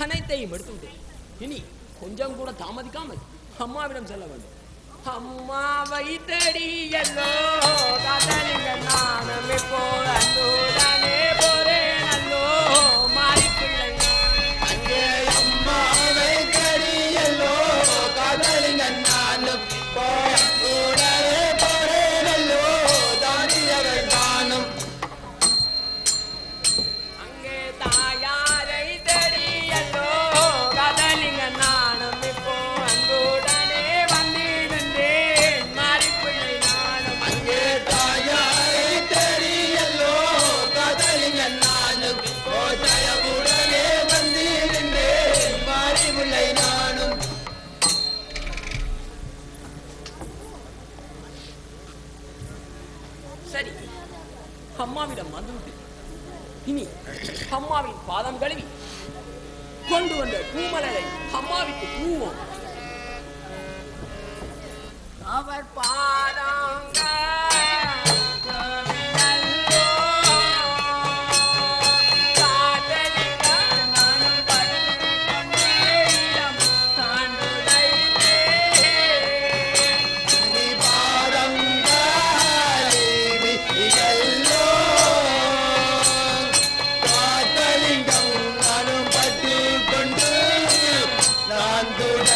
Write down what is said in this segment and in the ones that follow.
அனைத்தையும் எடுத்து விட்டேன் இனி கொஞ்சம் கூட தாமதிக்காமல் அம்மாவிடம் செல்ல வேண்டும் அம்மாவை தேடியல்லோ காதலிங்க நானும் இப்போ அன்புடனே போறேன் அல்லோ மாறிப்பிள்ளை அங்கே அம்மாவை கரியல்லோ காதலிங்க நானும் போய் கூடவே போறேனல்லோ தாண்டியவள் நானும் அங்கே தாயாரை தேடியல்லோ காதலிங்க நானும் இப்போ அன்புடனே வந்திருந்தேன் மாறிப்பிள்ளை நானும் அங்கே தாயாரை தெரியல்லோ காதலிங்க நானும் கோதயவுடனே வந்திருந்தேன் மாறிவில்லை நானும் சரி அம்மாவிடம் வந்துவிட்டு இனி அம்மாவின் பாதம் கழுவி கொண்டு வந்த பூமலரை அம்மாவிற்கு பூவோம் அவர் பாதங்க நீ பாதங்காலி விழிகளோ காதலிங்கம் நானும் பட்டு கொண்டு நான்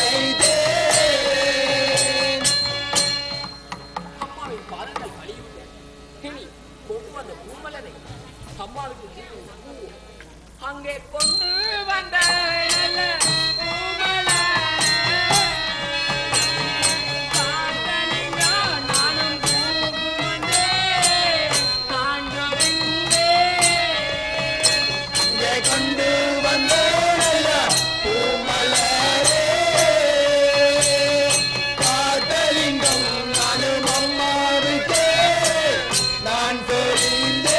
துடைத்தேன் அம்மாவின் பாதங்கள் வலியுறுத்த இனி கொண்டு வந்த பூமலரை அம்மாவுக்கு தீர்வு பூவும். அங்கே கொண்டு வந்த நல்ல பூமலரை காதலிங்க நானும் பூவுண்டேன், காண்கிறேன். இங்கே கொண்டு வந்தோனல்ல பூமலரே காதலிங்கம் நானும் அம்மாவுக்கே நான் தெரிந்தேன்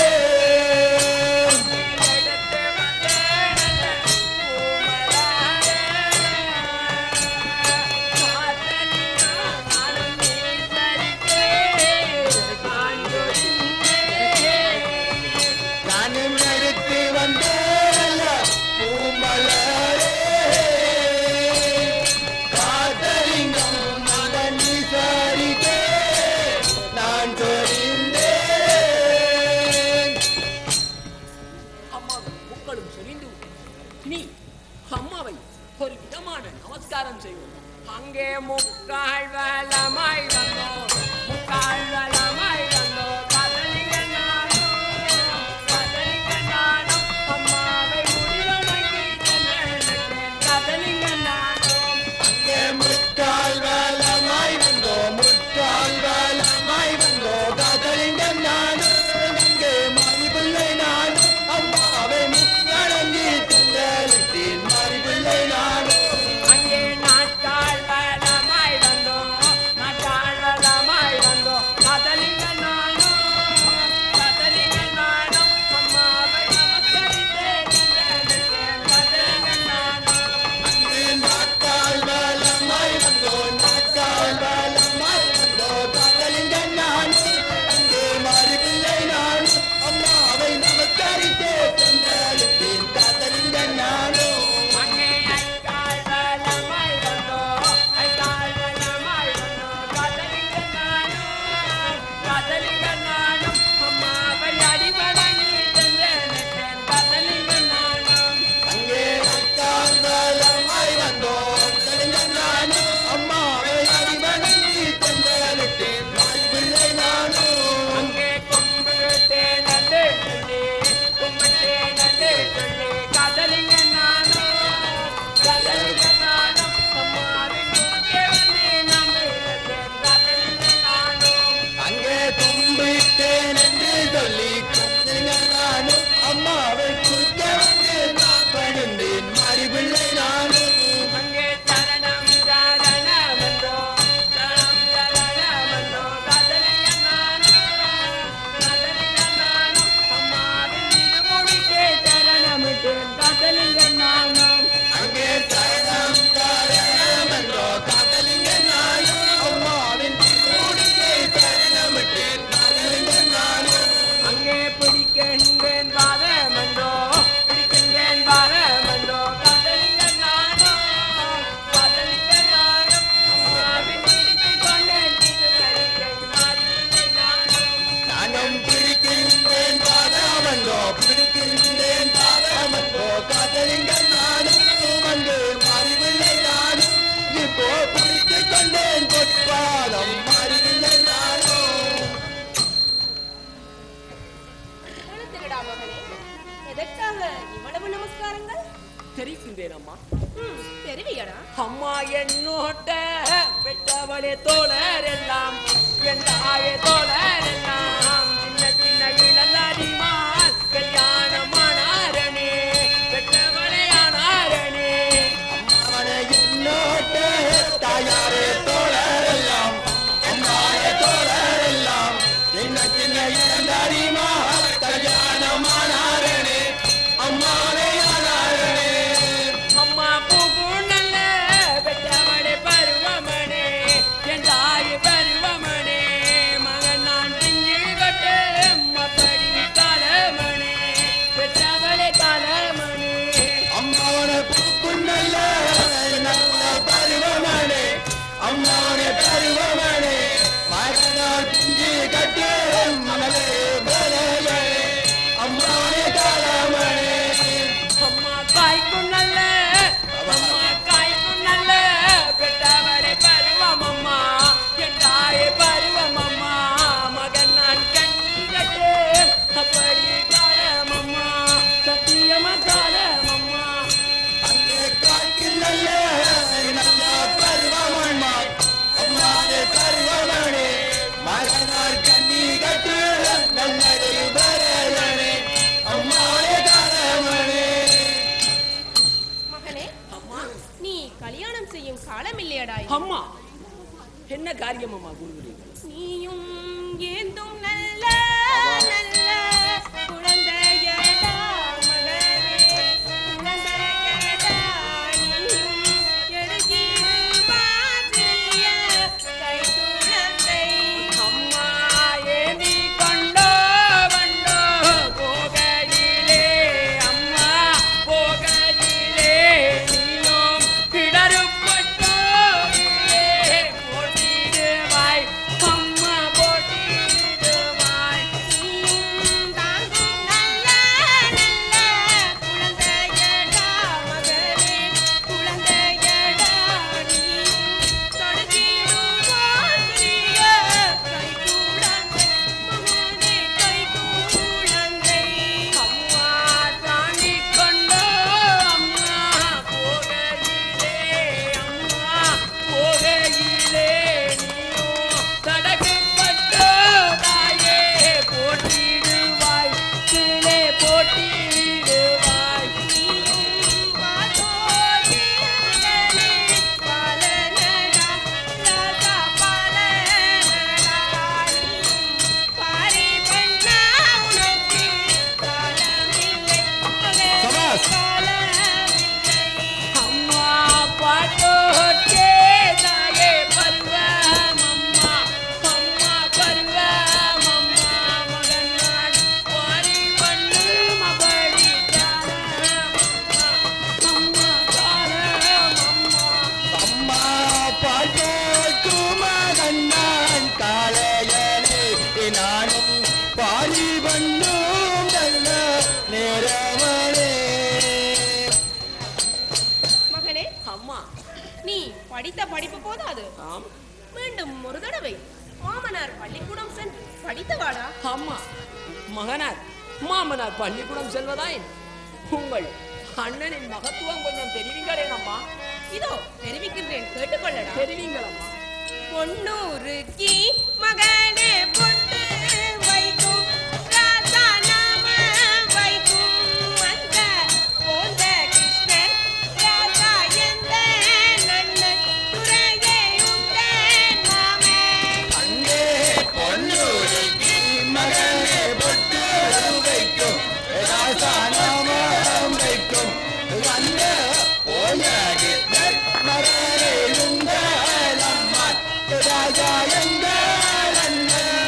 எடுத்து வந்த நல்ல பூமலரை காதலிங்க நானும் நீசரித்தேன், காண்கிறேன். நானும் எடுத்து வந்தேன்ல பூமலரே காதலிங்கம் மகன் விசாரித்தே நான் தெரிந்தேன் அம்மாவின் பூக்களும் சொரிந்து நீ அம்மாவை ஒரு விதமான நமஸ்காரம் செய்வோம் அங்கே முக்கால் வலமாய் வந்தோம் முக்கால் வலமாய் வந்தோம் கதலிங்க நானும் கதலிங்க நானும் அம்மாவை முடிவணங்கி சென்றேன் கதலிங்க நானும் அங்கே முட்டாள் வேலமாய் வந்தோ முட்டாள் வேலமாய் வந்தோ காதலிங்கம் நானும் அங்கே மறிபிள்ளை நானும் அம்மாவை முக்கடங்கி சென்றேன் மறிபிள்ளை நானும் அங்கே நாட்டாள் வலமாய் வந்தோம் நாட்டாள் வலமாய் வந்தோம் கதலிங்க ம், தெரிவியடா அம்மா என்னோட்ட பெற்றவளே தோழர் எல்லாம் என் தாயே தோழர் எல்லாம் சின்ன சின்ன இளந்தாரிமார் கல்யாணமானாரணே பெற்றவளே ஆனாரணே அவனை என்னோட்ட தாயாரே தோழரெல்லாம் அம்மாயே தோழரெல்லாம் சின்ன சின்ன இளந்தாரிமா கல்யாணமானாரனே அம்மாவே ஆனாரனே அம்மா பூக்கும் நல்ல பெற்றவளே பருவமனே என் தாய் பருவமனே மகன் நான் திஞ்சு கட்டு அப்படி காலமனே பெற்றவளே காலமனே அம்மாவனை பூக்குண்டல்ல நல்ல பருவமனே அம்மாவனை பருவமனே மகனால் பிஞ்சு கட்டு மகளே பலகனே அம்மாவனை காலமனே அம்மா காய்க்கும் நல்ல அம்மா காய்க்கும் நல்ல பெற்றவளே பருவம் அம்மா என் தாயே பருவம் அம்மா மகன் நான் கண்ணி கட்டு அப்படி காலம் அம்மா சத்தியமா காலம் அம்மா அங்கே காய்க்கும் நல்ல நல்ல பருவமம்மா அம்மாவே பருவமனே மகனால் கண்ணி கட்டு நல்லது பலகனே அம்மாவே காலமனே மகனே அம்மா நீ கல்யாணம் செய்யும் காலம் இல்லையடா இது. அம்மா என்ன காரியம் அம்மா கூறுகிறீர்கள் நீயும் ஏந்தும் நல்ல நல்ல குழந்தையடா மகனே குழந்தையடா நீயும் எழுதிரு பாசிய கைக்குழந்தை அம்மா ஏந்தி கொண்டோ வண்டோ போகையிலே அம்மா போகையிலே நீயும் இடருப்பட்டோ போட்டிடுவாய் அம்மா போட்டிடுவாய் நீயும் தாங்கும் நல்ல நல்ல குழந்தையடா மகனே குழந்தையடா நீயும் தொடுத்திடும் போசிய கைக்குழந்தை மகனே கைக்குழந்தை அம்மா தாண்டி கொண்டோ அம்மா போகையிலே அம்மா போகையிலே நீயோ தடகுப்பட்டோ தாயே போட்டிடுவாய் கீழே போட்டிடுவாய் நீயும் பாதோதிர்களே பாலனடா ராசா பாலனடா நீயும் பாரி பண்ணா உனக்கு காலமில்லை மகனே சபாஸ். காலமில்லை அம்மா பாட்டோட்டே தாயே பருவம் அம்மா அம்மா பருவம் அம்மா மகன் நான் வாரி பண்ணு மபடி காலம் அம்மா காலம் அம்மா அம்மா பாட்டோட்டு மகன்னான் காளையனே நானும் பாரி பண்ணும் நல்ல நேரமனே மகனே அம்மா நீ படித்த படிப்பு போதாது ஆம் மீண்டும் ஒரு தடவை மாமனார் பள்ளிக்கூடம் சென்று படித்து வாடா அம்மா மகனார் மாமனார் பள்ளிக்கூடம் செல்வதாயின் உங்கள் அண்ணனின் மகத்துவம் கொஞ்சம் தெரிவிங்களேன் அம்மா இதோ தெரிவிக்கின்றேன் கேட்டுக்கொள்ளடா தெரிவிங்கள் அம்மா பொன்னூருக்கு மகனே பொட்டு வைக்கும் ராசா நாம வைக்கும் அந்த போந்த கிருஷ்ணன் ராசா எந்த நன்னன் துறையே உந்த நாமே அங்கே பொன்னூருக்கு மகனே பொட்டு வைக்கும் ராசானாமம் வைக்கும் அந்த போனது மகனே உங்கள் அம்மா ராஜா எங்கள் அண்ணன்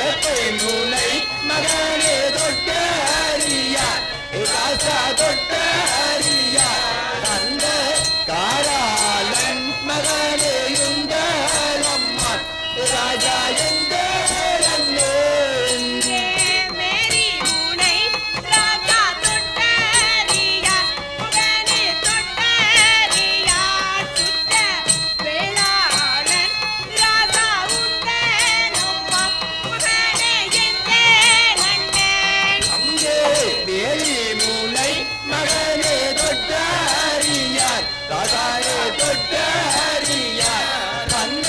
வேப்பை மூளை மகனே தொட்ட அறியார் ராசா தொட்ட அறியார் அந்த காராளன் மகனே இந்த அம்மான் ராஜா எந்த மேரி உனை ராஜா தொட்டறியா முகனே தொட்டறியா சுத்த வேளாளன் ராஜா உந்தன் அம்மா முகனே எந்த நன்னன் அங்கே வேலி மூளை மகனே தொட்ட அறியார் ராசாயே தொட்ட அறியார் அந்த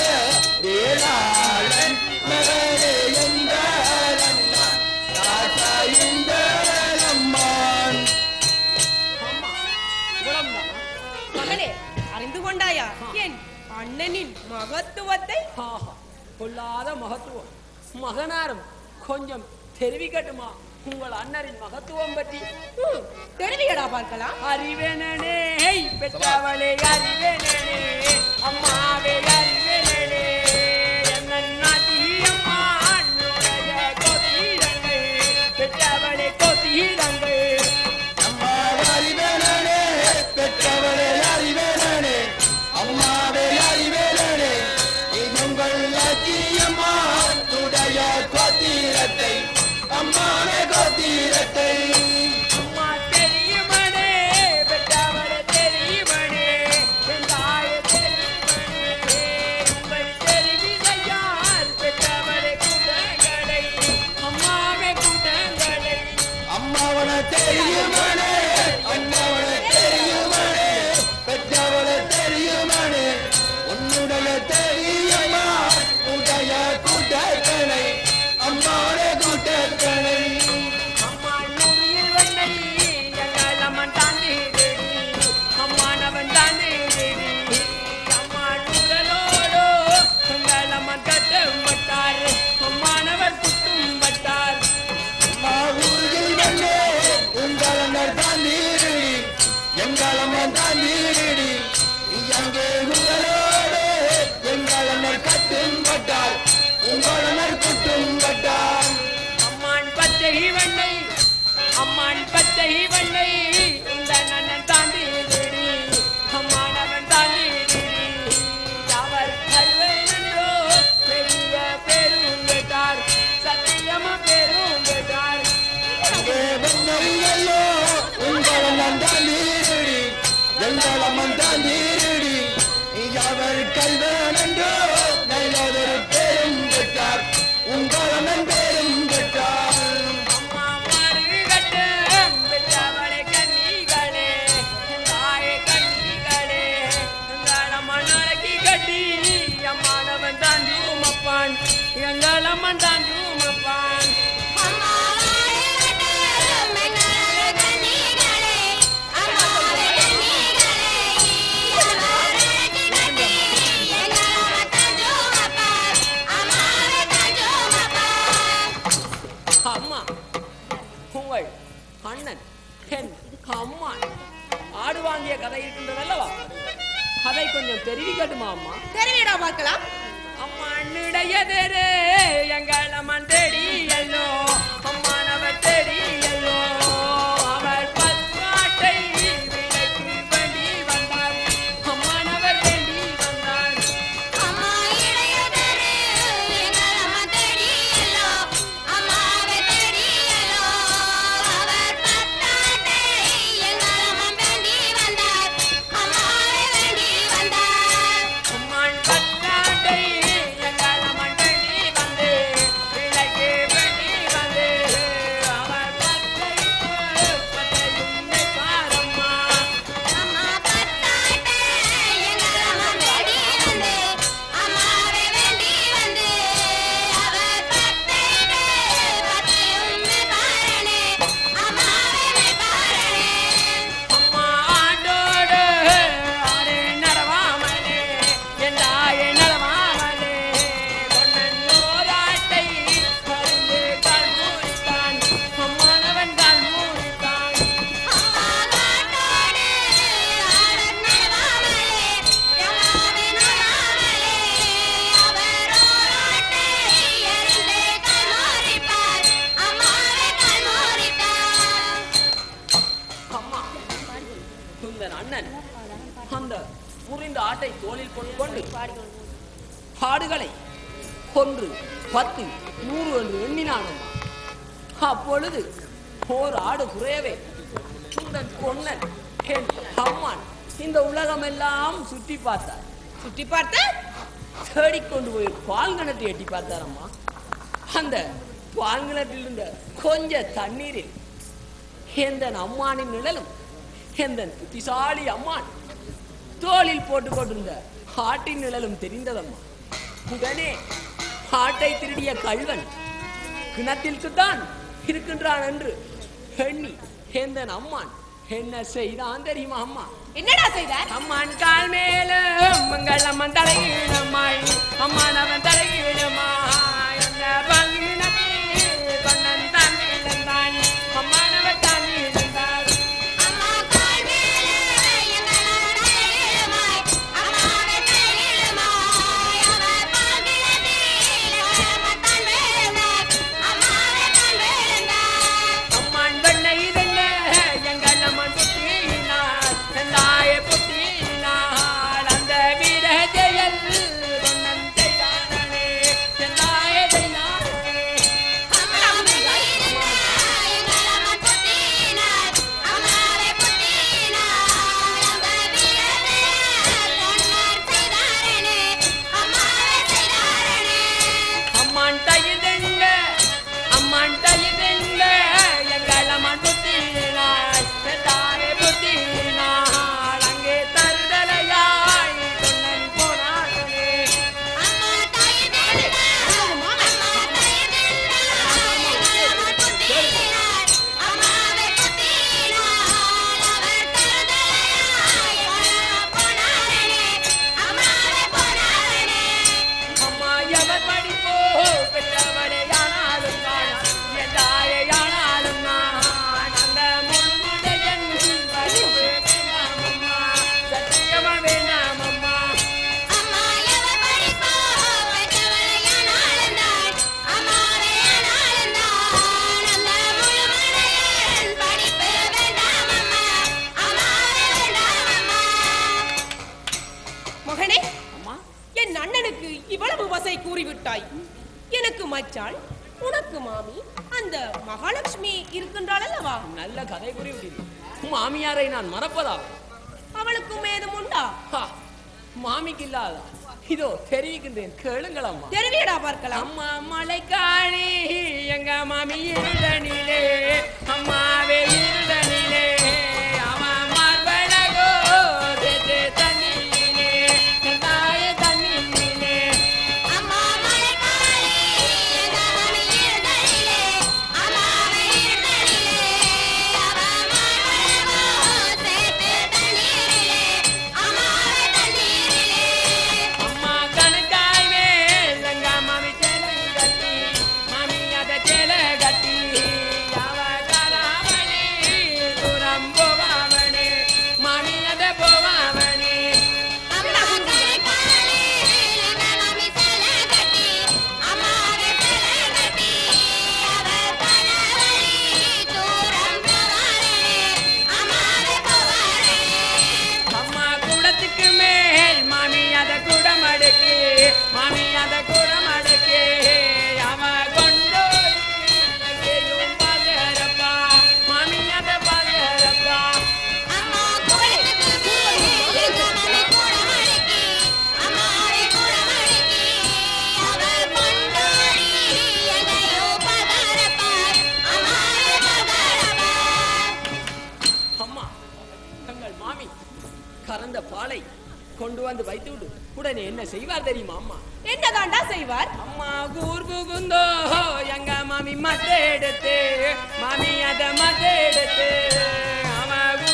வேளாளன் மகனே எந்த அம்மான் ராசா இந்த அம்மான் அம்மா இவ்வளவுதானா மகனே அறிந்து கொண்டாயா என் அண்ணனின் மகத்துவத்தை ஆஹா, பொல்லாத மகத்துவம் மகனாரும் கொஞ்சம் தெரிவிக்கட்டுமா உங்கள் அண்ணரின் மகத்துவம் பற்றி ஹம், தெரிவியடா பார்க்கலாம் அறிவேனே பெற்றவளே அறிவேனே அம்மாவே அறிவேனே என்னன் நாட்டி அம்மா அண்ணுடைய கொத்தீரங்கள் பெற்றவளே கொத்தீரங்கள் அம்மாவே அறிவேனே பெற்றவளே அறிவேனே அம்மாவே அறிவேனே உங்கள் லட்சியம்மா உடைய கோத்திரத்தை அம்மாவே கோத்திரத்தை அம்மா தெரியுமனே பெற்றவளே தெரியுமனே என் தாய தெரியுமனே உங்கள் தெரிவிதையால் பெற்றவளே கூட்டங்களை அம்மாவே கூட்டங்களை அம்மாவன தெரியுமனே அம்மாவன தெரியுமனே பெற்றவள தெரியுமனே உன்னுடைய தெரியுமா உடைய கூட்டக்கணை அம்மாவுடைய கூட்டக்கணை அம்மா நூறில் வண்ணை எங்கள் அம்மன் தாண்டி அம்மானவன் தாண்டி அம்மா நூறலோடோ எங்கள் அம்மன் கட்டம் பட்டார் அம்மானவர் குட்டும் பட்டார் அம்மா ஊரில் வந்தே உங்களனர் தான் நீரிடி எங்களம்மன் தான் நீரிடி அங்கே உங்களோடு எங்களனர் கட்டும் பட்டார் உங்களனர் குட்டும் பட்டார் அம்மான் பச்சை வண்ணை அம்மான் பச்சை வண்ணை இந்த நன்னன் தாண்டி அம்மானவன் தாண்டி அவர் கல்வனோ பெரிய பேரும் கேட்டார் சத்தியமா பேரும் கேட்டார் அங்கே வெண்ணையோ உங்களம்மன் தான் நீரிடி எங்களம்மன் தான் நீரிடி அவர் கல்வனன்றோ நல்லதொரு பேரும் பெற்றார் உங்களமன் பேரும் பெற்றார் அம்மா மாறு கட்டு பெற்றவளை கன்னிகளே தாயே கன்னிகளே எங்களம்மன் அழகி கட்டி அம்மானவன் தான் ஜூமப்பான் எங்களம்மன் தான் ஜூமப்பான் அம்மா உங்கள் அண்ணன் என் அம்மா ஆடு வாங்கிய கதை இருக்கின்றது அல்லவா கதை கொஞ்சம் தெரிவிக்கட்டுமா அம்மா தெரிவியடா பார்க்கலாம் அம்மா அண்ணிடையதே எங்கள் அம்மன் தேடி எல்லோ அம்மானவர் தேடி எல்லோ அவர் பத்மாட்டை விலைக்கு வேண்டி வந்தார் அம்மானவர் வேண்டி வந்தார் அம்மான் பத்தாண்டை எங்கள் அம்மன் வேண்டி வந்து விலைக்கு வேண்டி அம்மாவை தோளில் கொண்டு கொண்டு ஆடுகளை ஒன்று பத்து நூறு என்று எண்ணினான் அம்மா அப்பொழுது ஓர் ஆடு குறையவே சுந்தன் கொன்னன் என் அம்மான் இந்த உலகமெல்லாம் சுற்றி பார்த்தார் சுற்றி பார்த்த தேடிக்கொண்டு போய் பால் கிணற்றை எட்டி பார்த்தார் அம்மா அந்த பால் கிணற்றில் இருந்த கொஞ்ச தண்ணீரில் எந்த அம்மானின் நிழலும் எந்த புத்திசாலி அம்மான் தோளில் போட்டு கொண்டிருந்த ஆட்டின் நிழலும் தெரிந்ததம்மா உடனே ஆட்டை திருடிய கள்வன் கிணத்திற்குத்தான் இருக்கின்றான் என்று எண்ணி எந்த அம்மான் என்ன செய்தான் தெரியுமா அம்மா என்னடா செய்தார் அம்மான் கால் மேல மங்கள் அம்மன் தலையிடமாய் அம்மான் அவன் தலையிடமாய் அந்த பங்கினத்தை கொண்டன் தான் இழந்தான் அம்மான் அவன் தான் இழந்தான் அம்மா கால் மேலே எங்களோட தலையிடுமாய் அம்மாவே தலையிடுமாய் அவர் பாகிலத்தில் அம்மத்தான் விழுந்தார் அம்மாவே தான் விழுந்தார் அம்மான் வெண்ணை இதென்ன எங்கள் அம்மன் புத்தினார் தாய புத்தினார் அந்த வீர ஜெயல் கொண்டன் செய்தானே தாய செய்தானே அம்மாவே இருந்தார் எங்களம்மா புத்தினார் அம்மாவே புத்தினார் அந்த வீரத்தை பொன்னார் செய்தாரனே அம்மாவே செய்தாரனே அம்மான் தயிதென்ன அம்மான் தயிதென்ன எங்கள் அம்மான் புத்தினாள் தாயே புத்தினாள் அங்கே தருதலையாய் கொன்னன் போனாளே அம்மா தாயே தேடுனா அம்மா தாயே தேடுனா எங்களம்மா புத்தினார் அம்மாவே புத்தினார் அவர் தருதலையாய் போனாரனே அம்மாவே போனாரனே அம்மா எவர் படிப்போ பெற்றவரே ஆனாலும் நான் என் தாயை ஆனாலும் நான் அந்த முழுமுடையன் படிப்பு வேண்டாம் அம்மா சத்தியமா வேண்டாம் அம்மா அம்மா எவர் படிப்போ பெற்றவளையானாலும் அம்மாவே ஆனாலும் அந்த முழுமடையன் படிப்பு வேண்டாம் அம்மா அம்மாவே வேண்டாம் அம்மா மகனே அம்மா என் அண்ணனுக்கு இவ்வளவு வசை கூறிவிட்டாய் எனக்கு மச்சாள் உனக்கு மாமி அந்த மகாலட்சுமி இருக்கின்றாள் அல்லவா நல்ல கதை புரிவிட்டீர்கள் மாமியாரை நான் மறப்பதா அவளுக்கும் ஏதும் உண்டா ஹா, மாமிக்கு இல்லாதா இதோ தெரிவிக்கின்றேன் கேளுங்கள் அம்மா தெரிவியடா பார்க்கலாம் அம்மா மலைக்காணி எங்க மாமி இருடனிலே அம்மாவே இருடனிலே அம்மா மார்பழகோ தேத்தே தண்ணியிலே தாய தண்ணியிலே அம்மா மலைக்காரி எங்க மாமி இருதலிலே அம்மாவே இருதலிலே அவ மாமழகோ சேர்த்து தண்ணீரிலே அம்மாவே தண்ணீரிலே அம்மா கணக்காய் மேல் எங்க மாமி சேலை கட்டி மாமி அத சேலை கட்டி அவ காலாமணி தூரம் போவாமணி மாமி அத போவாமணி அம்மா கலைக்காரி எங்க மாமி சேலை கட்டி அம்மாவே சேலை கட்டி அவ கணவரி தூரம் போவாரே அம்மாவே போவாரே அம்மா குடத்துக்கு மேல் மாமி அத குடம் அடுக்கு மாமி அத குடம் அடுக்கு அவ கொண்டோடி எங்கேயும் பாதுகாரப்பா மாமி அத பாதுகாரப்பா அம்மா குவளைக்கு மேல் எங்க மாமி கூடமடக்கி அம்மாவே கூடமடக்கி அவர் கொண்டோடி எங்களையோ பதாரப்பார் அம்மாவே பதாரப்பார் அம்மா தங்கள் மாமி கறந்த பாலை கொண்டு வந்து வைத்து விடு உடனே என்ன செய்வார் தெரியுமா அம்மா என்னதாண்டா செய்வார் அம்மா கூர் புகுந்தோ எங்க மாமி மத்த எடுத்து மாமி அத மத்த எடுத்து அவ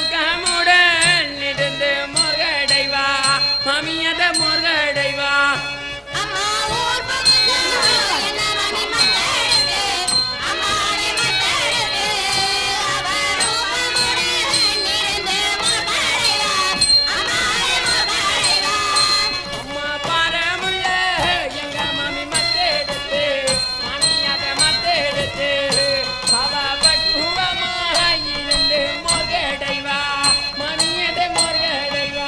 குகமுடன் இருந்து முருகடைவா மாமி அத முருகடைவா அம்மா ஊர் பக்கம் என்ன மாமி மத்தெடுத்து அம்மாவே மத்தெடுத்து அவர் ரூபமுடன் இருந்து மோகடைவார் அம்மாவே மோகடைவார் அம்மா பாரமுள்ள எங்க மாமி மத்த எடுத்து மாமி அத மத்த எடுத்து அவ பக்குவமாய் இருந்து முருகடைவா மாமி அத முருகடைவா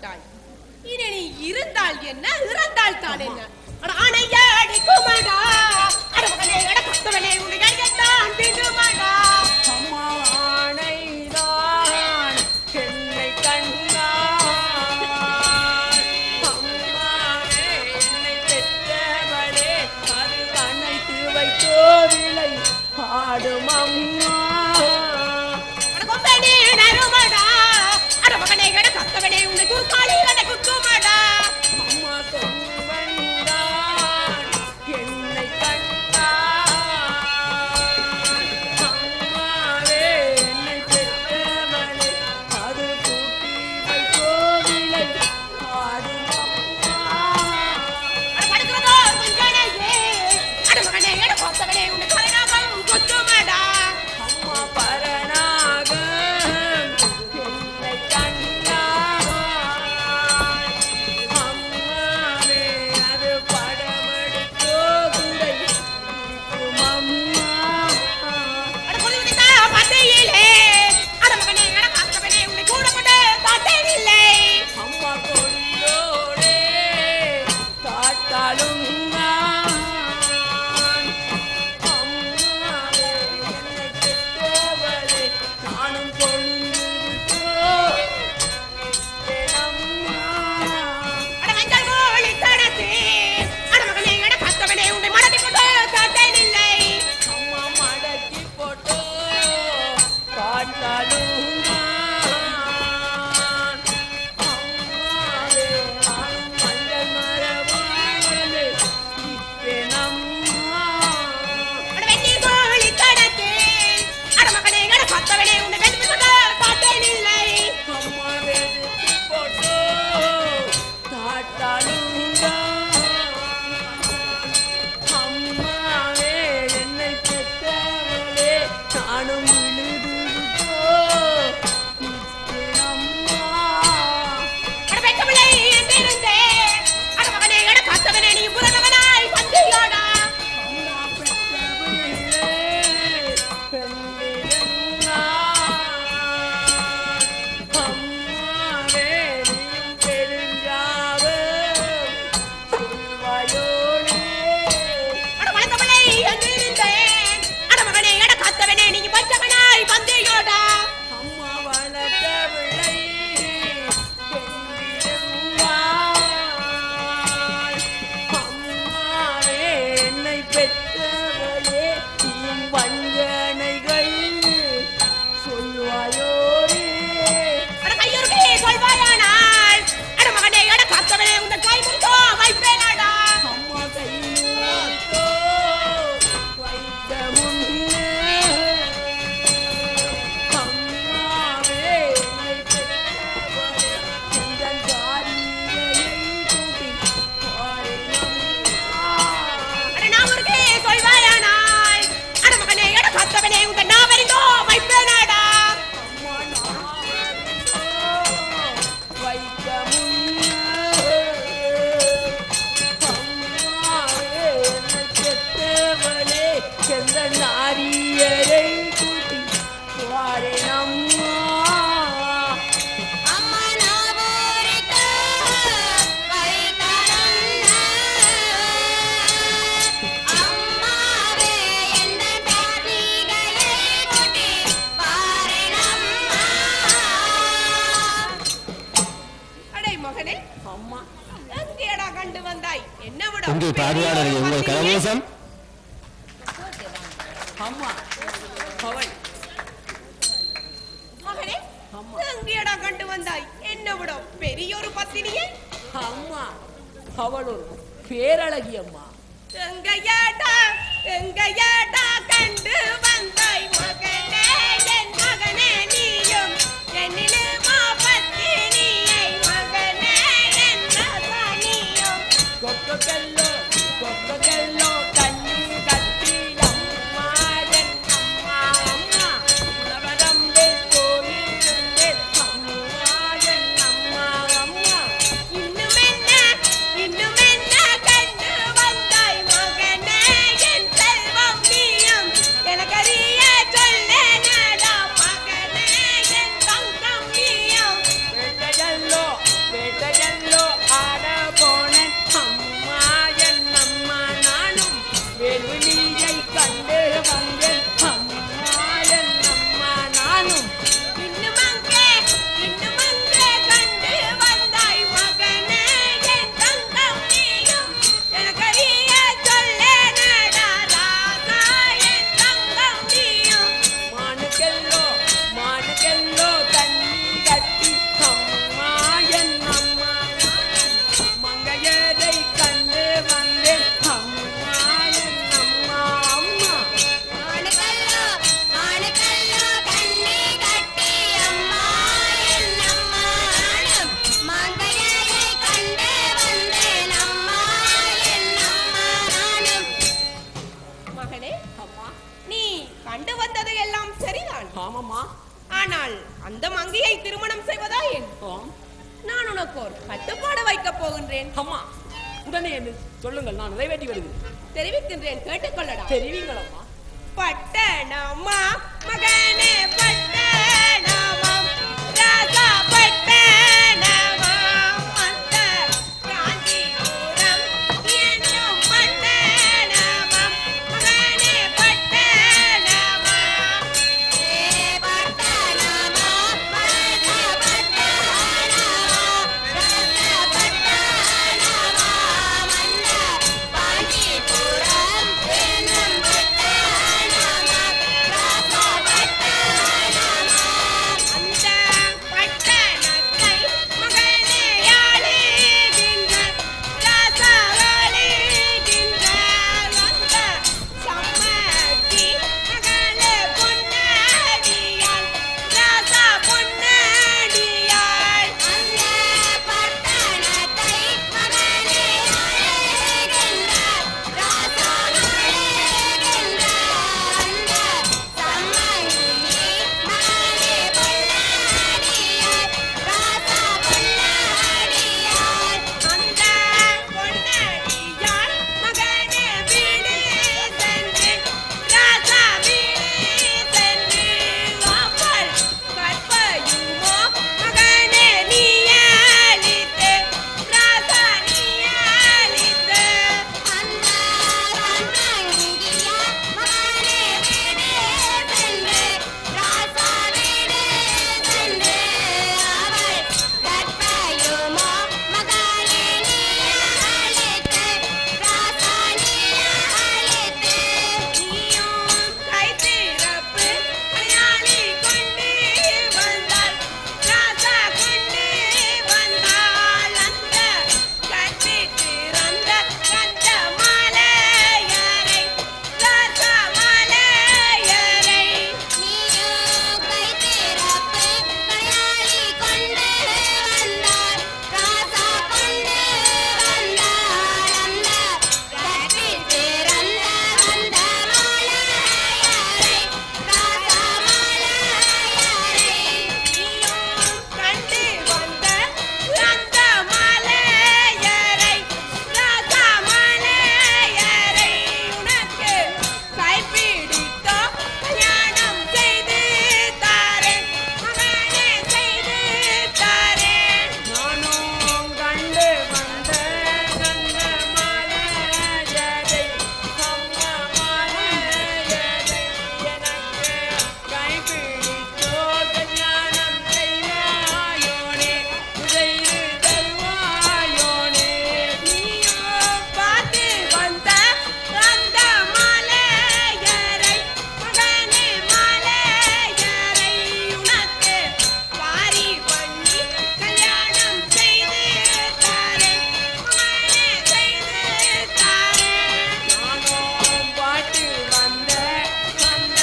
விட்டாய் இனி நீ இருந்தால் என்ன இறந்தால் தான் என்ன அட அணையாடி குமடா அட மகனே அட கத்தவனே உன்னை கையத்தான் திண்டுமடா அம்மா ஆணைதான் என்னை கண்டாய் அம்மாவே என்னை பெற்றவளே அது அணைத்து வைத்தோரிலை ஆடும் அம்மா அட கொம்பனே நறுமடா அட மகனே அட கத்தவனே உன்னை குறுக்காளி அட குத்துமடா அம்மா கொம்பன்தான் என்னை கண்டாய் அம்மாவே என்னை பெற்றவளே அது கூட்டி வைத்தோரிலை ஆடும் அம்மா அட படுக்கிறதோ கொஞ்சனையே அட மகனே அட கத்தவனே உன்னை கரணாகம் குத்துமடா அம்மா பரநாகம் என்னை கண்டாய் அம்மாவே அது படமெடுத்தோ குடை இருக்கும் அம்மா அட கொல்லுவிட்டா பத்தையிலே அட மகனே அட கத்தவனே உன்னை கூடப்பட்டு பார்த்தேனில்லை அம்மா கொள்ளோடே காட்டாலும் நான் அம்மாவே என்னை பெற்றவளே நானும் கொள்ளும் அட மஞ்சள் கோழி தடத்து அட மகனே அட கத்தவனே உன்னை மடக்கி கொண்டு பார்த்தேனில்லை அம்மா மடக்கி போட்டோ காட்டாலும் நான். அம்மாவே நானும் மஞ்சள் மரமானது இப்பேன் அம்மா. அட வெந்நீர் கோழி தடத்து அட மகனே அட கத்தவனே உன்னை வெதுப்பி கொண்டு பார்த்தேனில்லை அம்மா வெதுக்கி போட்டோ காட்டாலும் நான். அம்மாவே என்னை பெற்றவளே நானும் விழுதுவிட்டோ இப்பேன் அம்மா அட வெட்டவில்லை என்றிருந்தேன் அட மகனே அட கத்தவனே நீ புறமகனாய் பந்தியோடா அம்மா பெற்றவளே, பெண்டிருந்தாய். அம்மாவே, நீயும் பெருஞ்சாவம் சொல்வாயோனே. அட வளர்ந்தவளை என்றிருந்தேன் அட மகனே அட கத்தவனே நீ பச்சவனாய் பந்தியோடா அம்மா வளர்த்தவளை, பெண்டிருந்தாய். அம்மாவே, என்னை பெற்றவளே நீயும் வஞ்சனைகள் சொல்வாயோனே அட கையொருக்கே சொல்வாயானால் அட மகனே அட கத்தவனே உன்னை கை முத்தோ வைப்பேனாடா அம்மா கையிலோ வைத்த முன்னே அம்மாவே என்னை பெற்றவளே எங்கள் தாரியை கூட்டி பாரினம்மா. அட நாமுருக்கே சொல்வாயானால் அட மகனே அட கத்தவனே உன்னை நாவறிந்தோ வைப்பேனாடா அம்மா நாவலோ வைத்த முன்னே அம்மாவே என்னை பெற்றவளே எந்த நாரியரை கூட்டி பாரினம்மா அம்மா நாவூரித்த வைத்தரன்ன அம்மாவே எந்த தாதிகையை கொட்டி பாரினம்மா அடே மகனே அம்மா எங்கேடா கண்டு வந்தாய் என்ன விட இங்கே பார்வையாளர் உங்கள் கரகோஷம் அம்மா அவள் மகனே அம்மா. எங்கேடா கண்டு வந்தாய் என்ன விட பெரியொரு பத்தினியே அம்மா அவள் ஒரு பேரழகி அம்மா எங்கையாடா எங்கையாடா கண்டு வந்தாய் மகனே என் மகனே நீயும் என்னிலே மாபத்தினியை மகனே என் நீயும் கொக்கல்லோ கொக்கல்லோ கண்ணி கட்டி அம்மா என் அம்மா அம்மா உலகடம்பே கோயிலே அம்மா என் அம்மா அம்மா இன்னும் என்ன இன்னும் என்ன கண்டு வந்தாய் மகனே என் செல்வம் நீயும் எனக்கறி ஆமாம்மா ஆனால் அந்த மங்கையை திருமணம் செய்வதா என் ஆம் நான் உனக்கு ஒரு கட்டுப்பாடு வைக்கப் போகின்றேன் அம்மா உடனே என்ன சொல்லுங்கள் நான் நிறைவேற்றி வருகிறேன் தெரிவிக்கின்றேன் கேட்டுக்கொள்ளடா தெரிவிங்களம்மா பட்டணமா மகனே பட்டணமாம் ராஜா பட்டணமாம் அந்த காஞ்சிபுரம் என்னும் பட்டணமாம் மகனே பட்டணமாம் அந்த பட்டணத்தை மகனே ஆளுகின்ற ராசாவாளுகின்ற அந்த சம்மதி மகளே பொன்னடியாள் ராசா பொன்னடியாள் அந்த பட்டணத்தை மகனே ஆளுகின்றார் ராசா ஆளுகின்ற அந்த சம்மங்கி மகனே பொன்னாடியார் ராசா பொன்னாடியார் அந்த பொன்னடியாள் மகனே வீடு சென்று ராசா வீடு சென்று அவள் கற்பையுமோ மகனே நீ அளித்து ராசா நீ அளித்து அந்த சம்மங்கியா மகனே வீடு சென்று ராசா வீடு சென்று அவள் கற்பையுமோ மகனே நீ அழைத்து ராசா நீ அழைத்து நீயும் கை திறப்பு மலையாளி கொண்டு வந்தாள் ராசா கொண்டு வந்தாள் அந்த கட்டி திறந்த கந்த மாலையரை ராசா மாலையரை நீயும் கை திறப்பு கலையாளி கொண்டு வந்தார் ராசா கொண்டு வந்தார் அந்த கட்டி திறந்த வந்த மாலையரை ராசா மாலையரை நீயும் கண்டு வந்த அந்த மாலையரை ராசா மாலையரை உனக்கு கைப்பிடித்தோ கல்யாணம் செய்து தாரேன் மகனே செய்து தாரேன் நானும் கண்டு வந்த கந்த மாலையரை அம்மா மாலையரை எனக்கு கைப்பிடித்தோ கல்யாணம் செய்வாயோனே செய்து தருவாயோனே நீயும் பார்த்து வந்த அந்த மாலையரை மகனே மாலையரை உனக்கு பாரி பண்ணி கல்யாணம் செய்து தாரேன் மகனே செய்து தாரேன் நானும் பாட்டு வந்த அந்த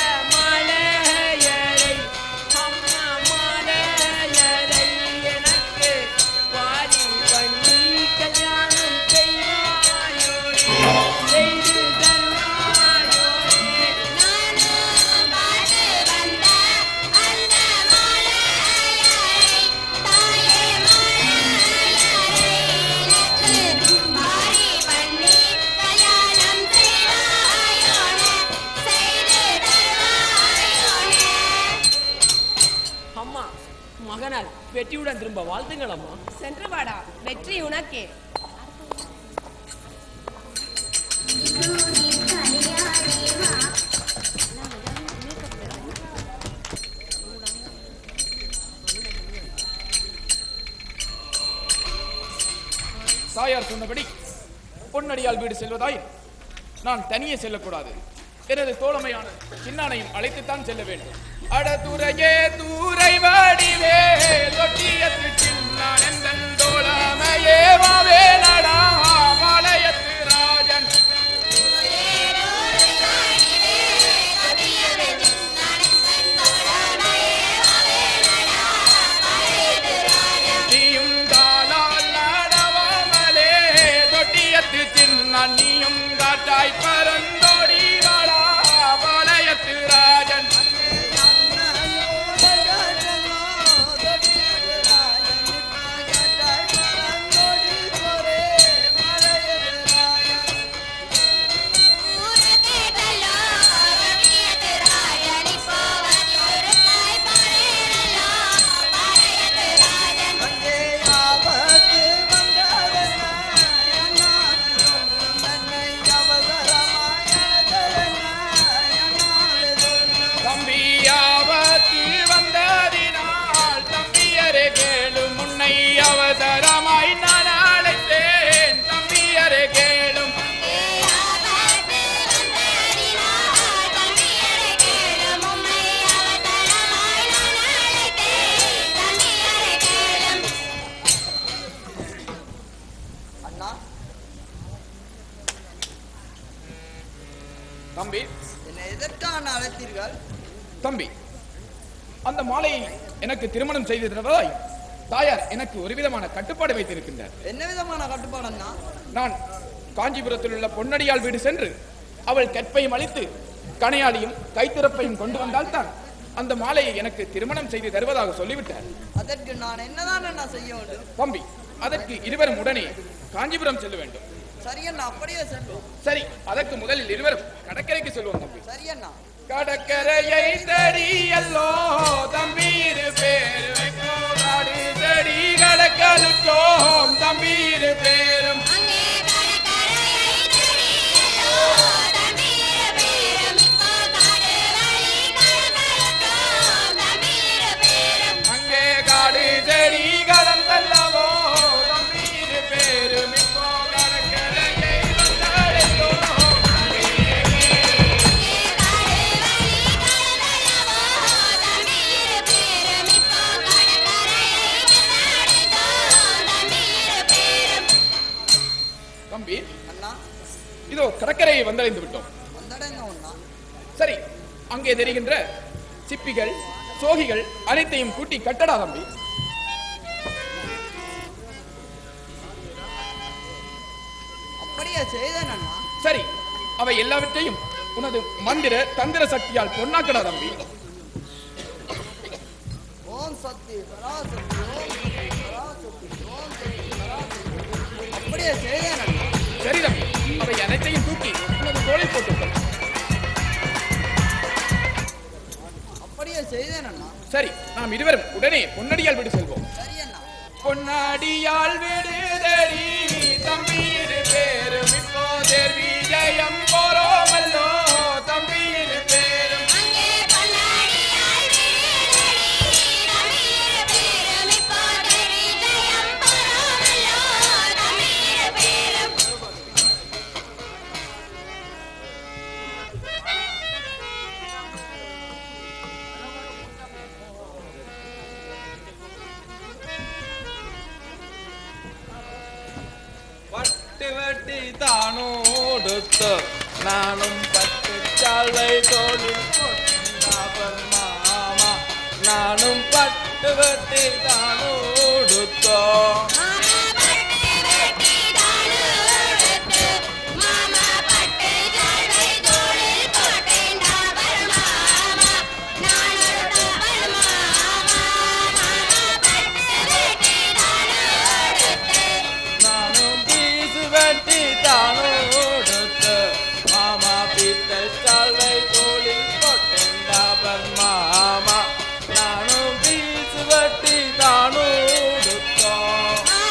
மாலையரை அம்மா மாலையரை எனக்கு பாரி பண்ணி கல்யாணம் செய்வாயோனே செய்து தருவாயோனே நானும் பாடு வந்த அந்த மாலையரை தாயே மாலையரை எனக்கு மாறி பண்ணி கல்யாணம் செய்வாயோனே செய்து தருவாயோனே அம்மா மகனால் வெற்றியுடன் திரும்ப வாழ்த்துங்கள் அம்மா சென்று வாடா வெற்றி உனக்கே தாயார் சொன்னபடி பொன்னடியால் வீடு செல்வதாய் நான் தனியே செல்லக்கூடாது எனது தோழமையான சின்னானையும் அழைத்துத்தான் செல்ல வேண்டும் அடதுரையே தூரை வாடிவே தொட்டியத்து சின்னான் எந்தன் தோழமையே வாவே நடா பாளையத்து ராஜன் நீயும் தாளால் நடவாமலே தொட்டியத்து சின்னான் நீயும் காற்றாய் பரந்தோடி வாடா பாளையத்து ராஜன் தம்பி அந்த மாலையை எனக்கு திருமணம் செய்து தருவதாய் தாயார் எனக்கு ஒரு விதமான கட்டுப்பாடு வைத்திருக்கின்றார் என்ன விதமான கட்டுப்பாடுன்னா நான் காஞ்சிபுரத்தில் உள்ள பொன்னடியால் வீடு சென்று அவள் கற்பையும் அளித்து கணையாளியும் கைத்திறப்பையும் கொண்டு வந்தால்தான் அந்த மாலையை எனக்கு திருமணம் செய்து தருவதாக சொல்லிவிட்டார் அதற்கு நான் என்னதான் அண்ணா செய்ய வேண்டும் தம்பி அதற்கு இருவரும் உடனே காஞ்சிபுரம் செல்ல வேண்டும் சரி அண்ணா அப்படியே செல்வோம் சரி அதற்கு முதலில் இருவரும் கடற்கரைக்கு செல்வோம் தம்பி சரி அண்ணா கடற்கரையை தெரியல்லோ தம்பீரு பேரு வைப்போம். காடு செடி கடற்கலுக்கோம் தம்பீரு பேரும் அங்கே கடற்கரையை தெரியலோ தம்பீர் பேரும் இப்போ காடு வழி கடற்கரைக்கோம் தம்பீர் பேரும் அங்கே காடு செடி கடந்தல்லவோ தம்பீரு பேரும் இப்போ கடற்கரையை வந்தடைந்தோம். தம்பி அண்ணா இதோ கடற்கரையை வந்தடைந்து விட்டோம் வந்தடைங்க அண்ணா சரி அங்கே தெரிகின்ற சிப்பிகள் சோகிகள் அனைத்தையும் கூட்டி கட்டடா தம்பி அப்படியே செய்தேன் அண்ணா சரி அவை எல்லாவற்றையும் உனது மந்திர தந்திர சக்தியால் பொன்னாக்கடா தம்பி ஓம் சக்தி பராசக்தி ஓம் சக்தி பராசக்தி ஓம் சக்தி பராசக்தி அப்படியே செய்தேன் அண்ணா சரி தம்பி அவை அனைத்தையும் தூக்கி உனது தோளில் போட்டுக்கொள் அப்படியே செய்தேன் அண்ணா சரி நாம் இருவரும் உடனே பொன்னடியால் வீடு செல்வோம் சரி அண்ணா பொன்னாடியால் விடுதடி தம்பீர் பேரும் இப்போ தேர்வி ஜெயம் போரோமல்லோ தம்பீர் பேரும் அங்கே பொன்னாடியால் வீரடி தம்பீர் பேரும் இப்போ தேவி ஜெயம் போரோமல்லோ தம்பீர் பேரும் പട്ട് വെട്ടി താണോടുത്ത് നാണും പട്ട് ചാളை തോളിൽ കൊണ്ടാവൻ മാമ നാണും പട്ട് വെട്ടി താണോടുത്തോ மாமா பட்டு வெட்டி தானோடுத்து மாமா பட்டு ஜாடை தோளில் போட்டேன்டா வருமாமா நானும் பீசு வெட்டி தானோடுத்தோ மாமா பட்டு வெட்டி தானோடுத்து மாமா பீத்த சால்வை தோளில் போட்டேன்டா வருமாமா நானும் பீசு வெட்டி தானோடுத்தோ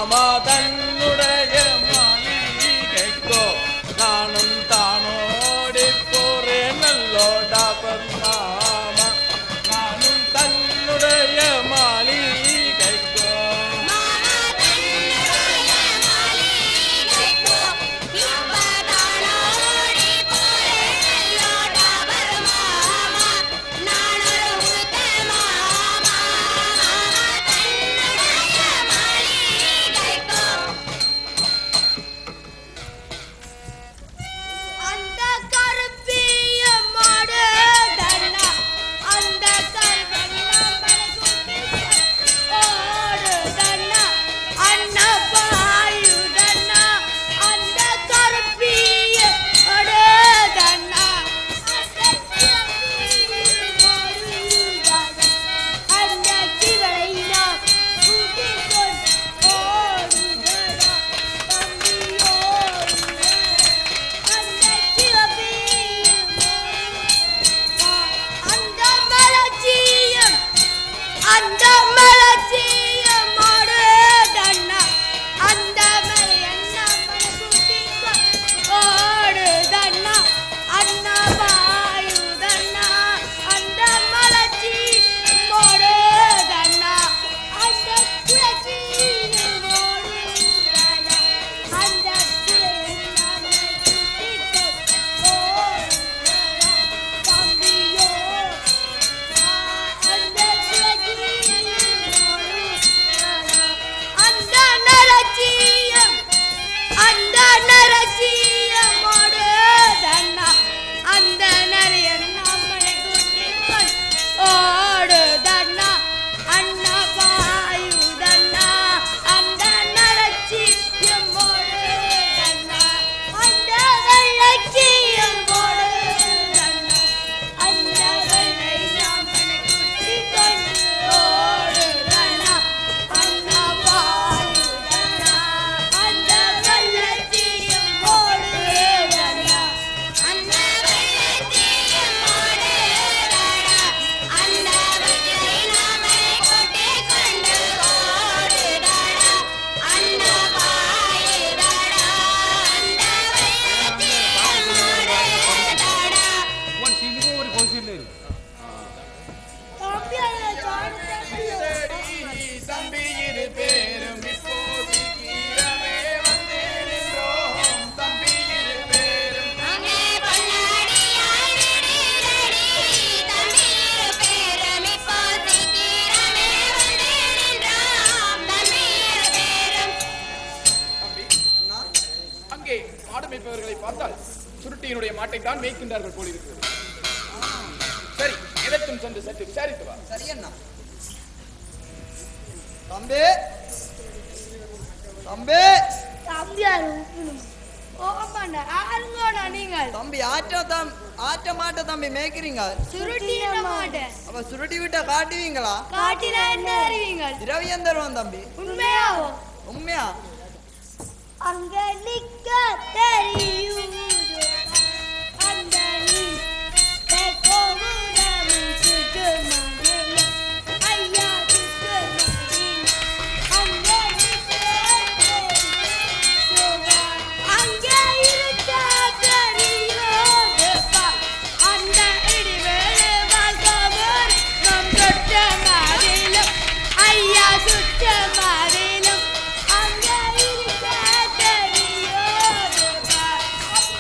மாமா தன்னுடைய மாளிகைக்கோ நானும் தானோடி போறேன் நல்லோடா மாமா நானும் தன்னுடைய மாளிகைக்கோ மாமா தன்னுடைய மாளிகைக்கோ இப்பதானோடி போறேன் நல்லோடா மாமா நானொரு உத்த மாமா மாமா தன்னுடைய மாளிகைக்கோ அந்த கருப்பிய மாடு தன்னா அந்த கருப்பெல்லாம் மலைக்குட்டி ஓடு தன்னா அண்ணா பாயு தன்னா அந்த கருப்பிய மாடு தன்னா அந்த சிவப்பிய மாடு தன்னா அந்த சிவனை நாம் கூட்டிக் கொண்டு ஓடுதடா தம்பி ஓடுதடா அந்த சிவப்பிய அந்த மலச்சியம் அந்த மலச்சியம் மாடு தன்னா அந்த மலை அண்ணா மலை ஓடு தன்னா அண்ணா பாயு தன்னா அந்த மலச்சி மோடு தன்னா அந்த குலச்சி மோடு தன்னா அந்த குலை நம்மை குட்டிக்கொண்டு ஓடு தம்பியோ அந்த குலச்சி மோடு அந்த நரச்சியம் அந்த நரசியமோடு தன்னா அந்த நரைய நம்மளை கூட்டிக்கொள் ஓடு தன்னா அண்ணா பாயு தன்னா அந்த நரசியமோடு தன்னா அந்த வெள்ளச்சியமோடு தன்னா அந்த வெள்ளை நம்மளை கூட்டிக்கொண்டு ஓடு தன்னா அண்ணா பாயு தன்னா அந்த வெள்ளச்சியம் ஓடு தன்னா அந்த வெள்ளத்தியம் ஓடுதடா அந்த வெள்ளை நாமை கொட்டிக் கொண்டு ஓடுதடா அண்ணா பாயுதடா அந்த வெள்ளத்தியம் ஓடுதடா தம்பி அதை தேடி தம்பி இரு பேரும் இப்போ சீக்கிரமே வந்து நின்றோம் தம்பி இரு பேரும் அங்கே பொன்னாடியாய் விடிதடி தண்ணீர் பேரும் இப்போ சீக்கிரமே வந்து நின்றோம் தண்ணீர் பேரும் தம்பி அங்கே மாடு மேய்ப்பவர்களை பார்த்தால் சுருட்டியினுடைய மாட்டை தான் மேய்க்கின்றார்கள் போல் இருக்கிறது சரி எதற்கும் சென்று சற்று விசாரித்து வா சரி அண்ணா தம்பி தம்பி தம்பியார் உப்புணும் ஓமாண்டா ஆளுங்கோடா நீங்கள் தம்பி ஆட்டோ தம் ஆட்ட மாட்ட தம்பி மேய்க்கிறீங்க சுருட்டின மாட்டேன் அப்ப சுருட்டி விட்டா காட்டுவீங்களா காட்டினா என்ன அறிவீங்க திரவியம் தருவோம் தம்பி உண்மையாவோ உண்மையா அங்க நிக்க தெரியும் அந்த நீ கோபுரம் சுற்றுமதில் ஐயா சுற்றுமதில் அங்க நிக்க தெரியும் அங்க இருக்க தெரியோதுப்பா அந்த இடிவேளை வாழ்க்கவர் நம் தொட்ட மாதிலும் ஐயா சுற்ற மாதிலும் அங்க இருக்க தெரியோதுப்பா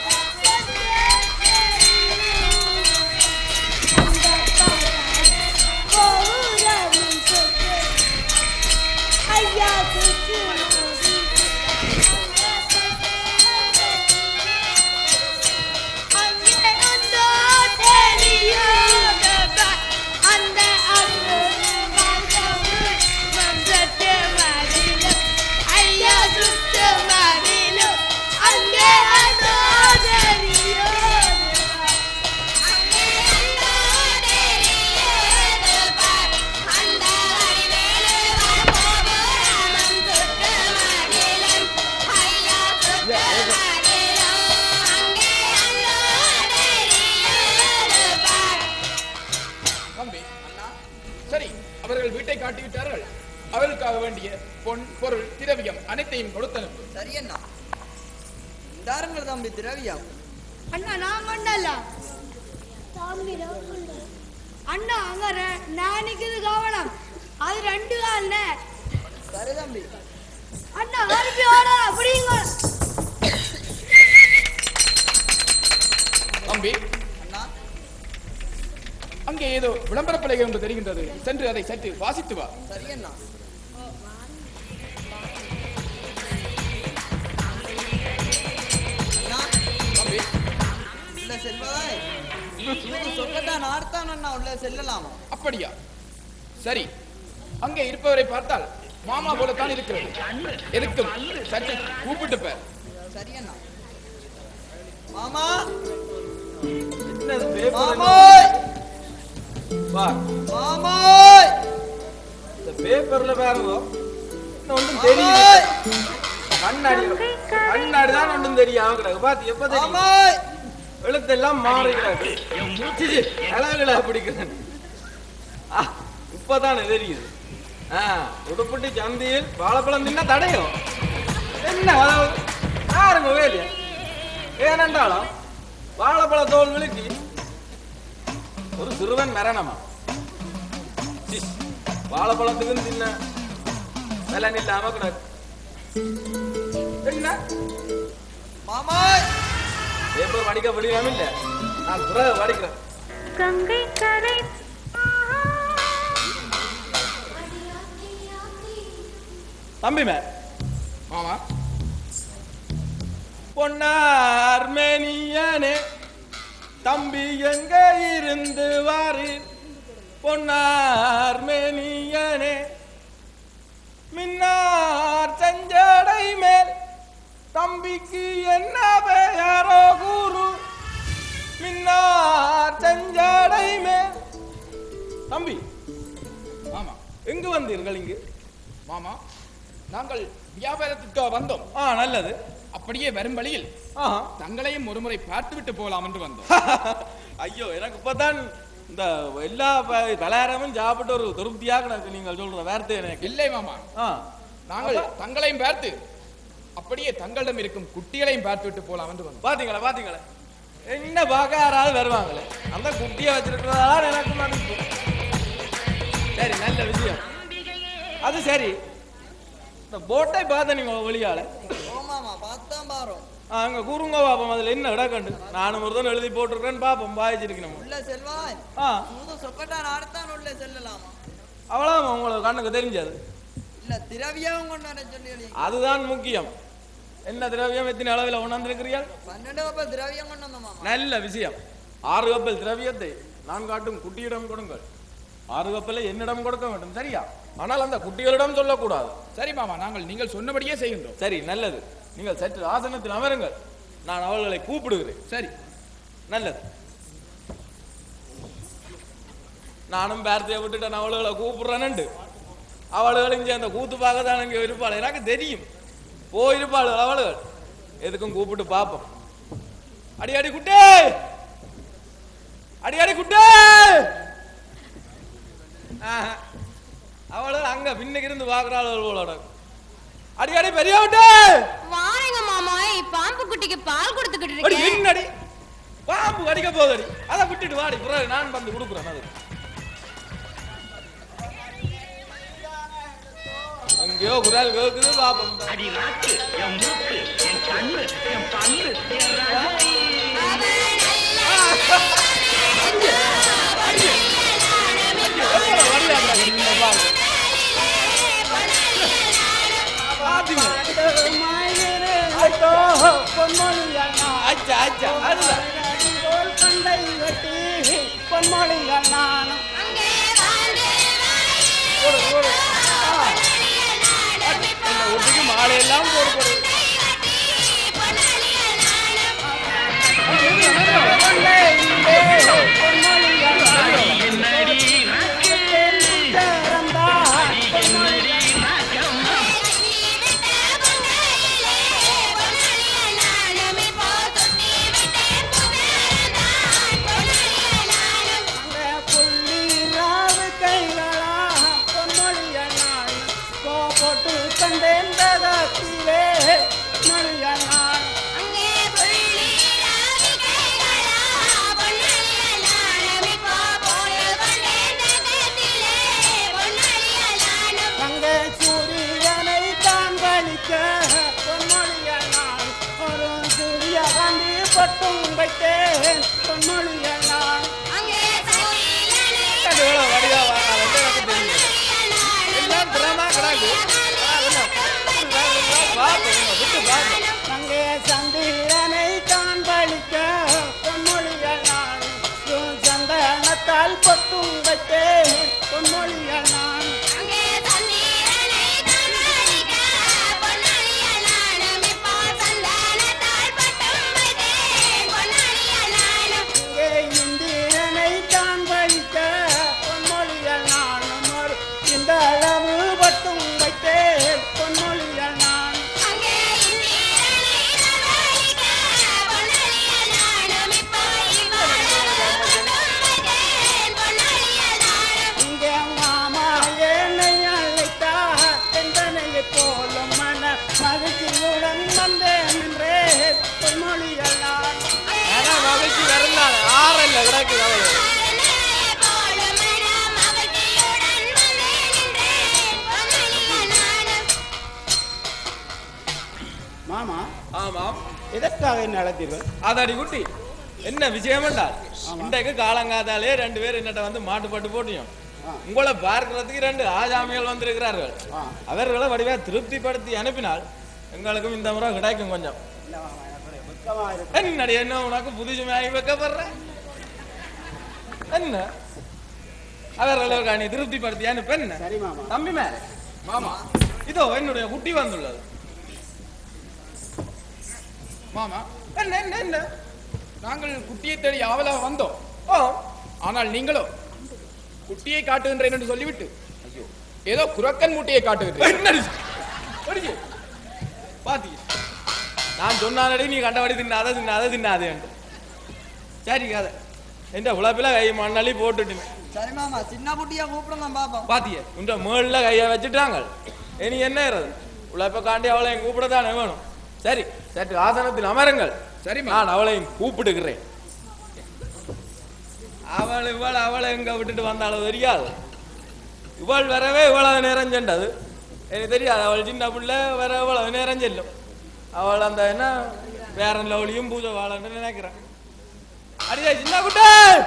அனைத்தையும் கொடுத்தனுப்பு சரி அண்ணா இந்தாருங்கள் தம்பி திரவியம் அண்ணா நான் கொண்டல அண்ணா அங்க ரெ- நான் நிக்குது கவனம் அது ரெண்டு கால்ல சரி தம்பி அண்ணா கருப்பி ஓட அப்படிங்க தம்பி அண்ணா அங்கே ஏதோ விளம்பர பலகை ஒன்று தெரிகின்றது சென்று அதை சற்று வாசித்து வா சரி அண்ணா அண்ணா தம்பி உள்ள செல்வதாய் சூது சொக்கத்தான் ஆர்த்தான் அண்ணா உள்ள செல்லலாமா அப்படியா சரி அங்கே இருப்பவரை பார்த்தால் மாமா போலத்தான் இருக்கிறது எதுக்கும் சற்று கூப்பிட்டு பேர் சரி அண்ணா மாமா என்னது பேப்பர் மாமோய் வா மாமோய் இந்த பேப்பர்ல பாருங்க இன்னும் ஒன்றும் தெரியல மாமோய் கண்ணாடி கண்ணாடி தான் ஒன்றும் தெரியும் கிடக்கு பாத்து எப்ப தெரியும் மாமோய் எழுத்தெல்லாம் மாறிக்கிறாங்க சிச்சி அழகுல பிடிக்கிறேன் இப்பதானே தெரியுது ஆ உடுப்பட்டி சந்தையில் வாழைப்பழம் தின்னா தடையும் என்ன அதாவது யாருங்க வேலையா ஏனென்றாலும் வாழைப்பழ தோல் விழுக்கி ஒரு சிறுவன் மரணமா சிஸ், வாழைப்பழத்துக்கும் தின்ன பலன் இல்லாம கிடக்கு என்ன மாமோய் பேப்பர் படிக்க முடியாம இல்ல நான் பிறகு படிக்கிறேன் கங்கை கரை தம்பி மே மாமா பொன்னார் மேனியனே தம்பி எங்க இருந்து வாரு பொன்னார் மேனியனே மின்னார் செஞ்சடை மேல் தம்பிக்கு என்ன பெயரோ குரு மின்னார் செஞ்சடை மேல் தம்பி மாமா எங்கு வந்தீர்கள் இங்கு மாமா நாங்கள் வியாபாரத்திற்கு வந்தோம் ஆ நல்லது அப்படியே வரும் வழியில் ஆஹா தங்களையும் ஒருமுறை பார்த்துவிட்டு போகலாம் என்று வந்தோம் ஐயோ எனக்கு இப்பதான் இந்த எல்லா ப- பலகாரமும் சாப்பிட்டு ஒரு திருப்தியாக எனக்கு நீங்கள் சொல்ற வார்த்தை எனக்கு இல்லை மாமா ஆ நாங்கள் தங்களையும் பார்த்து அப்படியே தங்களிடம் இருக்கும் குட்டிகளையும் பார்த்துவிட்டு போகலாம் என்று வந்தோம் பாத்தீங்களா பாத்தீங்களா என்ன பார்க்க யாராவது வருவாங்களே அந்த குட்டியை வச்சிருக்கிறதால எனக்கு மதிப்பு சரி நல்ல விஷயம் அது சரி இந்த போட்டை பார்த்த நீங்க வெளியால ஓ மாமா பார்த்தான் பாரோம் ஆ, அங்க கூறுங்க பாப்போம் அதுல என்ன கிடக்கண்டு நானும் ஒரு தான் எழுதி போட்டிருக்கேன்னு பாப்போம் வாய்ச்சிருக்கணும் உள்ள செல்வாய் ஆ சூது சொக்கத்தான் ஆர்த்தான் உள்ள செல்லலாமா அவ்வளோ உங்களுக்கு கண்ணுக்கு தெரிஞ்சது இல்ல திரவியம் கொண்டு வர சொல்லி அதுதான் முக்கியம் என்ன திரவியம் எத்தனை அளவில் உணர்ந்திருக்கிறீர்கள் பன்னெண்டு கப்பல் திரவியம் கொண்டு வந்த மாமா நல்ல விஷயம் ஆறு கப்பல் திரவியத்தை நான் காட்டும் குட்டியிடம் கொடுங்கள் ஆறு கப்பலை என்னிடம் கொடுக்க வேண்டும் சரியா ஆனால் அந்த குட்டிகளிடம் சொல்லக்கூடாது சரி மாமா நாங்கள் நீங்கள் சொன்னபடியே செய்கின்றோம் சரி நல்லது நீங்கள் சற்று ஆசனத்தில் அமருங்கள் நான் அவர்களை கூப்பிடுகிறேன் சரி நல்லது நானும் பேர்த்தையை விட்டுட்டேன் அவளுகளை கூப்பிடுறேன்ண்டு அவளுகள் இங்கே அந்த கூத்து பார்க்க தான் இங்கே இருப்பாள் எனக்கு தெரியும் போயிருப்பாள் அவளுகள் எதுக்கும் கூப்பிட்டு பார்ப்போம் அடி அடி குட்டே அடி அடி குட்டே ஆஹா. அவளுகள் அங்க பின்னுக்கு இருந்து பார்க்குறாள் போலோட அடி அடி பெரிய விட்டே வாரேங்க மாமாய் பாம்பு குட்டிக்கு பால் கொடுத்துக்கிட்டு அடி இருக்கேன் என்னடி பாம்பு கடிக்க போகுதடி அதை விட்டுட்டு வாடி பிறகு நான் வந்து கொடுக்குறேன் அது எங்கேயோ குரல் கேக்குது பாப்போம் அச்சா அச்சா அதுதான் அங்கே வாழ்ந்து போடு போடு இந்த ஒட்டிக்கு மாலை எல்லாம் போடு போடு நானும் வைத்தேன் பொன்மொழிகள் நான் அது எவ்வளவு வடிவா வாங்க எனக்கு தெரியும் எல்லாம் திறமா கிடக்கு ஆ, என்ன? பாப்போம் விட்டு பாப்போம் அங்கே சந்திரனை தான் பழிக்க பொன்மொழிகள் நான் உன் சந்தனத்தால் பொட்டும் வைத்தேன் பொன்மொழிகள் நான் இங்கே இந்திரனை தான் பழிக்க பொன்மொழிகள் நானும் ஒரு இந்த அளவு பட்டும் வைத்தேன் பொன்மொழிகள் நான் இங்கே மாமா என்னை அழைத்தார் எந்தனையை போலும் மன மகிழ்ச்சியுடன் வந்தேன் என்றே பொன்மொழிகள் நான் ஏன்னா மகிழ்ச்சி வரந்தானே ஆறல்ல கிடக்கு அவளு மாமா ஆமாம் எதற்காக என்ன அழைத்தீர்கள் அதாடி குட்டி என்ன விஷயம் என்றால் இன்றைக்கு காலங்காத்தாலே ரெண்டு பேர் என்னட்ட வந்து மாட்டுப்பட்டு போட்டியும் உங்களை பார்க்கிறதுக்கு ரெண்டு ஆஜாமிகள் வந்திருக்கிறார்கள் அவர்களை வடிவா திருப்திப்படுத்தி அனுப்பினால் எங்களுக்கும் இந்த முறை கிடைக்கும் கொஞ்சம் என்னடி என்ன உனக்கு புதுசு மேகி வைக்கப்படுற என்ன அவர்களுக்கு நீ திருப்திப்படுத்தி அனுப்ப என்ன சரி மாமா தம்பி மேல மாமா இதோ என்னுடைய குட்டி வந்துள்ளது மாமா என்ன என்ன என்ன நாங்கள் குட்டியை தேடி ஆவலாக வந்தோம் ஓ ஆனால் நீங்களோ குட்டியை காட்டுகின்றேன் என்று சொல்லிவிட்டு ஏதோ குரக்கன் மூட்டையை காட்டுகின்றேன் என்னடி ஒடிச்சு பாத்தி நான் சொன்னானடி நீ கண்டபடி தின்னாத தின்னாத தின்னாதே சரி கதை என்ற உழப்பில கை மண்ணள்ளி போட்டுட்டுமே சரி மாமா சின்ன குட்டியா கூப்பிடுங்க பாப்போம் பாத்திய இந்த மேல்ல கையை வச்சுட்டாங்க இனி என்ன ஏறது உழைப்ப காண்டி அவளையும் கூப்பிடத்தானே வேணும் சரி சற்று ஆசனத்தில் அமருங்கள் சரி நான் அவளையும் கூப்பிடுகிறேன் அவள் இவள் அவளை எங்க விட்டுட்டு வந்தாலும் தெரியாது இவள் வரவே இவ்வளவு நேரம் சென்றது எனக்கு தெரியாது அவள் சின்ன பிள்ளை வர இவ்வளவு நேரம் செல்லும் அவள் அந்த என்ன வேற லவுலியும் பூஜை வாழன்னு நினைக்கிறேன் அடியே சின்ன குட்டை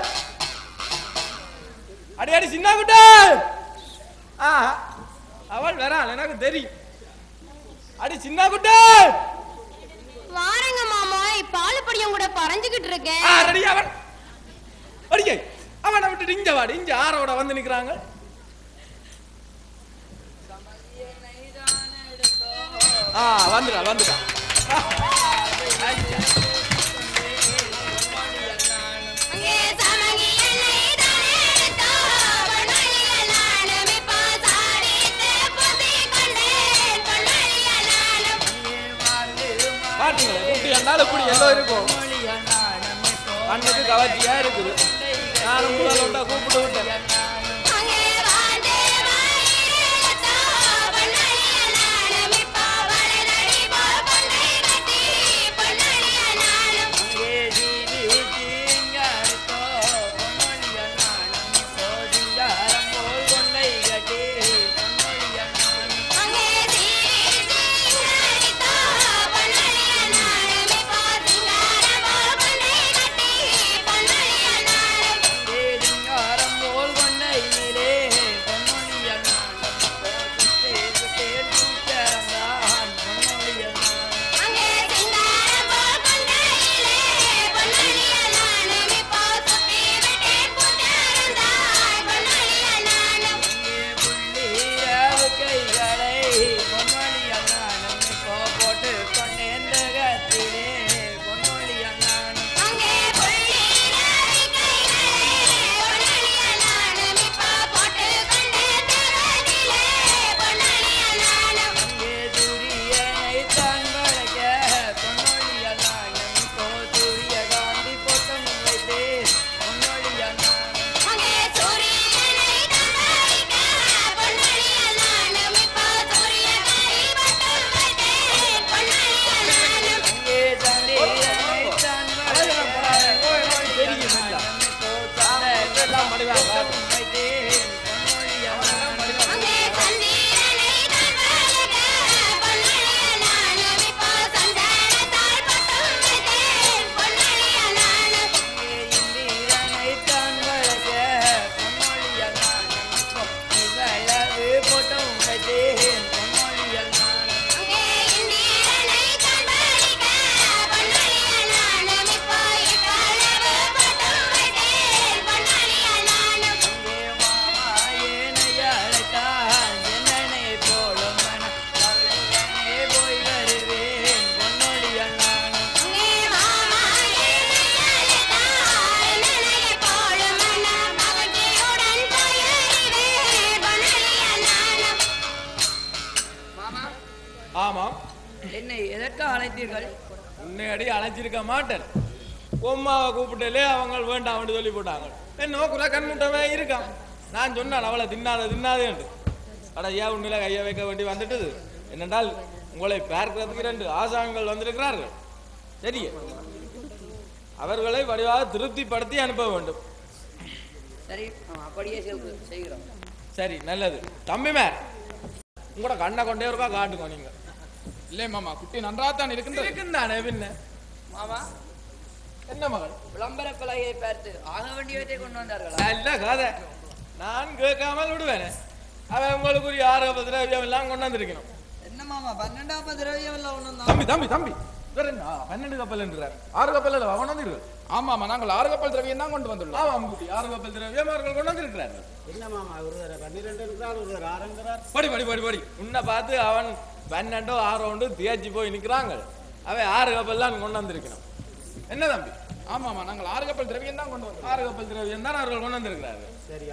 அடி அடி சின்ன குட்டை ஆ அவள் வராள் எனக்கு தெரியும் அடி சின்ன குட்டை வாரங்க மாமா பால் படியம் கூட பறஞ்சுக்கிட்டு இருக்கேன் ஆ, ரெடி அவன் அடியே அவனை விட்டுட்டு இங்க வாடி இங்க ஆரோட வந்து நிக்கிறாங்க ஆ வந்துடா வந்துடா அங்கே சமங்கி எண்ணெய் தானே எடுத்தோ, பொன்னாளிகள் நானும் இப்போ சாடித்து புத்திக் கொண்டேன், பொன்னாளிகள் நானும். பாட்டுங்களே குட்டி என்னால இப்படி எல்லாம் இருக்கும் கண்ணுக்கு கவர்ச்சியா இருக்குது நானும் முதல்ல கூப்பிட்டு விட்டேன் அங்கே வாழ்ந்து வாயிலெடுத்தோ, பொன்னாளிகள் நானும் இப்போ வளரடி போல் கொண்டை கட்டி, பொன்னாளிகள் நானும். அங்கே சீரி சீங்கரித்தோ, பொன்னாளிகள் நானும் இப்போ சிங்காரம் போல் கொண்டை கட்டி, பொன்னாளிகள் நானும். என்னை எதற்காக அழைத்தீர்கள் முன்னாடி அழைச்சிருக்க மாட்டேன் உம்மாவை கூப்பிட்டலே அவங்க வேண்டாம் சொல்லி போட்டாங்க என்ன குறை கண்முட்டமே இருக்கான் நான் சொன்னேன் அவளை தின்னாத தின்னாதேன்ட்டு அட ஏன் உன்னில கையை வைக்க வேண்டி வந்துட்டது என்னென்றால் உங்களை பார்க்கிறதுக்கு இரண்டு ஆசாமிகள் வந்திருக்கிறார்கள் சரி அவர்களை வடிவாக திருப்திப்படுத்தி அனுப்ப வேண்டும் சரி ஆ, அப்படியே செய்கு- செய்கிறோம் சரி நல்லது தம்பிமார் உங்களோட கண்ணை கொண்டே இருக்கா காட்டுங்க நீங்க இல்லை மாமா குட்டி நன்றாத்தான் இருக்கின்றது இருக்குந்தானே பின்ன மாமா என்ன மகள் விளம்பர பலகையை பார்த்து ஆக வேண்டியவற்றை கொண்டு வந்தார்களா நல்ல கதை நான் கேட்காமல் விடுவேனே அவன் உங்களுக்குரிய ஆரோக்கிய திரவியம் எல்லாம் கொண்டு வந்திருக்கணும் என்ன மாமா பன்னெண்டாம் திரவியம் எல்லாம் ஒண்ணும் தம்பி தம்பி தம்பி வேற என்ன? ஆ, பன்னெண்டு கப்பல் என்றார் ஆறு கப்பல் இல்ல கொண்டு வந்தீர்கள் ஆமாமா நாங்கள் ஆறு கப்பல் திரவியம் தான் கொண்டு வந்துள்ளோம் ஆமாம் குட்டி ஆறு கப்பல் திரவியம் அவர்கள் கொண்டு வந்திருக்கிறார்கள் படி படி படி படி உன்னை பார்த்து அவன் பன்னெண்டோ ஆறோ உண்டு தேய்ச்சி போய் நிற்கிறாங்க அவன் ஆறு கப்பல்லாம் கொண்டு வந்திருக்கணும் என்ன தம்பி ஆமாமா நாங்கள் ஆறு கப்பல் திரவியம் தான் கொண்டு வந்தோம் ஆறு கப்பல் திரவியம் தான் அவர்கள் கொண்டு வந்திருக்கிறார்கள்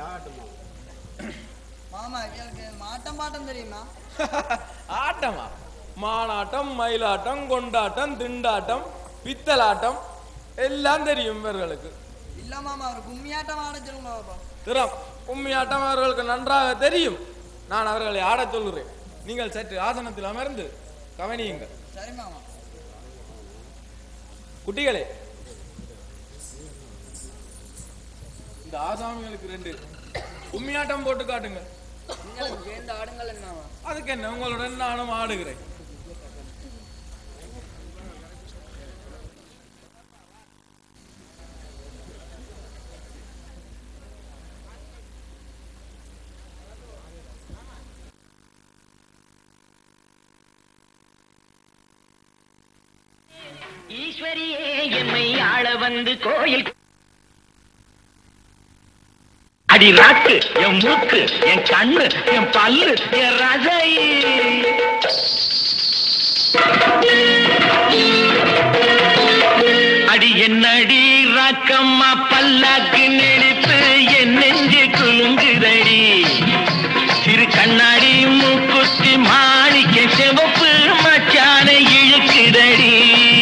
மாமா எனக்கு மாட்டம் பாட்டம் தெரியுமா ஆட்டமா மானாட்டம் மயிலாட்டம் கொண்டாட்டம் திண்டாட்டம் பித்தலாட்டம் எல்லாம் தெரியும் இவர்களுக்கு இல்ல மாமா ஒரு கும்மியாட்டம் ஆட சொல்லுங்க பாப்பா திறம் உண்மையாட்டம் அவர்களுக்கு நன்றாக தெரியும் நான் அவர்களை ஆடச் சொல்கிறேன் நீங்கள் சற்று ஆசனத்தில் அமர்ந்து கவனியுங்கள் சரி மாமா குட்டிகளே இந்த ஆசாமிகளுக்கு ரெண்டு உண்மையாட்டம் போட்டு காட்டுங்க நீங்களும் சேர்ந்து ஆடுங்கள் என்னவா அதுக்கு என்ன உங்களுடன் நானும் ஆடுகிறேன் ஈஸ்வரியே எம்மை ஆள வந்து கோயில் அடி ராக்கு என் மூக்கு என் கண்ணு என் பல்லு என் ரசை அடி என்னடி ராக்கம்மா பல்லாக்கு நெளிப்பு என் நெஞ்சு குலுங்குதடி சிறு கண்ணாடி மூக்குத்தி மாணிக்க சிவப்பு மச்சான இழுக்குதடி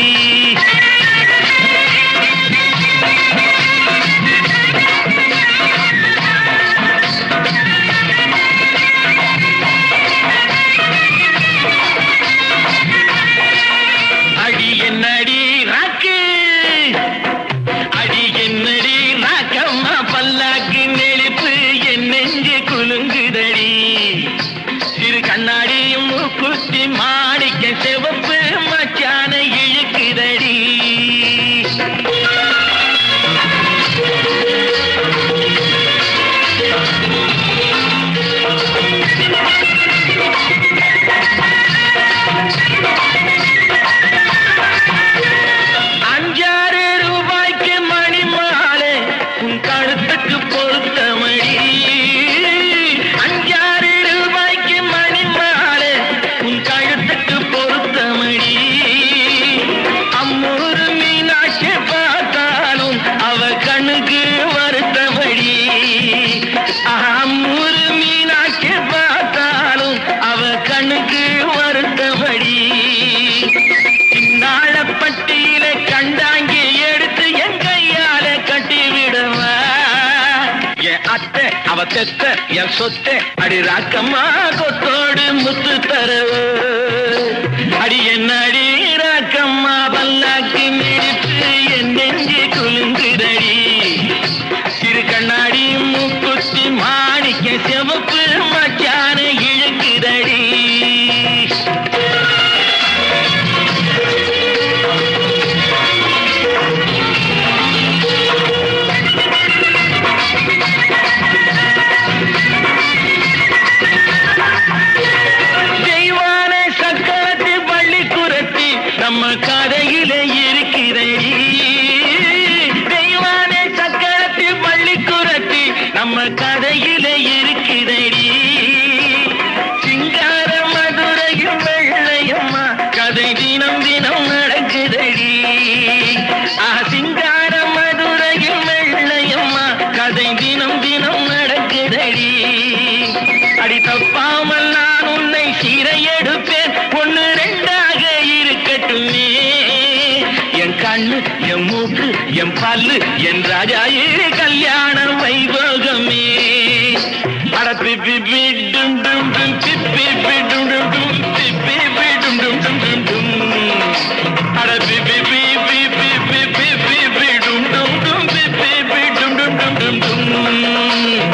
அடி என்னடி ராக்கு அடி என்னடி ராக்கம்மா பல்லாக்கு நெளிப்பு என் நெஞ்சு குலுங்குதடி சிறு கண்ணாடியும் மூக்குத்தி மாணிக்க சிவப்பு மச்சான இழுக்குதடி அஞ்சாறு ரூபாய்க்கு மணி மாலை உன் கழுத்துக்கு பொருத்தமடி அஞ்சாறு ரூபாய்க்கு மணி மாலை உன் கழுத்துக்கு பொருத்தமடி அம்மூரு மீனாட்சி பார்த்தாலும் அவ கண்ணுக்கு வருத்தமடி அம்மூரு மீனாட்சி பார்த்தாலும் அவ கண்ணுக்கு வருத்தமடி நாளப்பட்டியில கண்டாங்கி எடுத்து என் கையால கட்டி விடுவா என் அத்தை அவ தெத்த என் சொத்தை அடி ராக்கம்மா கொத்தோடு முத்து தரவு அடி என்ன அடி ராக்கம்மா பல்லாக்கு மிடிப்பு என் நெஞ்சு குலுங்குதடி சிறு கண்ணாடி மூக்குத்தி மாணிக்க சிவப்பு மச்சான இழுக்குதடி தெய்வான சக்கரத்து பள்ளி குரத்தி நம்ம கதையில இருக்கிறடி தெய்வான சக்கரத்து பள்ளி குரத்தி நம்ம கதையில இருக்கிறடி சிங்கார மதுரையும் வெள்ளையம்மா கதை தினம் தினம் நடக்குதடி ஆ சிங்கார மதுரையும் வெள்ளையம்மா கதை தினம் தினம் நடக்குதடி அடி தப்பாமல் நான் உன்னை சீரை எடுப்பேன் ஒண்ணு ரெண்டாக கண்ணு என் மூக்கு என் பல்லு என் ராஜாயே கல்யாண வைபோகமே அட பிப்பி பி டும் டும் டும் பிப்பி பி டும் டும் டும் பிப்பி பி டும் டும் டும் டும் டும் அட பிப்பி பி பி பி பி பி பி பி டும் டும் டும் பிப்பி பி டும் டும் டும் டும் டும்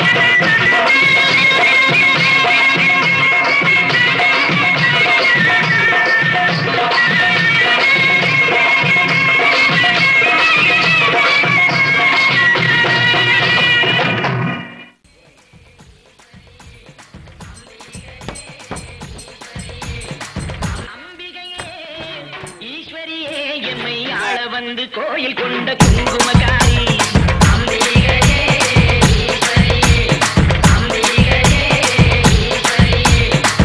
ஈஸ்வரியே எம்மை ஆள வந்து கோயில் கொண்ட குங்குமகாரி அம்பிகையே, ஈஸ்வரியே, அம்பிகையே, ஈஸ்வரியே.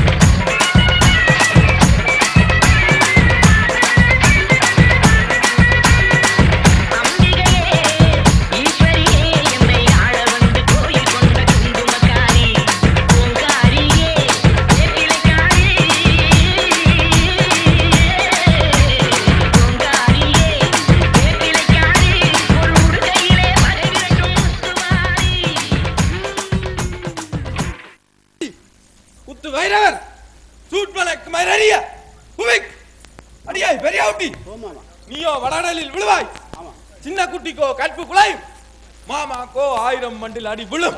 அம்பிகையே, ஈஸ்வரியே, எம்மை ஆள வந்து கோயில் கொண்ட குங்குமகாரி. பூங்காரியே, வேப்பிலைக்காரி. பூங்காரியே, வேப்பிலைக்காரி. ஒரு உடுக்கையிலே மறைவிரட்டும் முத்துமாரி. குத்து வைரவர் சூட் மலக் மரறிய உவிக் அடியாய் பெரிய குட்டி நீயோ வடடலில் விழுவாய் சின்ன குட்டிக்கோ கற்பு குலையும் மாமாக்கோ ஆயிரம் மண்டில் அடி விழும்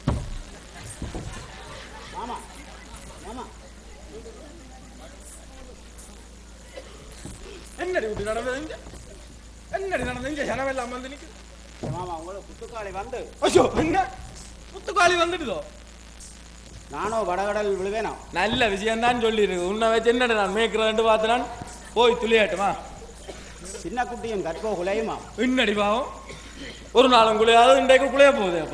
என்னடி குட்டி நடந்தது இங்க என்னடி நடந்தது இங்க ஜனமெல்லாம் வந்து நிக்கு மாமா உங்களுக்கு குத்துக்காளி வந்து ஐயோ என்ன முத்துக்காளி வந்துடுதோ நானும் வடகடல் விழுவேனா நல்ல விஷயம் தான் சொல்லியிருக்கு உன்னை வச்சு என்னடா நான் மேய்க்கிறேன் பார்த்தனான் போய் துளியாட்டுமா சின்ன குட்டியும் கற்போ குலையுமா என்னடி பாவம் ஒரு நாளும் குளியாது இன்றைக்கு குளிய போகுது அப்ப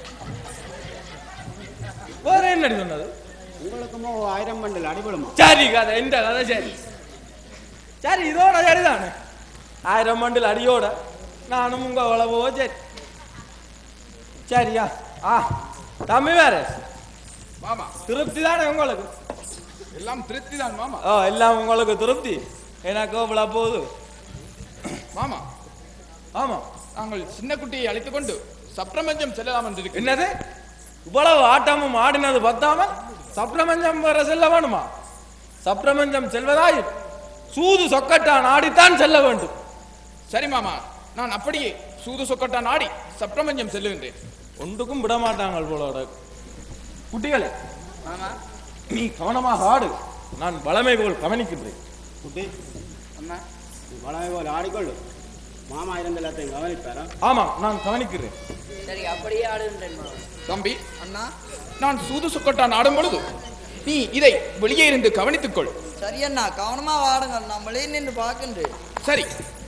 வேற என்னடி சொன்னது உங்களுக்குமோ ஆயிரம் பண்டில் அடிபடுமா சரி கதை இந்த கதை சரி சரி இதோட சரிதானே ஆயிரம் மண்டில் அடியோட நானும் உங்க உழவோ சரி சரியா ஆ தம்பி வேற மாமா திருப்தி தானே உங்களுக்கு எல்லாம் திருப்தி தான் மாமா ஓ எல்லாம் உங்களுக்கு திருப்தி எனக்கு இவ்வளோ போகுது மாமா ஆமா நாங்கள் சின்ன குட்டியை அழைத்துக் கொண்டு சப்ரமஞ்சம் செல்லலாம் என்று இருக்கிறோம். என்னது இவ்வளவு ஆட்டமும் ஆடினது பத்தாம சப்ரமஞ்சம் வர செல்ல வேணுமா சப்ரமஞ்சம் செல்வதாய் சூது சொக்கட்டான் ஆடித்தான் செல்ல வேண்டும் சரி மாமா நான் அப்படியே சூது சொக்கட்டா நாடி சப்ரமஞ்சம் செல்லுகின்றேன் ஒன்றுக்கும் விட மாட்டாங்கள் போலோட குட்டிகளே நீ கவனமாக ஆடு நான் வளமை போல் கவனிக்கின்றேன் குட்டி அம்மா நீ வளமை போல் ஆடிக்கொள்ளு மாமா இருந்த எல்லாத்தையும் கவனிப்பாரா ஆமா நான் கவனிக்கிறேன் சரி அப்படியே ஆடுகின்றேன் மாமா. தம்பி அண்ணா நான் சூது சொக்கட்டா நாடும் பொழுது நீ இதை வெளியே இருந்து கவனித்துக்கொள் சரி அண்ணா கவனமா வாடுங்க நான் வெளியே நின்று பார்க்கின்றேன் சரி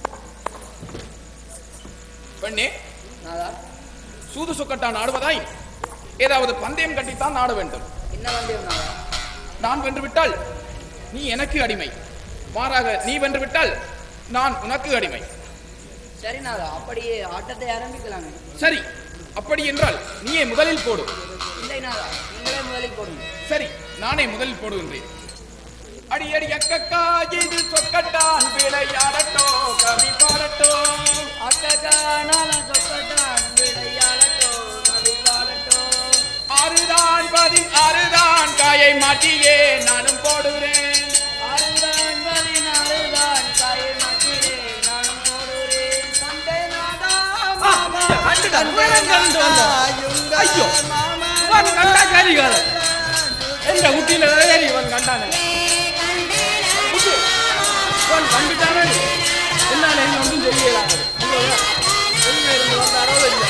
பெண்ணே நாதா சூது சொக்கட்டா நாடுவதாய் ஏதாவது பந்தயம் கட்டித்தான் நாட வேண்டும் என்ன வந்தேன் நாதா நான் வென்று விட்டால் நீ எனக்கு அடிமை மாறாக நீ வென்று விட்டால் நான் உனக்கு அடிமை சரி நாதா அப்படியே ஆட்டத்தை ஆரம்பிக்கலாமே சரி அப்படி என்றால் நீயே முதலில் போடு இல்லை நாதா நீங்களே முதலில் போடுங்க சரி நானே முதலில் போடுகின்றேன் அடி அடி அக்கக்கா இது சொக்கட்டான் விளையாடட்டோ கவி பாடட்டோ அக்கா நானும் சொக்கட்டான் விளையாடட்டோ நதி பாடட்டோ ஆறுதான் பதி ஆறுதான் காயை மாட்டியே நானும் போடுகிறேன் அறுதான் பதினாறுதான் காயை மாட்டிலே நானும் போடுறேன் சண்டை நாதா மாமா கண்டுட்டான், இவன் கண்டு வந்தான். ஐயோ இவன் கண்டா கரிகால எந்த குட்டியில ஏறி இவன் கண்டானே குட்டி, இவன் கண்டுட்டானே என்னால என்ன ஒன்றும் தெரியல எங்க இருந்து வந்தாரோ இல்லை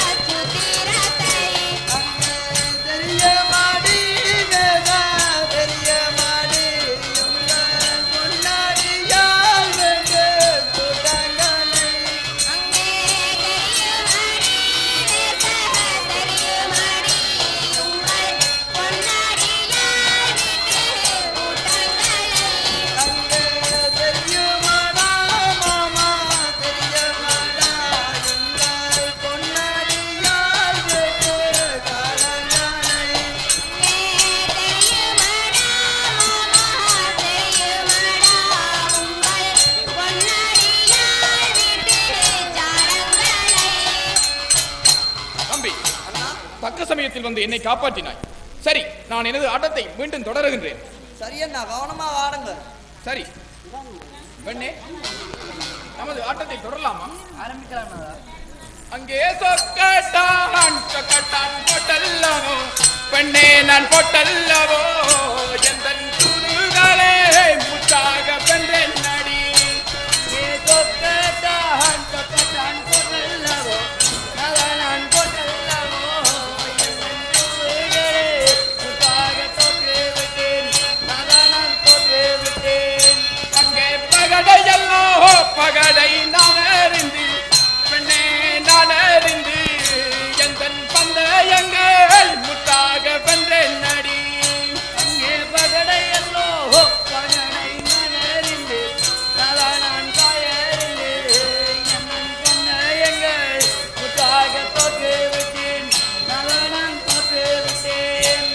பெரிய மாடி வேதா பெரிய மாடி உங்க பொன்னாடியால் வென்று கூட்டாங்கனை பொன்னாடியார் தக்க சமயத்தில் வந்து என்னை காப்பாற்றினாய் சரி நான் எனது ஆட்டத்தை மீண்டும் தொடருகின்றேன் சரி அண்ணா கவனமா ஆடுங்க சரி பெண்ணே நமது ஆட்டத்தை தொடரலாமா ஆரம்பிக்கலாம் அங்கே சொக்கட்டான் சொக்கட்டான் போட்டல்லவோ பெண்ணே நான் போட்டல்லவோ எந்த துருகளே முத்தாக பென்றேன் நடி சொக்கட்டான் சொக்கட்டான் போட்டல்லவோ நான் போட்டல்லவோ அங்கே பகடையல்லோ பகடை நான் அறிந்து பெண்ணே நான் அறிந்து எந்த பந்தயங்கள் முத்தாக வென்றேன் நடி அங்கே பகடையல்லோ பகடை நான் அறிந்து நலா நான் காயறிந்து எம்மன் பந்தயங்கள் முத்தாக தோற்று விட்டேன் நலா நான் தோற்று விட்டேன்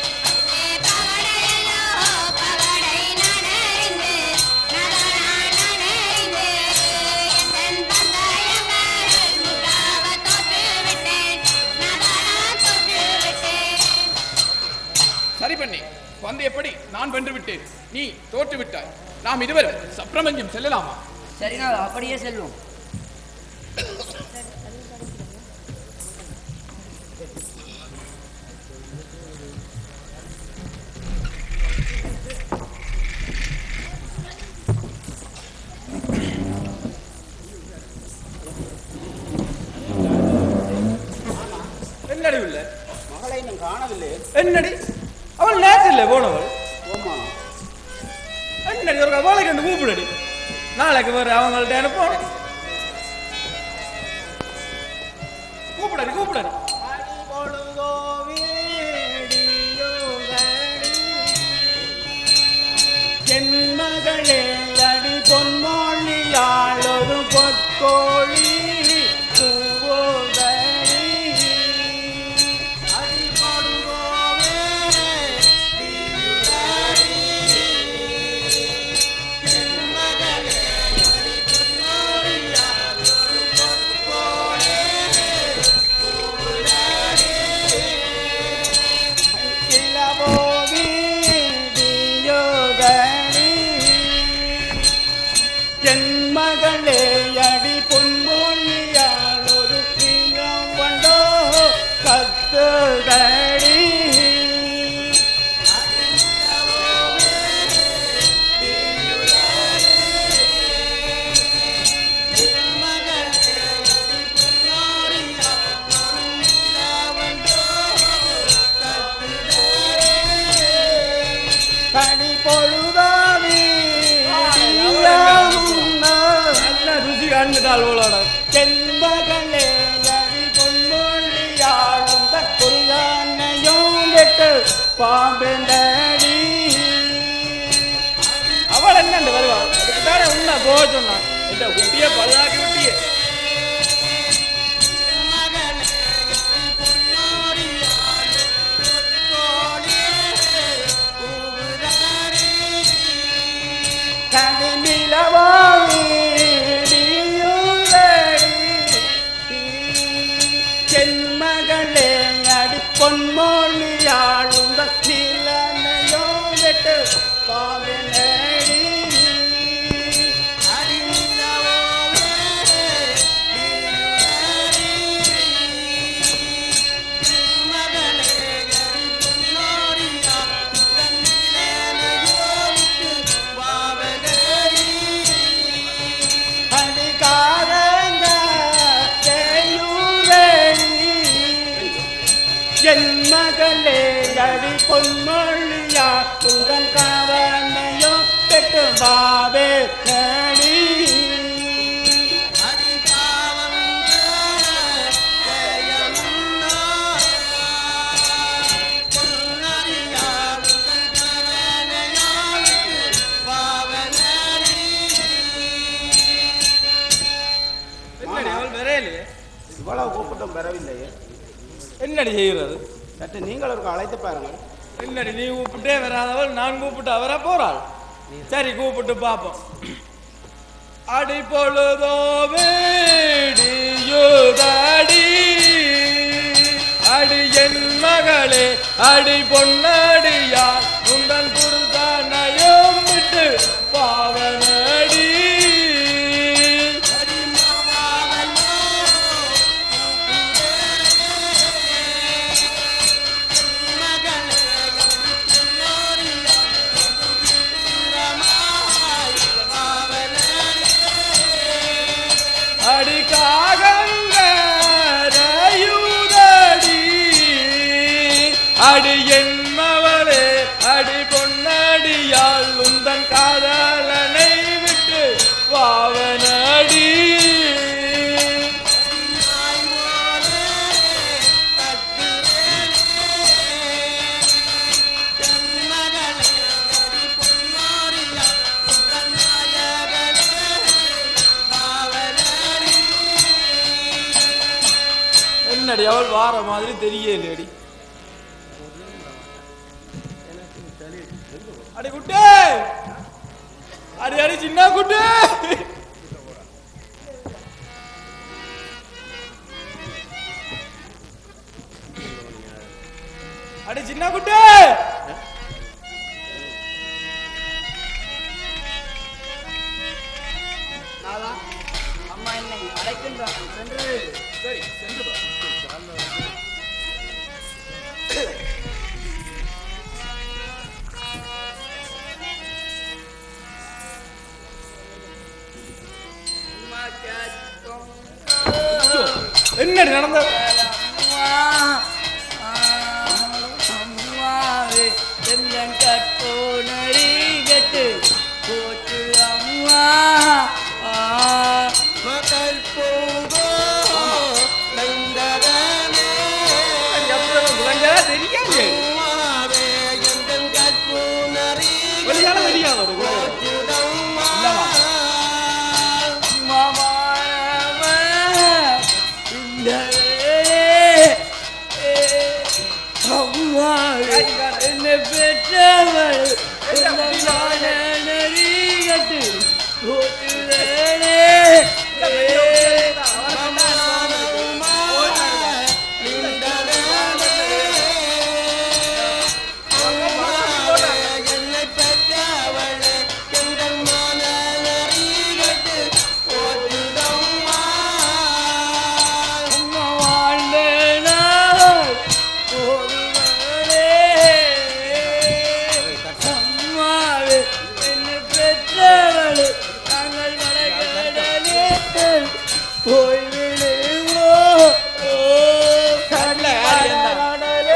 சரி பண்ணி வந்து எப்படி நான் வென்று விட்டேன் நீ தோற்று விட்டாய் நாம் இருவரும் சப்ரமஞ்சம் செல்லலாமா சரி நான் அப்படியே செல்வோம் என்னடி உள்ள மகளை இன்னும் காணவில்லை என்னடி அவள் நேற்று இல்லை போனவள் ஓமா என்னடி ஒரு அவளை கண்டு கூப்பிடடி நாளைக்கு வர அவங்கள்ட்ட அனுப்பணும் கூப்பிடடி கூப்பிடடி மகளே அடி பொன்மொழியாளொரு பொற்கோழி பூவோதரி அடி கொடுவோமே ஜன்மகளே அடி பொன்மொழியால் ஒரு தீங்கம் கொண்டோ கத்துதடி தனி பொழுதாவி நல்ல ருசி காண்பிட்டாள் அவளோட செண்பகளே அடி பொன்மொழியாளும் தற்கொள்ளையும் வெட்டு பாம்பெண்டடி அவள் என்னண்டு வருவாள் அதுக்கு தானே உன்ன போக சொன்னான் இந்த குட்டிய பல்லாக்கி விட்டியே சென்மகளே அடி பொன்மொழியாளும் நிலனையோ வெட்டு பாவனடி அடிகாரங்க செய்யுரடி என் மகளே அடி பொன்மொழியா உங்கள் காவனையோ பெற்று பாவே நடி என்னடி அவள் வரையிலையே இவ்வளவு கூப்பிட்டும் பெறவில்லையே என்னடி செய்கிறது சற்று நீங்கள் ஒரு அழைத்து பாருங்கள் என்னடி நீ கூப்பிட்டே வராதவள் நான் கூப்பிட்டு அவரா போறாள் சரி கூப்பிட்டு பார்ப்போம் அடி பொழுதோ வேடியுதடி அடி என் மகளே அடி பொன்னடியார் உந்தன் குருதானையும் விட்டு பாவனடி அடி காகங்கரையுதடி அடி என் மவளே அடி பொன்னடியால் உந்தன் காதலனை விட்டு பாவனடி என்னடி அவள் வார மாதிரி தெரியலையடி அடி குட்டே அடி அடி சின்ன குட்டே அடி சின்ன குட்டே நாதா அம்மா என்னை அழைக்கின்றார்கள் சென்று சரி சென்று வா. என்னடி நடந்த அம்மாவே எந்தன் கற்போனரி கெட்டு போற்று அம்மா மகள் போகோ நந்தரனே தெரியாது அம்மாவே எந்தன் கற்பூனரி வெளியால தெரியாது ஒரு கூட. இல்லவா? இந்த அம்மாவே என்னை பெற்றவள் நெறிகட்டு போற்றுதே என்னை பெற்றவளே எங்கள் மனநறிகட்டு போற்றுதம்மா அம்மா வாழ்ந்த நாள் ஒருவரே. அம்மாவே, என்னை பெற்றவளே, நாங்கள் கடற்கடலே போய்விடுவோம். ஓ, கடற்கடலே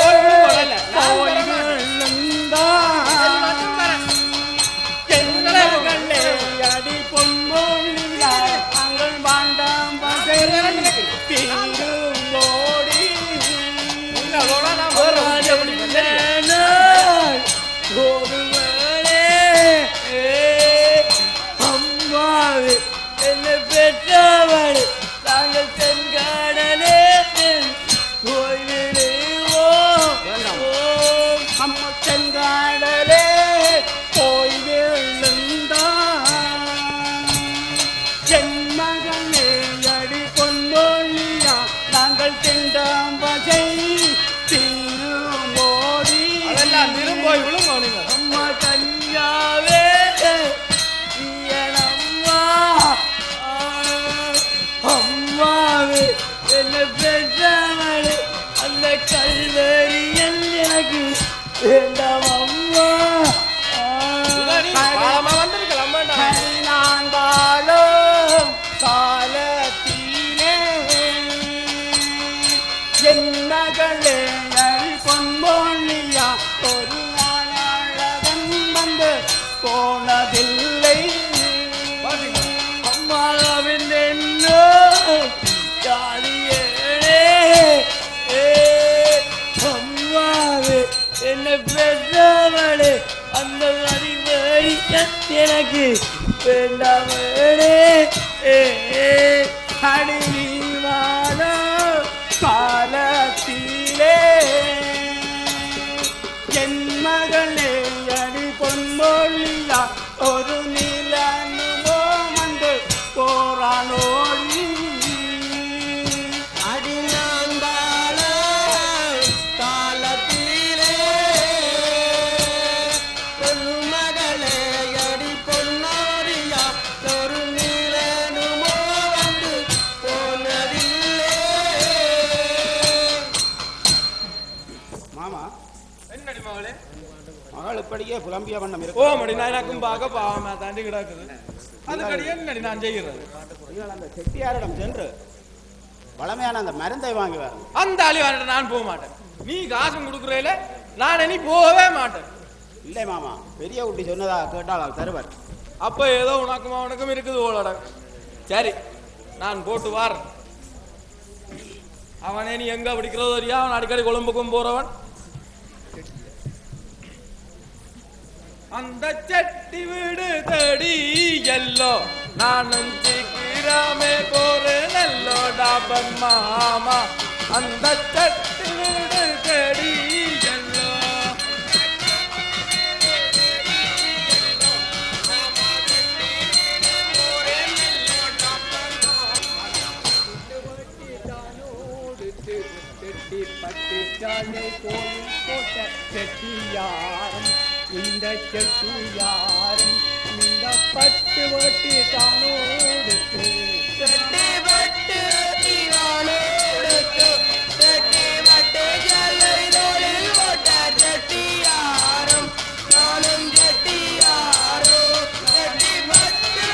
போய்விழுந்தான். எங்களே அடி பொன்பொழிலா, நாங்கள் வாண்டாம் பகல் தீரும்போடி. நாள் ஒருவரே, அம்மாவே, என்னை பெற்றவளே, நாங்கள் தென்காடலே போய்விடுவோம். ஓம் அம்மா தென்காடலே போய் விழுந்தான். என் மகனே அடி பொன்னொழியா நாங்கள் திண்டாம்பகை திருமோடி அதெல்லாம் திரும்போய் விழுங்க நீங்க அம்மா கன்யாவே அம்மா அம்மாவே என்னை பெற்றவளே அந்த கல்வரியல் எனக்கு வேண்டாம் அம்மா பாலமா வந்திருக்கலாம் வேண்டாம். நான் வாழும் காலத்திலே என் மகளே அழி பொன்பொழியா ஒரு நாளகன் வந்து போனதில்லை அம்மாவின் என்னோ ஜாலியேளே ஏ அம்மாவே என்னை பெற்றவளே அந்த அறிவறி எனக்கு வேண்டாமலே ஏ அடி நீ வாழோ காலத்திலே என் மகளே அடி பொன்மொழியா ஒரு நிலனுமோ வந்து போரானோடி அடி நான் வாழ காலத்திலே இப்படியே புலம்பிய வண்ணம் ஓ மடி நான் எனக்கும் பார்க்க பாவமா தாண்டி கிடக்குது அதுக்கடி என்னடி நான் செய்கிறது நீங்கள் அந்த செட்டியாரிடம் சென்று பழமையான அந்த மருந்தை வாங்கி வரணும் அந்த அழிவான நான் போக மாட்டேன் நீ காசும் கொடுக்குறேல நான் இனி போகவே மாட்டேன் இல்லை மாமா பெரிய குட்டி சொன்னதா கேட்டால் அவர் தருவார் அப்ப ஏதோ உனக்கும் அவனுக்கும் இருக்குது ஓலோட சரி நான் போட்டு வாரேன் அவனே நீ எங்க பிடிக்கிறதோ தெரியா அவன் அடிக்கடி கொழும்புக்கும் போறவன் அந்த செட்டி வீடு தேடி எல்லோ நானும் சீக்கிரமே போறேன் எல்லோ டாபன் மாமா அந்த செட்டி வீடு தேடி எல்லோ செட்டியாரும் இந்த செட்டியாரும் இந்த பட்டு வட்டி தானோடுக்கு செட்டி வட்டு தீவானோடுக்கு செட்டி வட்டு ஜல்லை தோளில் போட்ட செட்டியாரும் நானும் செட்டியாரும் செட்டி வட்டு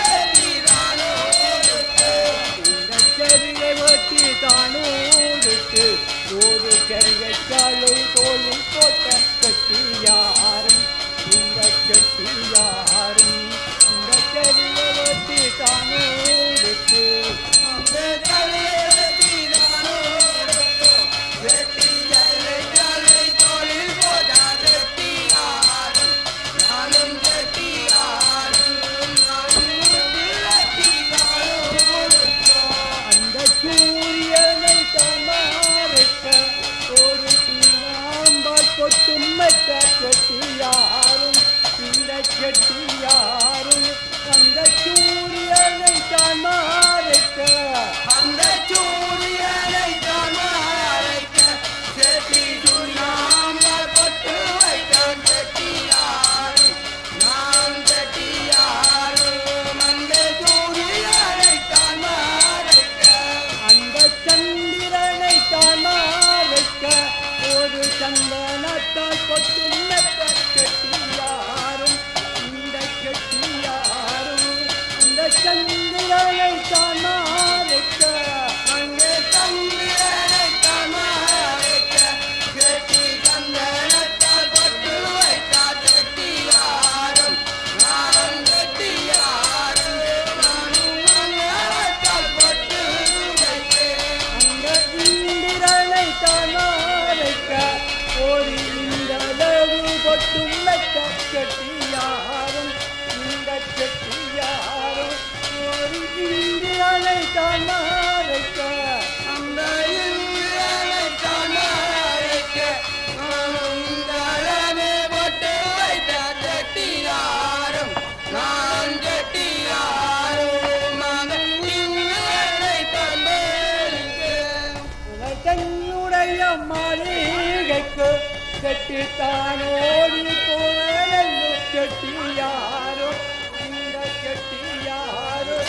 தீவானோடுக்கு இந்த செடியை வட்டி தானோடுக்கு ஒரு கரிய சாலை தோளில் போட்ட கட்டியாரும் இந்த கட்டியாரும் இந்த செடியை வட்டி தானோடுக்கு இந்த செடியை வட்டி தானோடுக்கு வெட்டி சாலை சாலை தோளில் போட்ட கட்டியாரும் நானும் கட்டியாரும் நானும் வெட்டி தானோடுக்கு அந்த சூரியனை தமாரக்க ஒரு நாம்பால் கொட்டும் மெத்த செட்டியாரும் இந்த செட்டியாரும் அந்த சூரியனை தமாரக்க அந்த சூரியனை தமாரக்க செட்டி சூரியாம்பால் கொட்டு வைத்தான் செட்டியாரும் நான் செட்டியாரும் அந்த சூரியனை தமாரக்க அந்த சந்திரனை தானாரைக்க ஒரு சந்தனத்தால் கொட்டும் மெத்த கெட்டியாரும் இந்த கெட்டியாரும் அந்த சந்திரனை தானாரைக்க அங்கே சந்திரனை தானாரைக்க கெட்டி சந்தனத்தால் கொட்டு வைத்தா கெட்டியாரும் நானும் கெட்டியாரும் நானும் மங்களத்தால் கொட்டு வைத்தேன் அந்த இந்திரனை தானாரைக்க ஒரு இந்தளவு பொட்டும் மெத்த கெட்டியாரும் இந்த கெட்டியாரும் ஒரு இந்திரனை தானாரைக்க அந்த இந்திரனை தானாரைக்க நானும் இந்தளவு பொட்டு வைத்த கெட்டியாரும் நான் கெட்டியாரும் அந்த இந்திரனை தந்தேன் தன்னுடைய மாளிகைக்கு கெட்டித்தானோடி போனு கெட்டியாரோ இந்த கெட்டியாரோ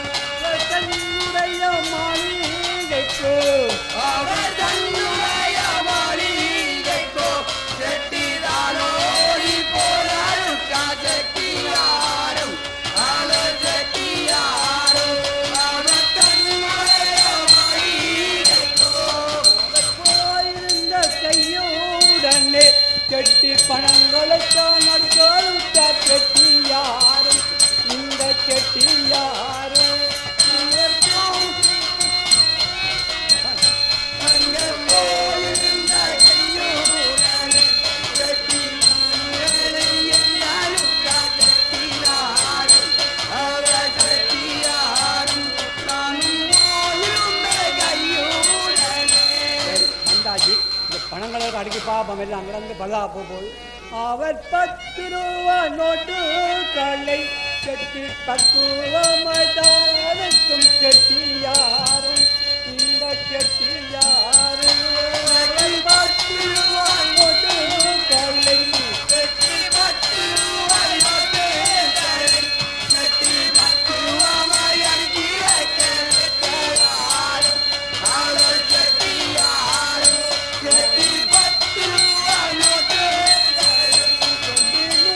தன்னுடைய மாளிகைக்கு அவர் தன்னுடைய மாளிகைக்கு கெட்டிதானோடி போனாரு கெட்டியாரும் அவர் கெட்டியாரும் அவர் தன்னுடைய மாளிகைக்கு போயிருந்த கையோடனே கெட்டி பணங்களைத்தான் அடுத்த கெட்டி யாரும் இந்த கெட்டி யாரும் அங்க போயிருந்த கையோடனே கெட்டி எல்லாரும் கெட்டி யாரும் அவர் கெட்டி யாரும் நானும் போயிருந்த கையோடனே வந்தாச்சு இந்த பணங்களை அடிக்கி பாப்பம் எல்லாம் அங்கிருந்து பல்லா போகுது அவர் பத்து ரூபா நோட்டு களை கட்டி பக்குவமதானுக்கும் கட்டி யாரும் இந்த கட்டி யாரும் அவர் பத்து ரூபா நோட்டு களை கட்டி பத்து ரூபா நோட்டு களை கட்டி பக்குவமாய் அடிக்கி வைக்க யாரும் அவர் கட்டி யாரும் கட்டி பத்து ரூபா நோட்டு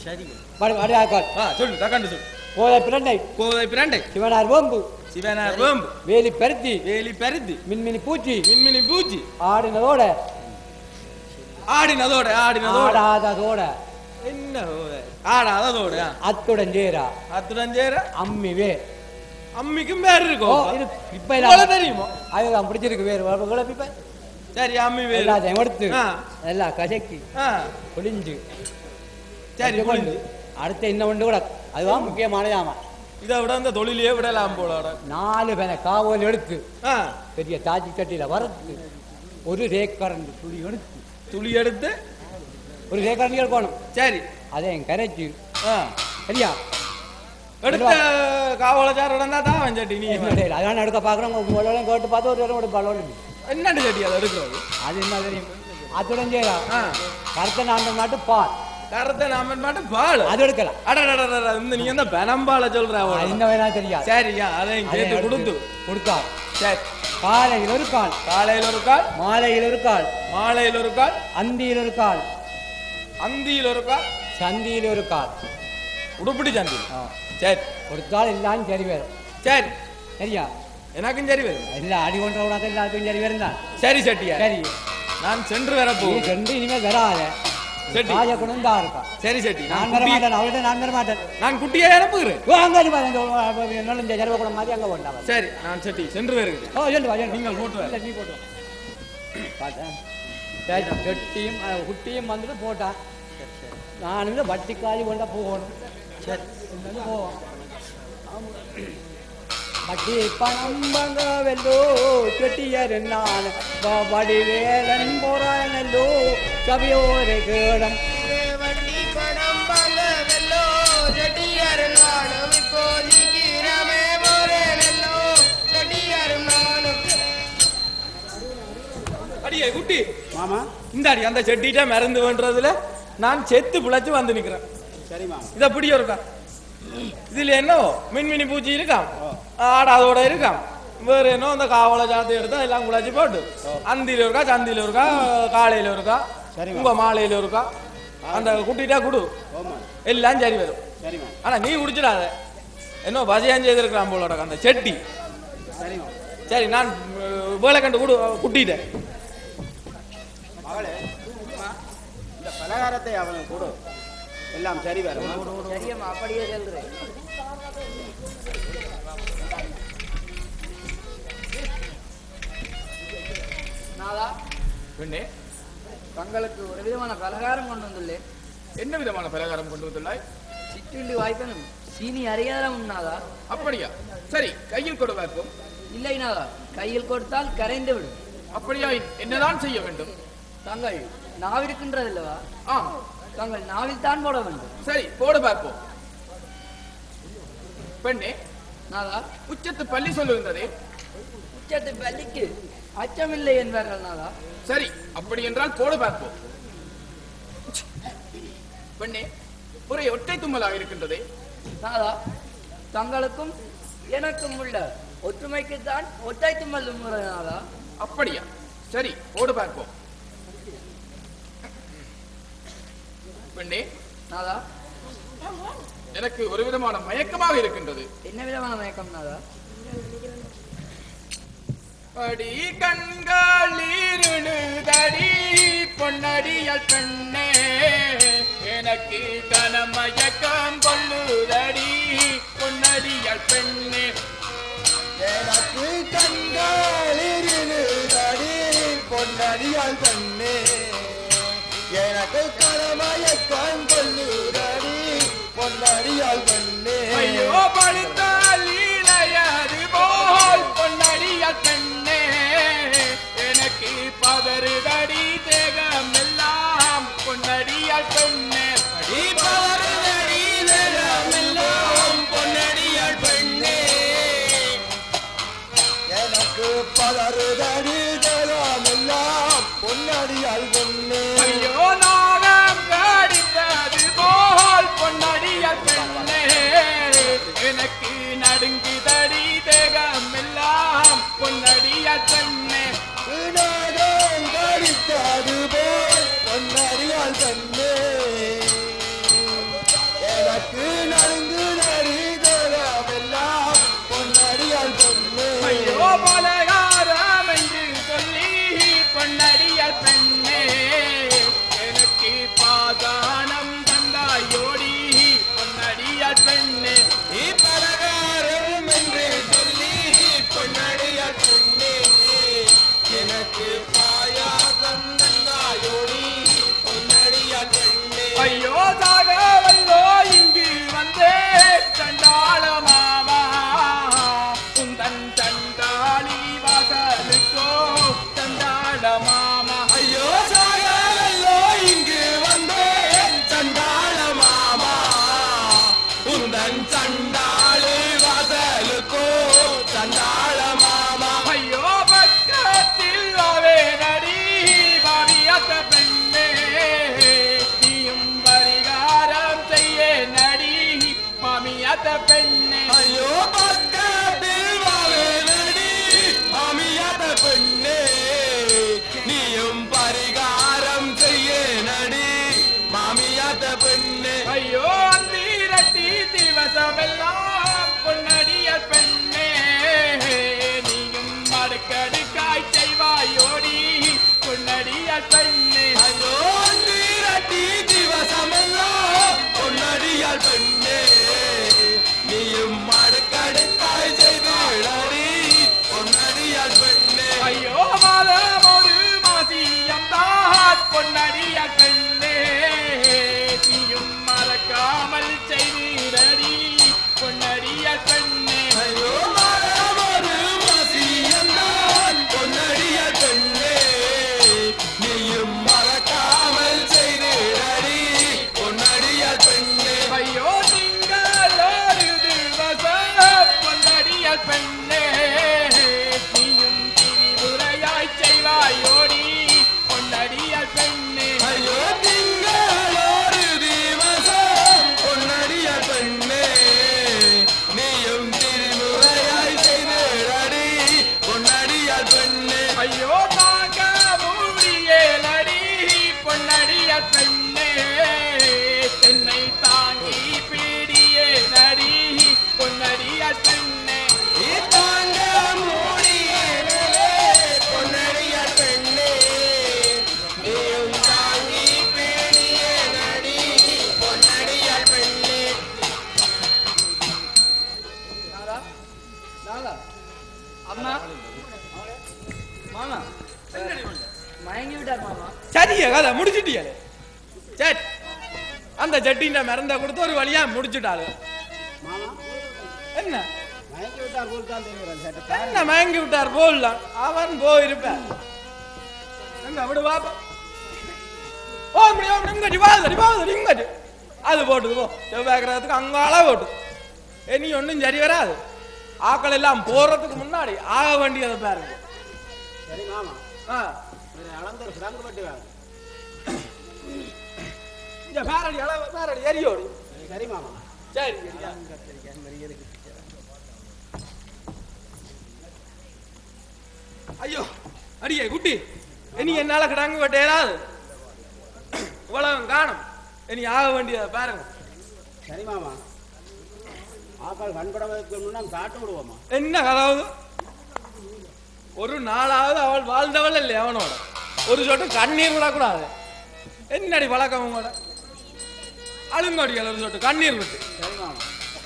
சரி படு அடையாக்கால் ஆ சொல்லு தக்காண்டு சொல்லு கோதை பிரண்டை கோதை பிரண்டை சிவனார் வேம்பு சிவனார் வேம்பு வேலி பருத்தி வேலி பருத்தி மின்மினி பூச்சி மின்மினி பூச்சி ஆடினதோட ஆடினதோட ஆடினதோட ஆடாததோட என்ன ஓத? ஆடாததோட ஆ. அத்துடன் சேரா அத்துடன் சேர அம்மி வே அம்மிக்கும் பேர் ஓ இருக்கும் இது இப்ப உங்களை தெரியுமா அதுதான் பிடிச்சிருக்கு வேறு உங்களை இப்ப சரி அம்மி வேறு எல்லாத்தையும் எடுத்து ஆ. எல்லாம் கசக்கி ஆ ஒளிஞ்சு சரி கொண்டு புரிஞ்சு அடுத்த இன்னும் ஒன்று கூட அதுதான் முக்கியமானதாமா இதை விட அந்த தொழிலையே விடலாம் போல நாலு பேனை காவல் எடுத்து ஆ பெரிய தாச்சி கட்டியில வறுத்து ஒரு ரேக்கரண்டு துளி எடுத்து துளி எடுத்து ஒரு ரேக்கரண்டு எடுக்கணும் சரி அதை கரைச்சு ஆ சரியா எடுத்த காவலச்சார் உடனே தான் வஞ்சட்டி நீ என்னுடைய அதான் எடுக்க பார்க்குறோம் உங்களோட கேட்டு பார்த்து ஒரு தடவை பலோடு என்னண்டு சட்டி அதை எடுக்கிறது அது என்ன தெரியும் அத்துடன் செய்யலா ஆ கருத்த நாண்ட நாட்டு பால் கருத்த நாம மட்டும் பால் அது எடுக்கலாம் அடடடடட இந்த நீ என்ன பெனம்பால சொல்ற அது அவள என்ன வேணா தெரியாது சரியா அதையும் அதை கேட்டு எடுத்து கொடுத்து கொடுத்தா சரி காலையில் ஒரு கால் காலையில் ஒரு கால் மாலையில் ஒரு கால் மாலையில் ஒரு கால் அந்தியில் ஒரு கால் அந்தியில் ஒரு கால் சந்தியில் ஒரு கால் உடுப்பிடி சந்தி ஆ. சரி கொடுத்தால் எல்லாம் சரி வரும் சரி சரியா எனக்கும் சரி வரும் எல்லாம் அடி கொண்ட உனக்கு எல்லாத்துக்கும் சரி வரும் தான் சரி சட்டியா சரி நான் சென்று வர நீ போகிறேன் சென்று இனிமேல் வராத சரி. ராஜ குணம் தான் இருக்கா சரி சட்டி நான் நான் வர குட்டி- மாட்டேன் அவள்கிட்ட நான் வர மாட்டேன் நான் குட்டியை அனுப்புகிறேன் ஓ அங்கே அடி பாருங்க என்னோட இந்த ஜரவ குணம் மாதிரி அங்கே போண்டா சரி நான் சட்டி சென்று வருகிறேன் ஓ சொல்லு வா சொல்லு நீங்கள் போட்டு வா. இல்லை, நீ போட்டு வா. பார்த்தேன் சரி கெட்டியும் அஹ், குட்டியும் வந்துட்டு போட்டான் நான் இந்த வட்டிக்காரி கொண்டா போகணும் சரி இங்கிருந்து போவோம் ஆமா. வட்டி பணம் வாங்க வெல்லோ செட்டியர் நான் வடி வேலன் போறானல்லோ கவியோரு கேடம் வட்டி பணம் வாங்க வெல்லோ செட்டியார் நானும் இப்போ சீக்கிரமே போறேனல்லோ செட்டியார் நானும் அடியே குட்டி மாமா இந்தாடி அந்த செட்டிட்ட மறந்து வேண்டதுல நான் செத்து பிழைச்சு வந்து நிக்கிறேன் சரி மாமா இது அப்படியே இருக்கா இதுல என்ன மின்மினி பூச்சி இருக்காம் ஆடாதோட இருக்காம் வேற என்ன அந்த காவலை சாத்தி எடுத்து எல்லாம் குழச்சி போட்டு அந்தியில இருக்கா சந்தியில இருக்கா காலையில இருக்கா சரிம்மா. உங்க மாலையில இருக்கா அந்த குட்டிட்டா குடு ஓமா எல்லாம் சரி வரும் சரி மாமா ஆனா நீ குடிச்சிடாத என்ன பசியான் செய்திருக்கிறான் போலோட அந்த செட்டி சரி மாமா சரி நான் அஹ், வேலை கண்டு குடு குட்டிட்டேன் மகளே இந்த பலகாரத்தை அவனுக்கு கொடு எல்லாம் சரி வரும் சரியம்மா அப்படியே சொல்றேன் நாதா பெண்ணே தங்களுக்கு ஒரு விதமான பலகாரம் கொண்டு வந்துள்ளேன் என்ன விதமான பலகாரம் கொண்டு வந்துள்ளாய் சிற்றுள்ளி வாய்ப்பனும் சீனி அறியாதம் நாதா அப்படியா சரி கையில் கொடு பார்ப்போம் இல்லை நாதா கையில் கொடுத்தால் கரைந்து விடும் அப்படியா என்னதான் செய்ய வேண்டும் தங்கள் நாவிருக்கின்றதில்லவா ஆ தங்கள் நாவில் தான் போட வேண்டும் சரி போடு பார்ப்போம் பெண்ணே நாதா உச்சத்து பள்ளி சொல்லுகின்றதே உச்சத்து பள்ளிக்கு அச்சமில்லை என்பார்கள் நாதா சரி அப்படி என்றால் போடு பார்ப்போம் பெண்ணே ஒரு ஒற்றை தும்மலாக இருக்கின்றதே நாதா தங்களுக்கும் எனக்கும் உள்ள ஒற்றுமைக்குத்தான் ஒற்றை தும்மல் தும்முறை நாதா அப்படியா சரி போடு பார்ப்போம் பெண்ணே நாதா எனக்கு ஒரு விதமான மயக்கமாக இருக்கின்றது என்ன விதமான மயக்கம் நாதா அடி கண்களீருழுதடி பொன்னடியல் பெண்ணே எனக்கு கனமயக்கம் கொள்ளுதடி பொன்னடியல் பெண்ணே எனக்கு கண்களிருதடி பொன்னடியால் பெண்ணே எனக்கு கடமயக்கம் கொள்ளுதடி பொன்னடியால் பெண்ணே ஐயோ படுத்தால் இளையது போல் பொன்னடியல் பெண்ணே எனக்கு பதறுதடி தேகம் எல்லாம் பொன்னடியல் பெண்ணே அடி பதறுதடி தேகம் எல்லாம் பொன்னடியல் பெண்ணே எனக்கு பலருதடி தராமெல்லாம் பொன்னடியால் பெண்ணே ஐயோ நாகம் கடித்தது போல் பொன்னடியல் பெண்ணே எனக்கு நடுங்குதடி தேகம் எல்லாம் பொன்னடியல் பெண்ணே விநாயகம் கடித்தது போல் பொன்னடியால் பெண்ணே மாமியாத்த பெண்ணே ஐயோ பக்கத்தில் வாழடி மாமியாத பெண்ணே நீயும் பரிகாரம் செய்ய நடி மாமியாத பெண்ணே ஐயோ அந்தீரட்டி திவசமெல்லாம் பொன்னடிய பெண்ணே நீயும் மடுக்கடுக்காய் செய்வாயோடி பொன்னடிய பெண்ணே ஐயோ நீரட்டி திவசமெல்லாம் பொன்னடியால் பெண்ணே நீயும் மடுக்கடுக்காய் செய்தடி பொன்னடியால் பெண்ணே ஐயோ மாதம் ஒரு மாசியம்தான் பொன்னடிய பெண்ணே நீயும் மறக்காமல் செய்தீரடி பொன்னடிய பெண்ணே ஐயோ மாதமொரு மசியந்தான் பொன்னடியால் பெண்ணே நீயும் மறக்காமல் செய்தடி பொன்னடியால் பெண்ணே ஐயோ நீங்கள் ஒரு திவசம் பொன்னடிய பெண்ணே நீயும் திரிபுரையாய் செய்வாயோடி பொன்னடிய பெண்ணே ஐயோ திங்களோடு திவசம் பொன்னடிய பெண்ணே நீயும் திருமுறையாய் செய்தடி பொன்னடியால் பெண்ணே ஐயோ தாங்க முடியலடி பொன்னடிய பெண்ணே என்னை தாங்கி பீடியே நடி பொன்னடிய பெண்ணே தாங்க முடியலே பொன்னடியால் பெண்ணே நீயும் தாங்கி பேணிய நடி பொன்னடியால் பெண்ணே அம்மா மாமா மயங்கி விட்டார் மாமா சரியா கதை முடிச்சிட்டியாலே சரி அந்த ஜட்டின்ற மறந்த கொடுத்து ஒரு வழியா முடிச்சுட்டாளு மாமா என்ன மயங்கி விட்டா கூழ்கால் தெரியுறேன் சேட்டை என்ன மயங்கி விட்டார் போடலாம் அவன் போயிருப்பார் எங்க விடு பாப்பா ஓ முடியும் ஓ இங்கடி வாதடி வாதடி இங்கடி அது போட்டுது போ செவ்வாய்க்கிறதுக்கு அங்கால போட்டு இனி ஒன்றும் சரி வராது ஆக்கள் எல்லாம் போறதுக்கு முன்னாடி ஆக வேண்டியதை பாருங்க சரி மாமா ஆ ஒரு அளந்த ஒரு சுரங்கு பட்டி வேணும் இங்க பேரடி அளவு பேரடி எரியோடு சரி மாமா சரி ஐயோ அடியே குட்டி இனி என்னால கிடங்கு வெட்ட ஏறாது இவ்வளவு காணும் இனி ஆக வேண்டியதை பாருங்க சரி மாமா ஆக்கள் கண்பட வைக்கணும்னா காட்டு விடுவோமா என்ன கதாவது ஒரு நாளாவது அவள் வாழ்ந்தவள் இல்லை அவனோட ஒரு சொட்டு கண்ணீர் விடக்கூடாது என்னடி பழக்கம் உங்களோட அழுங்கடிகள் ஒரு சொட்டு கண்ணீர் விட்டு சரி மாமா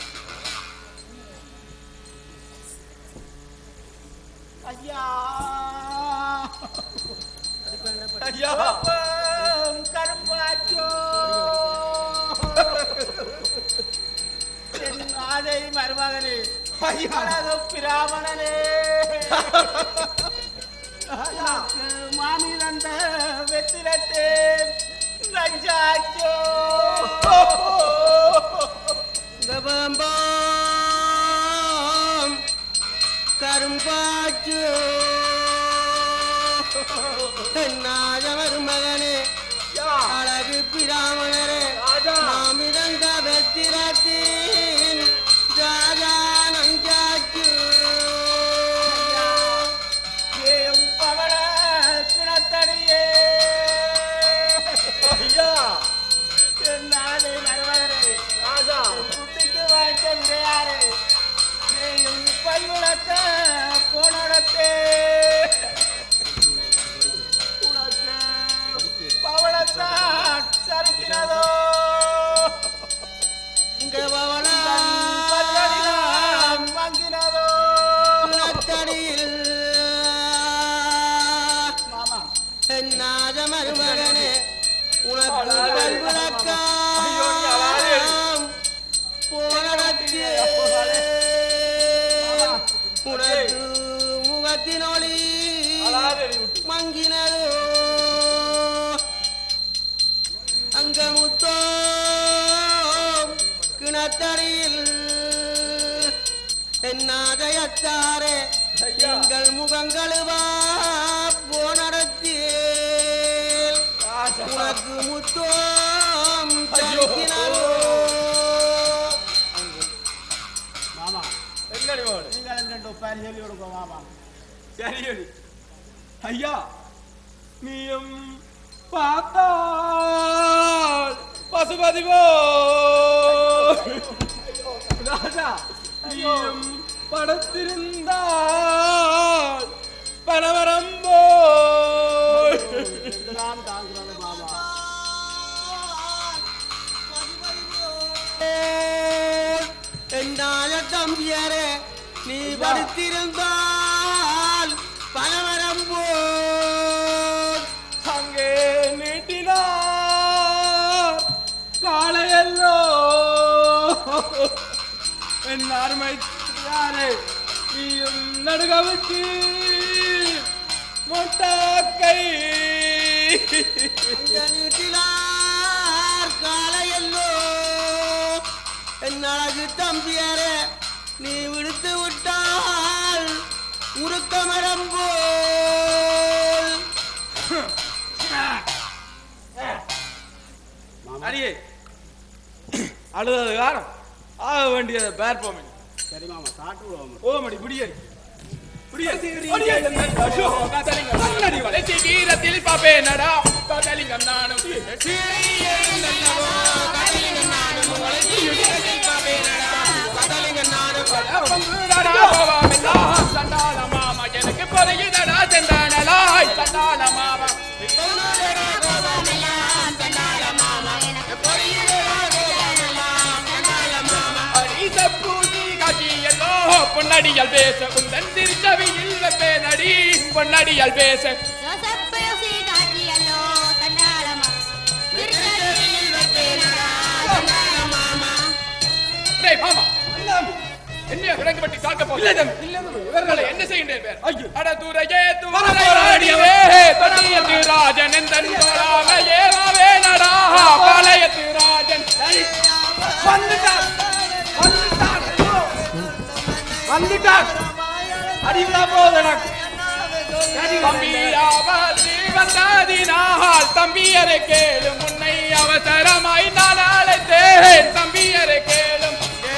ஐயா ஐயா கருப்பாச்சோ என் ஆதை மருமகனே அழகு பிராமணனே எனக்கு மாமி தந்த வெத்திரத்தே ரஞ்சாச்சோ கபம்பாம் கரும்பாச்சோ நாஜவர் மகனே அழகு பிராமணரே மாமிதங்க வெத்திரத்தின் ராஜா நஞ்சாச்சு ஏம் பவள சினத்தடியே ஐயா நாளை மருமகனே ராஜா குட்டிக்கு வாய்க்க விடையாரே நீயும் பல்விளக்க போனடத்தே உனக்கு பவளத்தான் சறுக்கினதோ இங்க பவளம் பல்லடிலாம் மங்கினதோ தடியில் மாமா என்னாத மருமகனே உனக்கு பல்விளக்கம் போனடத்தே உனக்கு முகத்தினொளி மங்கினதோ அங்க முத்தோ கிணத்தடியில் என்னாதயத்தாரே எங்கள் முகங்களுவா போனடத்தே உனக்கு முத்தோம் தங்கினதோ மணி போடு நீங்கள் ரெண்டு உப்பாரி சொல்லி கொடுங்க மாமா சரி அடி. ஐயா நீயும் பார்த்தால் பசுபதி போ ராஜா நீயும் படத்திருந்தால் பனவரம் போல் இதெல்லாம் தாங்குறது மாமா என்னால தம்பியரே நீ படுத்திருந்தால் பலவரம் போல் அங்கே நீட்டினார் காளையல்லோ என் அருமை யாரே நீயும் நடுகவிட்டு மொட்டாக்கை நீட்டினார் காலையல்லோ என் அழகு தம்பியரே நீ விடுத்து விட்டால் உருக்க மரம் போல் அடியே அழுதது காரம் ஆக வேண்டியதை பேர் போமே சரி மாமா சாட்டு விடுவோம் ஓமடி புடியேறி கீரத்தில் பாப்பேனடா கதலிங்கம் நானும் சண்டால மாமா எனக்கு பொறையுதடா செந்தானலாய் சண்டால மாமா அரிச பூசி காட்சியல்லோ பொன்னடியால் பேச உந்தன் திருச்சவியில் வெப்பேனடி பொன்னடியால் பேச யோசப்பயோசி காட்டியல்லோ சண்டாளமா டேய் மாமா என்ன விலங்கு பட்டி தாக்க போகுது இவர்களை என்ன செய்கின்றேன் பேர் அட துரையே துரையாடியவே தொட்டியத்து ராஜன் எந்தன் வராமையே வாவே நடா பாளையத்து ராஜன் வந்துட்டார் வந்துட்டார் வந்துட்டார் அடிவிழா போதனக் தம்பியாவர் வந்ததினால் தம்பியரை கேளும் உன்னை அவசரமாய் நான் அழைத்தேன் தம்பியரை கேளும்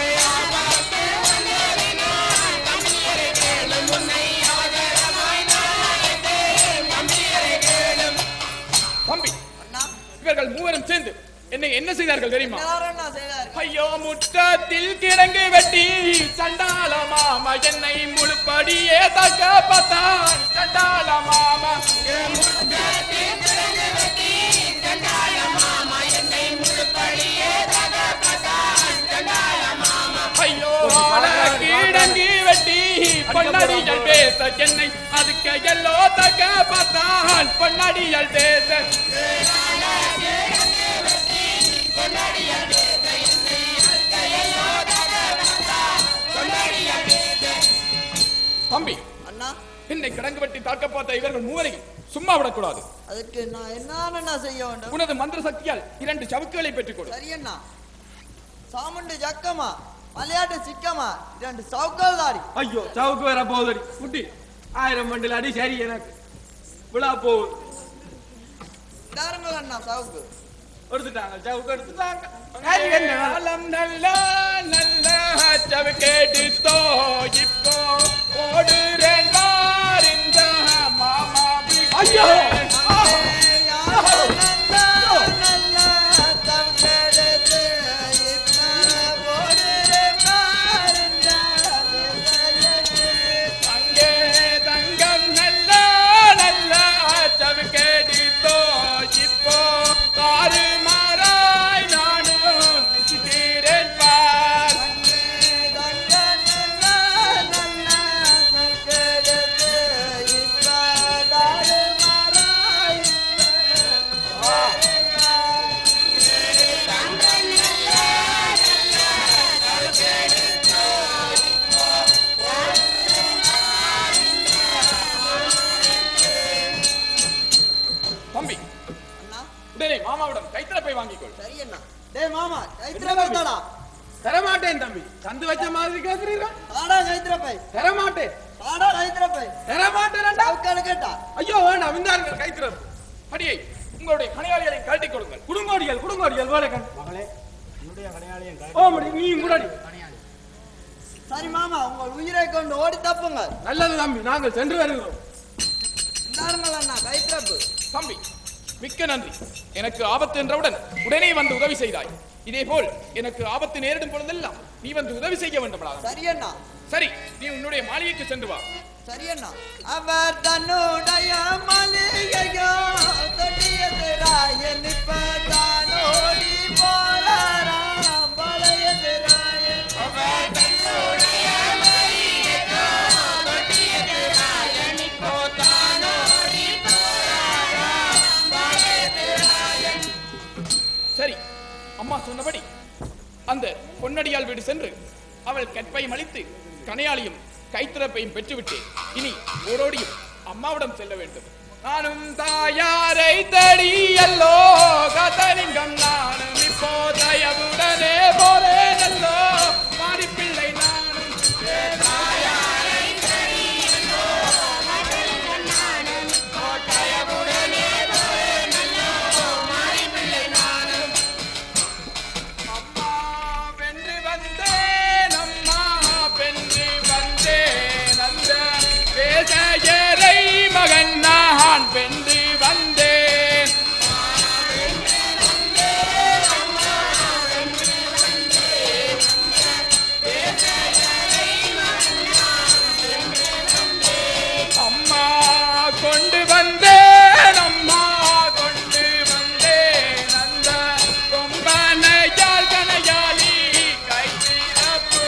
தம்பி இவர்கள் மூவரும் சேர்ந்து என்னை என்ன செய்தார்கள் தெரியுமா ஐயோ முற்றத்தில் கிழங்கு வெட்டி சண்டால மாமா என்னை முழுப்படியே தக்க பார்த்தான் சண்டால மாமா ஐயோ கிழங்கு வெட்டி பொன்னடியல் பேச என்னை அதுக்கு எல்லோ தக்க பார்த்தான் பொன்னடியல் பேச தம்பி அண்ணா என்னை கிடங்கு வெட்டி தாக்க பார்த்த இவர்கள் மூவரையும் சும்மா விடக்கூடாது அதுக்கு நான் என்ன செய்ய வேண்டும் உனது மந்திர சக்தியால் இரண்டு சவுக்குகளை பெற்றுக் கொடு சரி அண்ணா சாமுண்டு ஜக்கமா மலையாட்டு சிக்கமா இரண்டு சவுக்கால் தாடி ஐயோ சவுக்கு வர போகுதடி குட்டி ஆயிரம் மண்டில் அடி சரி எனக்கு விழா போகுது தாருங்கள் அண்ணா சவுக்கு எடுத்துட்டாங்க சவுக்கு எடுத்துட்டாங்க காலம் நல்ல நல்ல சவுக்கெடுத்தோ இப்போ ஓடுறேன் பார் இந்த மாமா ஐயோ அங்கே தங்கம் நல்ல நல்ல சவுக்கெடுத்தோ இப்போ காரு மாறாய் நானும் திக்கிறேன் பார் தம்பி உடனே மாமாவிடம் கைத்திறப்பை வாங்கிக்கொள் சரி அண்ணா டேய் மாமா கைத்திரப்பை தாடா தரமாட்டேன் தம்பி தந்து வச்ச மாதிரி கேக்குறீங்க தாடா கைத்திரப்பை தரமாட்டேன் தாடா கைத்திரப்பை தரமாட்டேன் சவுக்கால கேட்டா ஐயோ வேண்டாம் இந்தாருங்கள் கைத்திறப்பு அடியை உங்களுடைய கணையாளிகளை கழட்டிக் கொடுங்கள் குடுங்கோடிகள் குடுங்கோடிகள் வேலைக்கண் மகளே என்னுடைய கடையாளியம் ஓ முடி நீ முடாடி சரி மாமா உங்கள் உயிரை கொண்டு ஓடி தப்புங்க நல்லது தம்பி நாங்கள் சென்று வருகிறோம் இந்தாருங்கள் அண்ணா கைப்பிரப்பு தம்பி மிக்க நன்றி எனக்கு ஆபத்து என்றவுடன் உடனே வந்து உதவி செய்தாய் இதேபோல் எனக்கு ஆபத்து நேரிடும் பொழுதெல்லாம் நீ வந்து உதவி செய்ய வேண்டும்டா சரி அண்ணா சரி நீ உன்னுடைய மாளிகைக்கு சென்று வா சரி அண்ணா அவர் தன்னுடைய மளிகையோ தொட்டியதுராய நிப்பதான் ஓடி போறாராம் பழையதுராய அவர் தன்னுடைய மளிகையோ தொட்டியதுராய நிப்பதான் ஓடி போறாராம் பழையதுராய சரி அம்மா சொன்னபடி அந்த பொன்னடியால் வீடு சென்று அவள் கற்பை மலித்து கனையாளியும் கைத்திறப்பையும் பெற்றுவிட்டேன் இனி ஓடோடியும் அம்மாவிடம் செல்ல வேண்டும் நானும் தாயாரை தடியல்லோ கதலிங்கம் நானும் இப்போ தயவுடனே போறேனல்லோ மாறிப்பிள்ளை நானும் தாயாரை தடியல்லோ கதலிங்கம் நானும் இப்போ தயவுடனே போறேனல்லோ மாறிப்பிள்ளை நானும் அம்மா வென்று வந்தேன் அம்மா வென்று வந்தேன் அந்த பேதையரை மகன் நான் வென்று வந்தேன் அம்மா கொண்டு வந்தேன் அம்மா கொண்டு வந்தேன் அந்த கொம்பனையால் கனையாளி கை திறப்பு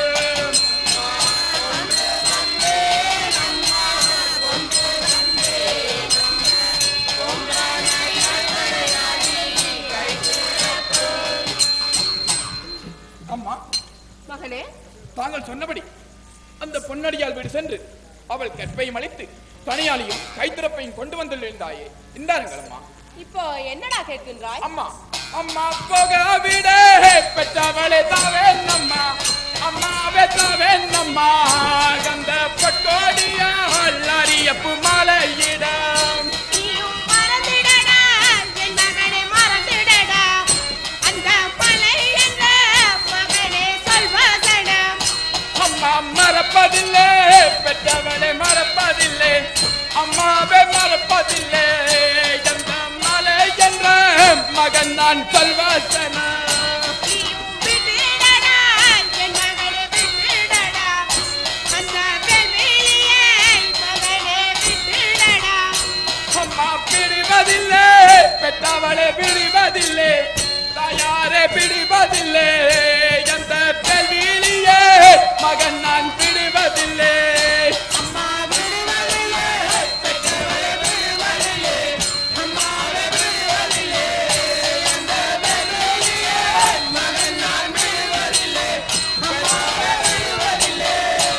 அம்மா மகனே தாங்கள் சொன்னபடி அந்த பொன்னடியால் வீடு சென்று அவள் கற்பையும் அழித்து தனியாளியும் கைத்திறப்பையும் கொண்டு வந்துள்ளேன் தாயே இந்தாருங்கள் அம்மா இப்போ என்னடா கேட்கின்றாய் அம்மா அம்மா போக விட பெற்றவளே தாவேன் அம்மா அம்மாவே தாவேன் அம்மா கந்த பட்டோடியால் அறியப்பு மாலையிடம் நீயும் மறந்திடடா என் மகனை மறந்திடடா அந்த மலை என்ற மகனே சொல்வதடம் அம்மா மறப்பதில்லை பெற்றவளை மறப்பதில்லை அம்மாவை மறப்பதில்லை எந்த மலை என்ற மகன் நான் சொல்வசனா விட்டுடடா என் மகனை விட்டுடடா அந்த வெள்ளியை மகனே விட்டுடடா அம்மா பிடிவதில்லை பெற்றவளை பிடிவதில்லை தாயாரே பிடிவதில்லை எந்த பெல்விலியே மகன் நான் பிடிவதில்லை அம்மா விடுவதில்லை பெற்றவளை விடுவதில்லை அம்மாவை விடுவதில்லை எந்த பெல்விலியே மகன் நான் விடுவதில்லை அம்மாவை விடுவதில்லை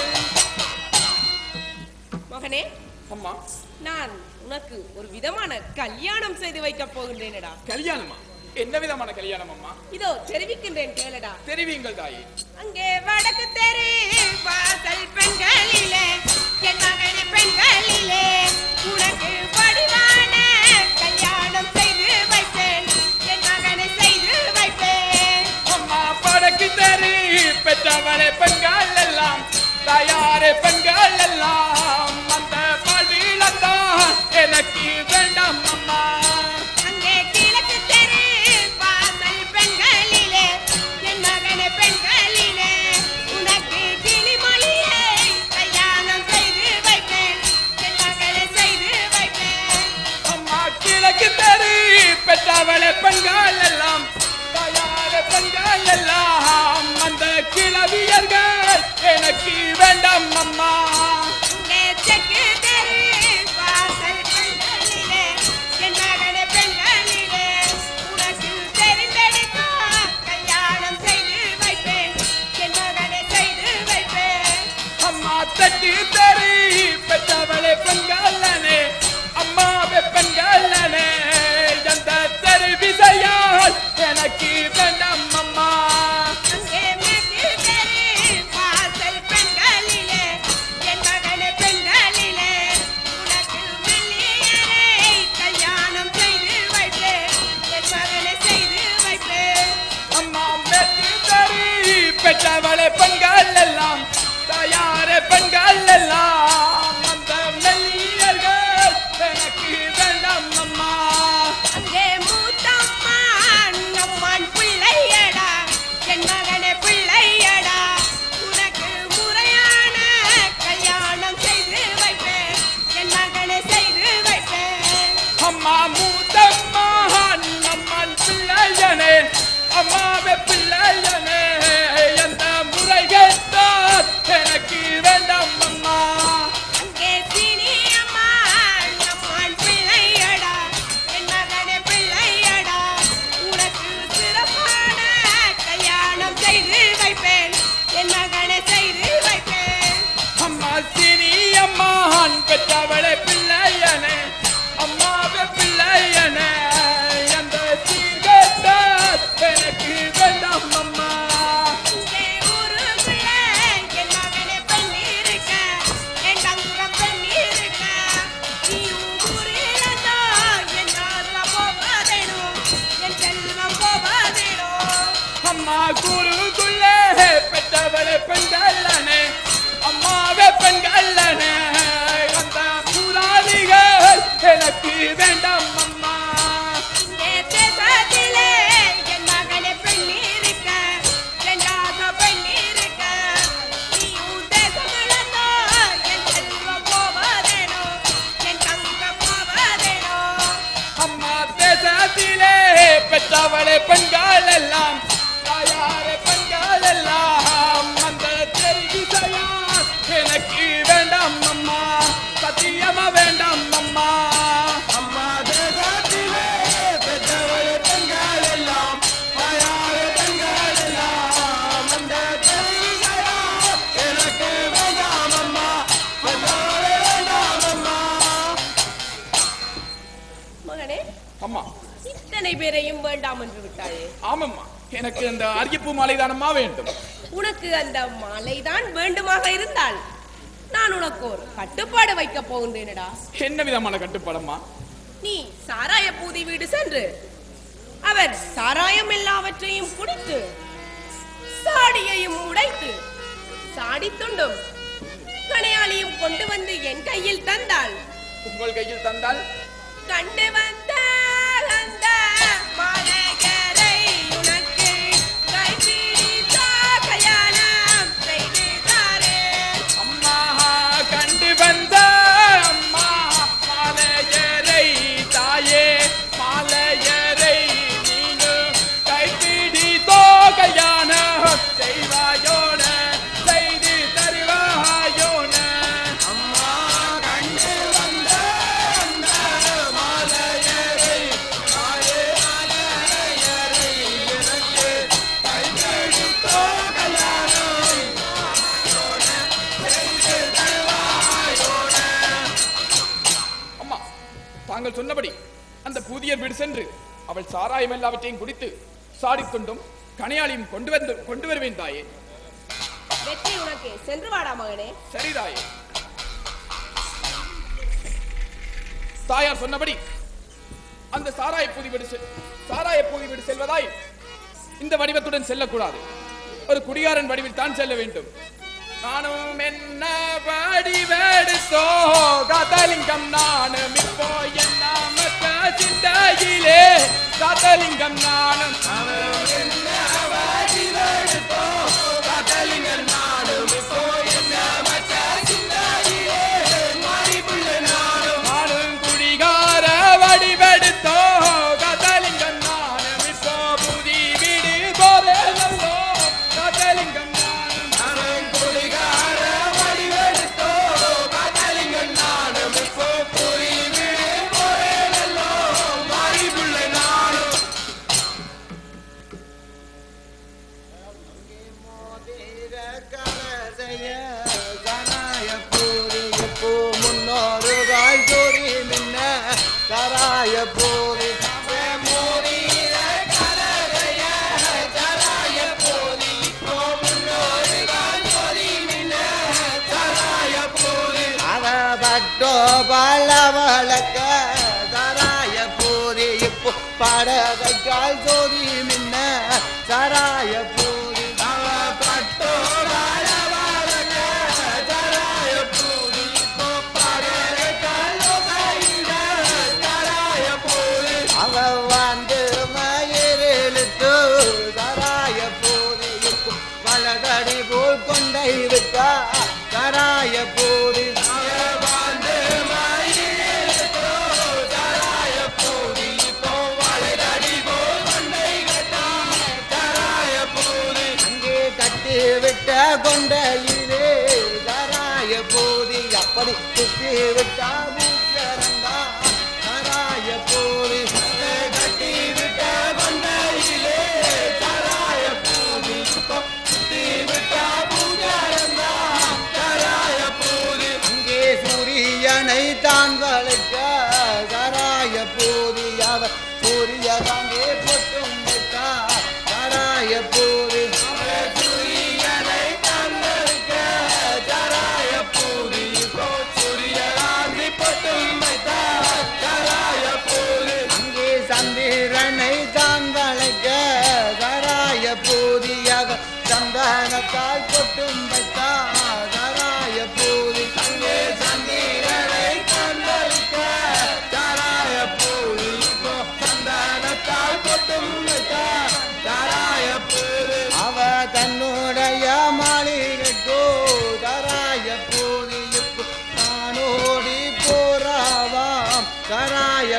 மகனே அம்மா நான் உனக்கு ஒரு விதமான கல்யாணம் செய்து வைக்க போகின்றேனடா கல்யாணமா என்ன விதமான கல்யாணம் அம்மா இதோ தெரிவிக்கின்றேன் கேளடா தெரிவியுங்கள் தாயே அங்கே வடக்கு தெரு வாசல் பெண்களிலே என் மகனை பெண்களிலே உனக்கு வடிவான கல்யாணம் செய்து வைப்பேன் என் மகனை செய்து வைப்பேன் அம்மா படக்கு தெரு பெற்றவளை பெண்கள் எல்லாம் தாயாரே பெண்கள் எல்லாம் அந்த பால்வீழத்தான் எனக்கு வேண்டாம் அம்மா அங்கே கிழக்கு தெரு வாசல் பெண்களிலே என் மகனை பெண்களிலே உனக்கு கிளிமொழியை கல்யாணம் செய்து வைப்பேன் என் மகனை செய்து வைப்பேன் அம்மா கிழக்கு தெரு பெற்றவளை பெண்கள் எல்லாம் தாயாரே பெண்கள் எல்லாம் அந்த கிழவியர்கள் எனக்கு வேண்டாம் அம்மா அங்கே தெற்கு தெரு வாசல் பெண்களிலே என் மகனை பெண்களிலே உனக்கு தெரிந்தெடுத்தா கல்யாணம் செய்து வைப்பேன் என் மகனை செய்து வைப்பேன் அம்மா தட்டி தரி பெற்றவளை பெண்களனே அம்மாவே பெண்களனே எந்த தெரு விசையால் எனக்கு வேண்டாம் அம்மா அங்கே மேற்கு தெரு வாசல் பெண்களிலே என் மகனை பெண்களிலே உனக்கு மெல்லியரை கல்யாணம் செய்து வைப்பேன் என் மகனை செய்து வைப்பேன் அம்மா மேற்கு தரி பெற்றவளை பெண்கள் எல்லாம் கூறுக்குள்ளே பெற்றவளே பெண்களனே அம்மாவே பெண்களனே அந்த புராதிகள் எனக்கு வேண்டாம் அம்மா இங்கே தேசத்திலே என் மகனே பெண் இருக்க, ரெண்டாக பெண் இருக்க. நீயும் தேசம் இழந்தோ, என் செல்வம் போவதேனோ, என் தங்கம் போவதேனோ. அம்மா தேசத்திலே பெற்றவளே பெண்கள் எல்லாம் தாயாரே பெண்கள் எல்லாம் அந்த தெரிவிசையா எனக்கு வேண்டாம் அம்மா சத்தியமா வேண்டாம் அம்மா அம்மா தேசத்திலே பெற்றவளே பெண்கள் எல்லாம் தாயாரே பெண்கள் எல்லாம் அந்த தெரிவிசையா எனக்கு வேண்டாம் அம்மா பெற்றவளே வேண்டாம் அம்மா மகனே அம்மா இத்தனை பேரையும் வேண்டாம் என்று விட்டாயே ஆமாம்மா எனக்கு அந்த அரியப்பூ மாலை தானம்மா வேண்டும் உனக்கு அந்த மாலைதான் வேண்டுமாக இருந்தால் நான் உனக்கு ஒரு கட்டுப்பாடு வைக்க போகின்றேனடா என்ன விதமான கட்டுப்பாடம்மா நீ சாராய பூதி வீடு சென்று அவர் சாராயம் எல்லாவற்றையும் குடித்து சாடியையும் உடைத்து சாடி துண்டும் கணையாளியும் கொண்டு வந்து என் கையில் தந்தாள் உங்கள் கையில் தந்தால் கண்டு வந்த அந்த மாநகரை உனக்கு கைப்பிடித்த கல்யாணம் செய்து தாரேன். அம்மா கண்டு வந்த அம்மா மாலையரை தாயே மாலையரை நீனு கைப்பிடித்தோ கல்யாணம் செய்வாயோன செய்து தருவாயோன அம்மா கண்டு வந்த அந்த மாலையரை தாயே மாலையரை எனக்கு கைப்பிடித்தோ கல்யாணம் அம்மா தாங்கள் சொன்னபடி அந்த புதியர் வீடு சென்று அவள் சாராயம் எல்லாவற்றையும் குடித்து சாடிக்கொண்டும் கணையாளியும் கொண்டு வந்து கொண்டு வருவேன் தாயே வெற்றி உனக்கு சென்று வாடா மகனே சரி தாயே தாயார் சொன்னபடி அந்த சாராய பூதி வீடு செ- சாராய பூதி வீடு செல்வதாய் இந்த வடிவத்துடன் செல்லக்கூடாது ஒரு குடிகாரன் வடிவில் தான் செல்ல வேண்டும் நானும் என்ன வடிவெடுத்தோ காத்தலிங்கம் நானும் இப்போ என்ன மத்த சிந்தையிலே காத்தலிங்கம் நானும் நானும் என்ன வடிவெடுத்தோ காத்தலிங்கம் நானும் இப்போ என்ன மத்த சிந்தையிலே மாறிப்புள்ள நானும் நானும் குடிகார வடிவெடுத்தோ காத்தலிங்கம் நானும் இப்போ புதி வீடு போதேனல்லோ காத்தலிங்கம் நானும் நானும் குடிகார வடிவெடுத்தோ காத்தலிங்கம் நானும் இப்போ புதி வீடு போதேனல்லோ மாறிப்புள்ள நானும் முன்னோருகாய் ஜோடி மின்ன சராய போரி பட்டோ பலவழக்க சராய போரி இப்போ படகைக்கால் ஜோதி மின்ன சராய போரி பட்டோ பலவழக்க சராய போரி இப்போ படகைக்கால் சராய போரி அவ வந்து மயிரிழுத்து சராய போரி இப்போ வலதடி போல் கொண்டை விட்டா சராய போரி அவ வந்து மயிரிழுத்து சராய போரி இப்போ வலதடி போல் கொண்டை விட்டா சராய போரி அங்கே கட்டி விட்ட கொண்டையிலே சராய போரி அப்படி சுற்றி விட்டா பூச்சரங்கா சராய போரி அங்கே கட்டி விட்ட கொண்டையிலே சராய போரி இப்போ சுற்றி விட்டா பூச்சரங்கா சராய போரி அங்கே சூரியனை தான் வளைக்க சராய போரி அவர் சூரிய தாங்கே பொட்டும் வைத்தா சராய போரி சூரியனை தான் வளைக்க சராய போரி இப்போ சூரிய தாங்கி பொட்டும் வைத்தா சராய போரி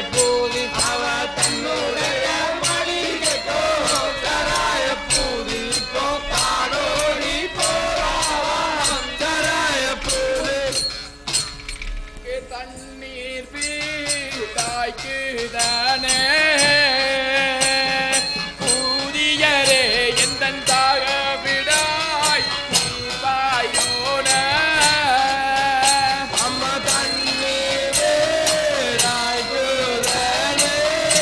பூதி அவ தன்னுடைய மடிகைக்கோ சராய பூதி இப்போ காடோடி போறாவாம் சராய பூதி தண்ணீர் தாய்க்குதானே பூதியரே எந்தன் தாக விடாய் பாயோன அம்மா தண்ணீர் தாய்க்குதானே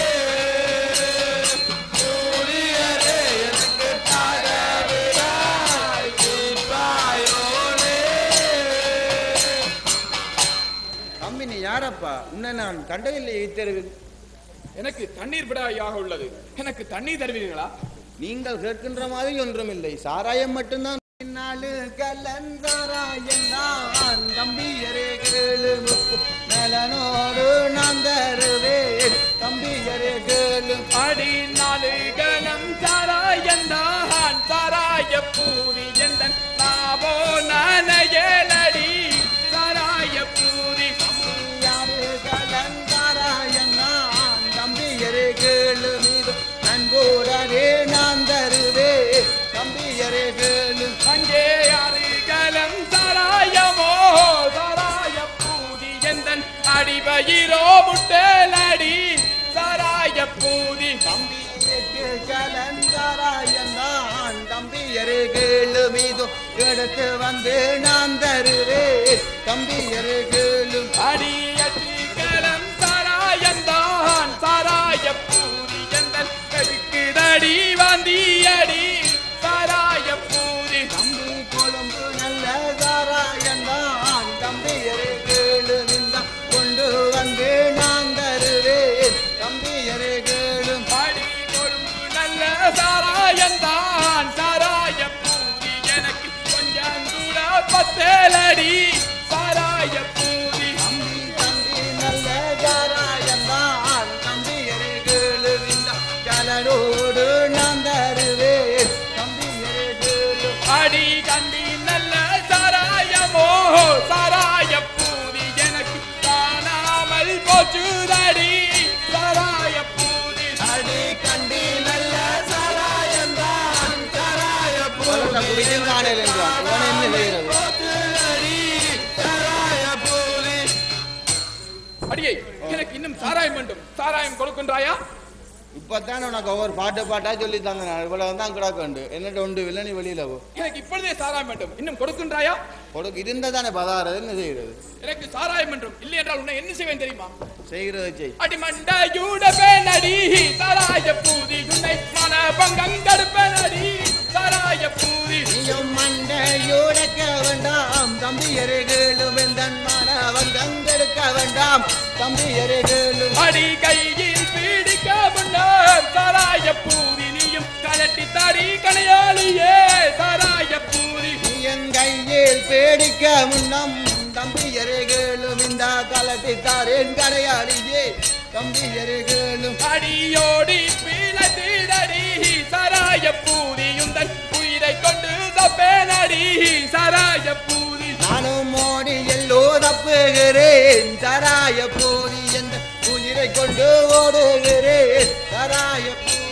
பூதியரே எனக்கு தாக விடாய் பாயோனே தம்பி நீ யாரப்பா உன்னை நான் கண்டதில்லை இத்தெருவில் எனக்கு தண்ணீர் விடாயாக உள்ளது எனக்கு தண்ணீர் தருவீர்களா நீங்கள் கேட்கின்ற மாதிரி ஒன்றுமில்லை சாராயம் மட்டும்தான் நாலு கலந்தாராயம் நான் தம்பியரே கேளு நலனோடு நான் தருவேன் தம்பியரே கேளு அடி நாலு கலம் சாராயந்தான் சாராய பூரி எந்தன் நாவோ நனையலடி சாராய பூரி யாரு கலந்தாராயம் நான் தம்பியரே கேளு மீது நன்கூடவே நான் தருவேன் தம்பியரே கேளு அங்கே யாரு கலம் சாராயமோ சாராய பூரி எந்தன் அடிபயிரோ முட்டலடி சாராய பூரி தம்பியருக்கு கலந்தாராயம் நான் தம்பியரே கேளு மீது எடுத்து வந்து நான் தருவேன் தம்பியரே கேளு அடியடி கலம் சாராயந்தான் சாராய பூரி எந்தன் கடுக்குதடி வந்தியடி சாராய பூரி தம்பி கொழும்பு நல்ல சாராயம் தான் தம்பியரே கேளு இந்த கொண்டு வந்து நான் தருவேன் தம்பியரே கேளு அடி கொழும்பு நல்ல சாராயந்தான் சாராய பூரி எனக்கு கொஞ்சம் கூட பத்தேலடி சாராய பூரி தம்பி தம்பி நல்ல சாராயம் தான் தம்பியரே கேளு இந்த கலரோடு நான் தருவேன் தம்பியரே கேளு அடி கண்டி நல்ல சாராயமோ சாராய பூரி எனக்கு காணாமல் போச்சுதடி சாராய பூரி அடி கண்டி நல்ல சாராயந்தான் சாராய அவர்கிட்ட குடிக்கும் காணல் என்றான் இவன் என்ன செய்கிறது அடியே எனக்கு இன்னும் சாராயம் வேண்டும் சாராயம் கொடுக்கின்றாயா இப்பதான் உனக்கு ஒவ்வொரு பாட்டு பாட்டா சொல்லி தாங்க நான் இவ்வளவு தான் கிடக்கு உண்டு என்னட்ட உண்டு இல்லை நீ வெளியில போ எனக்கு இப்பொழுதே சாராயம் வேண்டும் இன்னும் கொடுக்கின்றாயா கொடுக்கு இருந்தா தானே பதாறது என்ன செய்கிறது எனக்கு சாராயம் வேண்டும் இல்லை என்றால் உன்னை என்ன செய்வேன் தெரியுமா செய்கிறது செய் அடி மண்டையூட பேனடி சாராய பூதி உன்னை மன பங்கங்கடுப்பேனடி சாராய பூதி நீயும் மண்டையுடைக்க வேண்டாம் தம்பி எருகளும் எந்தன் மாணவன் கங்கெடுக்க வேண்டாம் தம்பி எருகளும் அடி கையில் பீடிக்க முன்னர் சாராய பூதி நீயும் கலட்டி தாடி கணையாளியே சாராய பூதி கையில் பேடிக்க முன்னம் தம்பி எருகளும் இந்த கலட்டி தாரேன் கடையாளியே தம்பி எருகளும் அடியோடி பீழத்தீடடி சாராய பூதி உந்தன் உயிரை கொண்டு தப்பேனடி சாராய பூதி நானும் மோடி எல்லோ தப்புகிறேன் தராய போதி என்ற உயிரை கொண்டு ஓடுகிறேன் தராய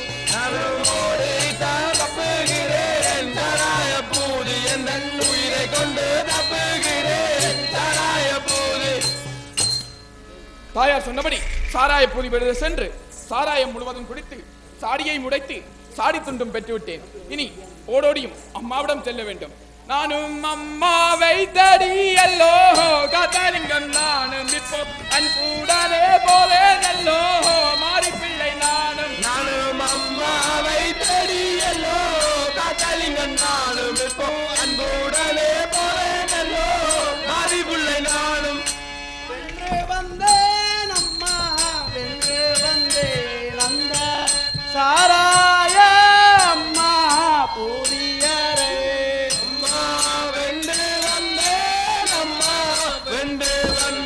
தப்புகிறேன் சாராய பூதி எந்த உயிரை கொண்டு தப்புகிறேன் சாராய பூதி தாயார் சொன்னபடி சாராய பூதி விடுத சென்று சாராயம் முழுவதும் குடித்து சாடியை முடைத்து சாடி துண்டும் பெற்றுவிட்டேன் இனி ஓடோடியும் அம்மாவிடம் செல்ல வேண்டும் நானும் அம்மாவை தடியல்லோ காத்தாலிங்கம் நானும் இப்போ அன்புடனே போவேனல்லோ மாறி பிள்ளை நானும் நானும் அம்மாவை தெரியலோ காத்தாலிங்கன் நானும் இப்போ அன்புடனே போறேனல்லோ மாறி புள்ளை நானும் வென்று வந்தேன் அம்மா வென்று வந்தேன் அந்த சாராய அம்மா பூரியரே அம்மா வென்று வந்தேன் அம்மா வென்று வந்தேன்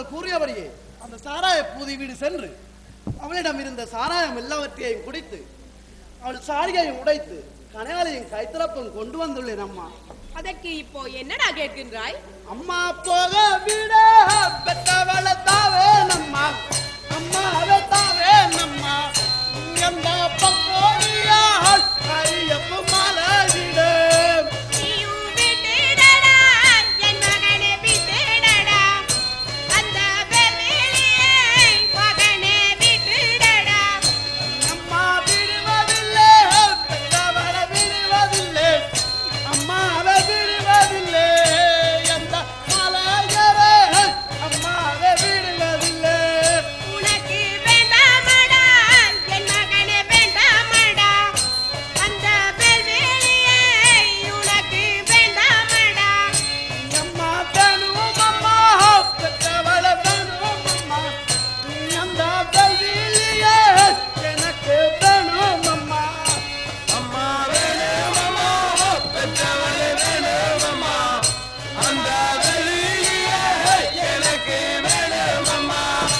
தாங்கள் கூறியபடியே அந்த சாராய பூதி வீடு சென்று அவளிடம் இருந்த சாராயம் எல்லாவற்றையும் குடித்து அவள் சாரிகையும் உடைத்து கனையாலையும் கைத்திறப்பும் கொண்டு வந்துள்ளேன் அம்மா அதற்கு இப்போ என்னடா கேட்கின்றாய் அம்மா போக விட பெற்றவள தாவே நம்மா அம்மாவே தாவே நம்மா எந்த பக்கோடியால் கையப்பு மலரிட நீயும் விட்டுடடா, என் மகனை விட்டுடடா. அந்த வெள்ளியை மகனை விட்டுடடா. அம்மா விடுவதில்லை பெற்றவள விடுவதில்லை அம்மாவை விடுவதில்லை எந்த மலையரே அம்மாவை விடுவதில்லை உனக்கு வேண்டாமடா, என் மகனை வேண்டாமடா. அந்த வெள்ளியை உனக்கு வேண்டாமடா. அம்மா வேணும் அம்மா பெற்றவள வேணும் அம்மா அந்த கல்வியிலேயே எனக்கு வேணும் அம்மா அம்மா வேணும் அம்மா பெற்றவள வேணும் அம்மா அந்த கல்வியிலேயே எனக்கு வேணும் அம்மா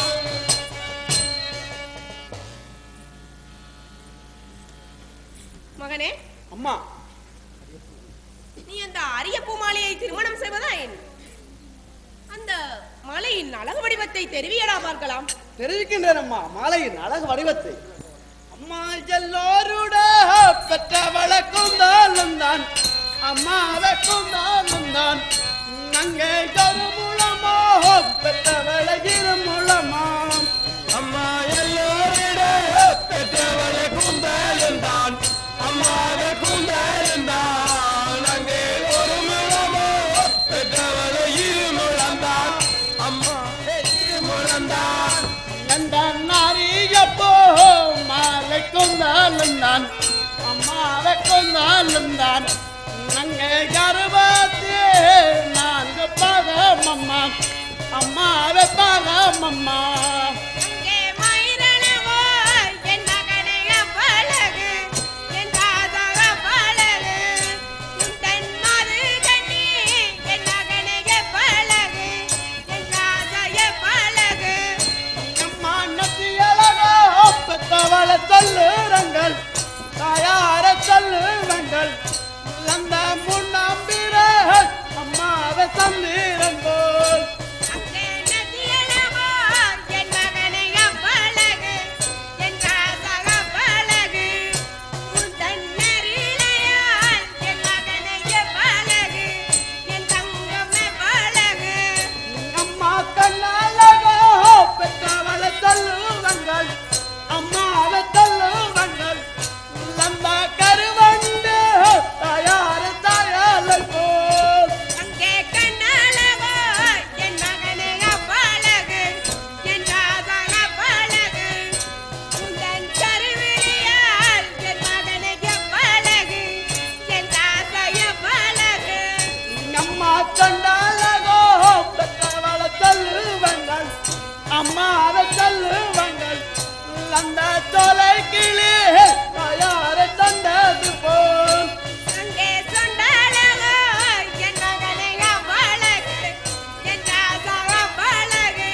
மகனே அம்மா நீ அந்த அரிய பூமாலையை திருமணம் செய்வதா என் அந்த மலையின் அழகு வடிவத்தை தெரிவியடா பார்க்கலாம் தெரிவிக்கின்றேன் அம்மா மாலையின் அழகு வடிவத்தை அம்மா எல்லோருட பெற்றவள குந்தாலும் தான் அம்மாவை குந்தாலும் தான் அங்கே கருமுளமோ பெற்றவள இருமுளமா அம்மா எல்லோருட பெற்றவள குந்தாலும் தான் அம்மாவை குந்தாலும் தான் அங்கே ஒரு முழமோ பெற்றவள இருமுழந்தான் அம்மா இருமுழந்தான் எந்த நாரியப்போ மாலை கொண்டாலும் தான் அம்மாவை கொண்டாலும் தான் அங்கே கருவத்தே நான்கு பாகம் அம்மா அம்மாவை பாகம் அம்மா அங்கே மயிரணவோ என் மகனை அவ்வழகு என் ராதா அவ்வழகு உந்தன் மது கண்ணி என் மகனை எவ்வழகு என் ராதா எவ்வழகு அம்மா நத்தியழகோ பெற்றவள சொல்லுறங்கள் தாயார சொல்லுவங்கள் அந்த முன்னாம்பிர அம்மாவை சந்திரங்கோல் அங்கே நதியளவோ என் மகனை அவ்வழகு என் ராதா அவ்வழகு உந்தன் நெறிலையால் என் மகனை எவ்வழகு என் தங்கம் எவ்வழகு அம்மா கண்ணழகோ பெற்றவள சொல்லுவங்கள் அம்மாவை சொல்லுவங்கள் அந்த கருவண்டு தாயார தாயாலை போல் அங்கே கண்ணளவோ என் மகனை அவ்வழகு என் ராதா அவ்வழகு உந்தன் கருவிழியால் என் மகனை எவ்வழகு என் ராதா எவ்வழகு அம்மா கண்ணழகோ பெற்றவள சொல்லுவங்கள் அம்மாவை சொல்லுவங்கள் அந்த தொலை கிளி தாயார தந்தது போல் அங்கே சொன்னாலவோ என் மகனை அவ்வழகு என் ராதா அவ்வழகு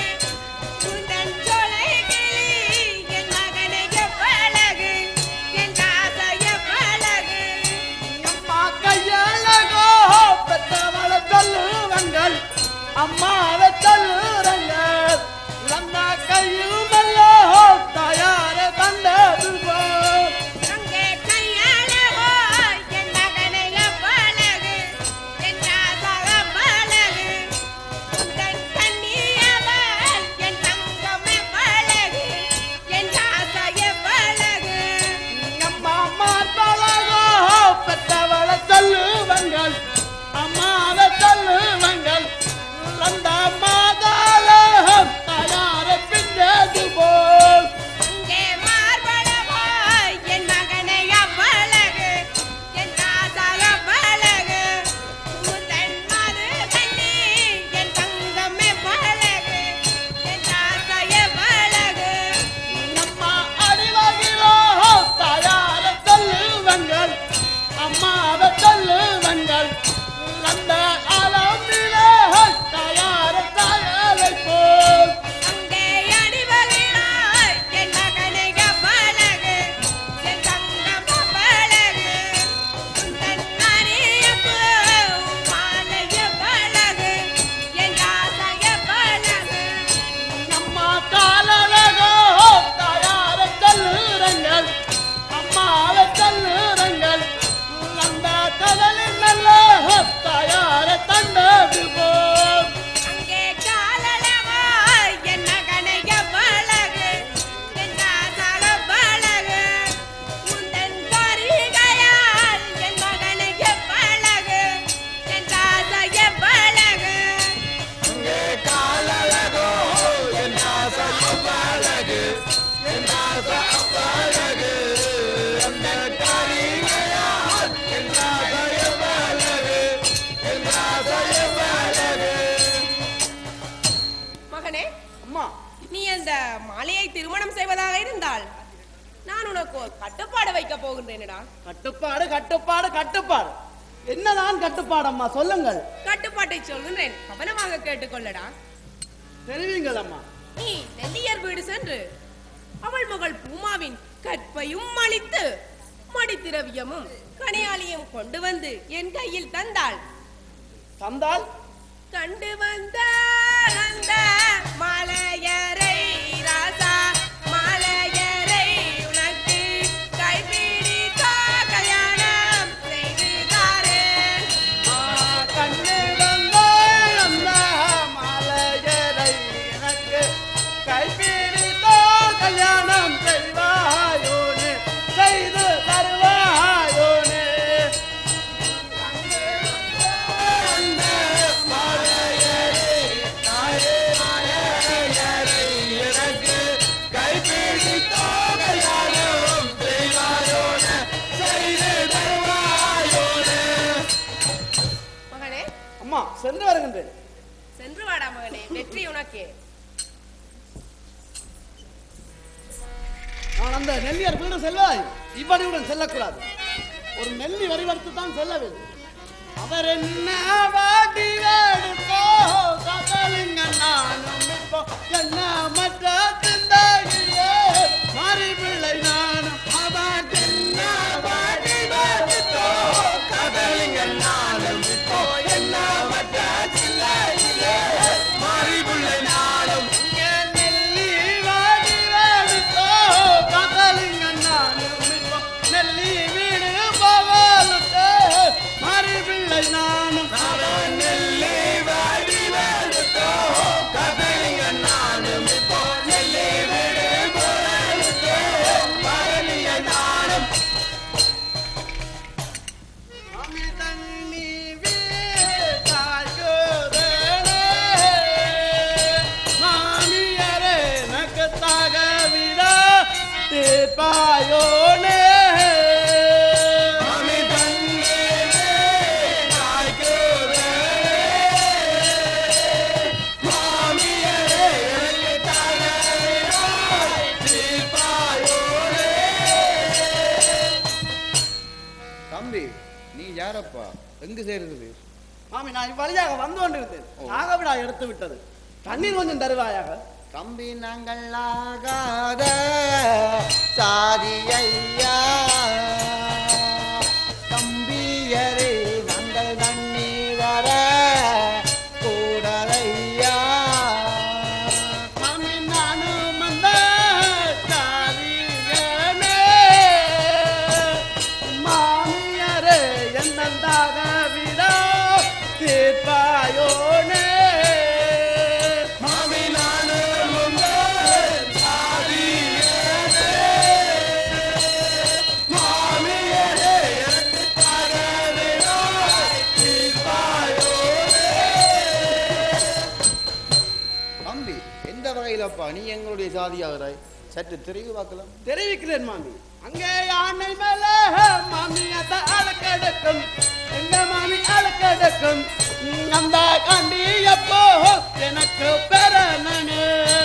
உந்தன் சொலை கிளி என் மகனை எவ்வழகு என் ராதா எவ்வழகு அம்மா கையழகோ பெற்றவள சொல்லுவங்கள் அம்மாவை சொல்லுறங்கள் அந்த கையுமல்லோ தாயார தந்தது போல் அங்கே கையாளவோ என் மகனை அவ்வழகு என் ராதா அவ்வழகு உந்தன் கண்ணியவள் என் தங்கம் எவ்வழகு என் ராதா எவ்வழகு அம்மா மாத்தழகோ பெற்றவள சொல்லுவங்கள் அம்மாவை சொல்லுவங்கள் அந்த மாதா உனக்கு ஒரு கட்டுப்பாடு வைக்க போகின்றேனடா கட்டுப்பாடு கட்டுப்பாடு கட்டுப்பாடு என்னதான் கட்டுப்பாடு அம்மா சொல்லுங்கள் கட்டுப்பாட்டை சொல்கின்றேன் கவனமாக கேட்டுக்கொள்ளடா தெரிவிங்கள் அம்மா நீ நெல்லியர் வீடு சென்று அவள் மகள் பூமாவின் கற்பையும் அளித்து மடித்திரவியமும் கனியாளியும் கொண்டு வந்து என் கையில் தந்தாள் தந்தால் கண்டு வந்த அந்த மலையரை ராசா மலையரை உனக்கு கைப்பிடித்த கல்யாணம் செய்துதாரேன் கண்டு வந்தாள் அந்த மலையரை எனக்கு கைப்பிடித்தோ கல்யாணம் செய்வாயோனே செய்து தருவாயோனே அந்த மலையரை நாயே மலையரை எனக்கு கைப்பிடித்தோ கல்யாணம் செய்வாயோனே செய்து தருவாயோனே மகனே அம்மா சென்று வருகின்றேன் சென்று வாடா மகனே வெற்றி உனக்கே நான் அந்த நெல்லியர் வீடு செல்வாய் இவ்வடிவுடன் செல்லக்கூடாது ஒரு நெல்லி வரிவடுத்து தான் செல்ல வேண்டும் அவர் என்ன வாடி வேடுக்கோ கதலிங்க நானும் இப்போ என்ன மற்ற சிந்தாகியே மாறி பிள்ளை நானும் அவர் என்ன வாடி வேடுக்கோ கதலிங்க நானும் இப்போ என்ன மற்ற சிந்தாகியே மாறி பிள்ளை நானும் இங்கே நெல்லி வாடி வேடுக்கோ கதலிங்க நானும் இப்போ நெல்லி வீடு போகலுட்டே மாறி பிள்ளை நானும் நெல்லி வாடி வேடுக்கோ கதலிங்க நானும் இப்போ நெல்லி வீடு போகலுட்டே மாறலிய நானும் மாமி தண்ணி வீட்டாயுதனே மாமியரே நக்கத்தாக விடா தீர்ப்பாயோனே மாமி தண்ணி மாமியரே நக்கத்தாக விடா தீர்ப்பாயோனே தம்பி நீ யாரப்பா எங்க சேர்ந்தது மாமி நான் இவ்வழியாக வந்து கொண்டிருந்தேன் நாகவிடா எடுத்து விட்டது தண்ணீர் கொஞ்சம் தருவாயாக தம்பி நாங்கள் ஆகாத சாதி ஐயா தம்பியரே நாங்கள் தண்ணீர கூடலையா மாமி நானும் வந்த சாதியனே மாமியரே என்னந்தாக விடா தீர்ப்பாயோனே மாமி நானும் வந்த சாதியனே மாமியரே எனக்காக விடா தீர்ப்பாயோனே தம்பி எந்த வகையிலப்பா நீ எங்களுடைய சாதியாகிறாய் சற்று தெரிவு பார்க்கலாம் தெரிவிக்கிறேன் மாமி அங்கே யானை மேல மாமி அத அழக்கெடுக்கும் எங்க மாமி அழக்கெடுக்கும் அந்த காண்டி எப்போ எனக்கு பெறனு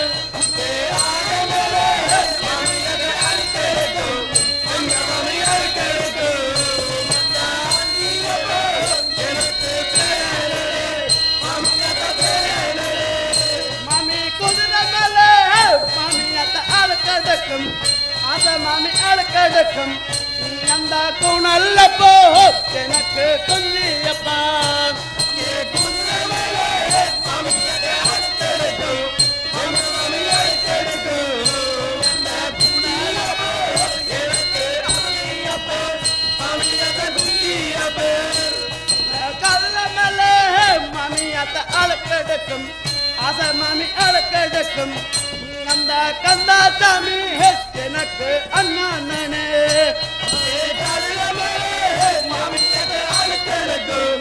மாமி குதிரை மேல மாமி அத அழக்கெடுக்கும் அத மாமி அழக்கெடுக்கும் அந்த குணல்ல போ எனக்கு குஞ்சியப்பா கல்லமல மாமி அத்த அழக்கெடுக்கும் அத மாமி அழக்கெடுக்கும் அந்த கந்தா சாமி எனக்கு அண்ணானே மாமி அத்த அழக்கெடுக்கும்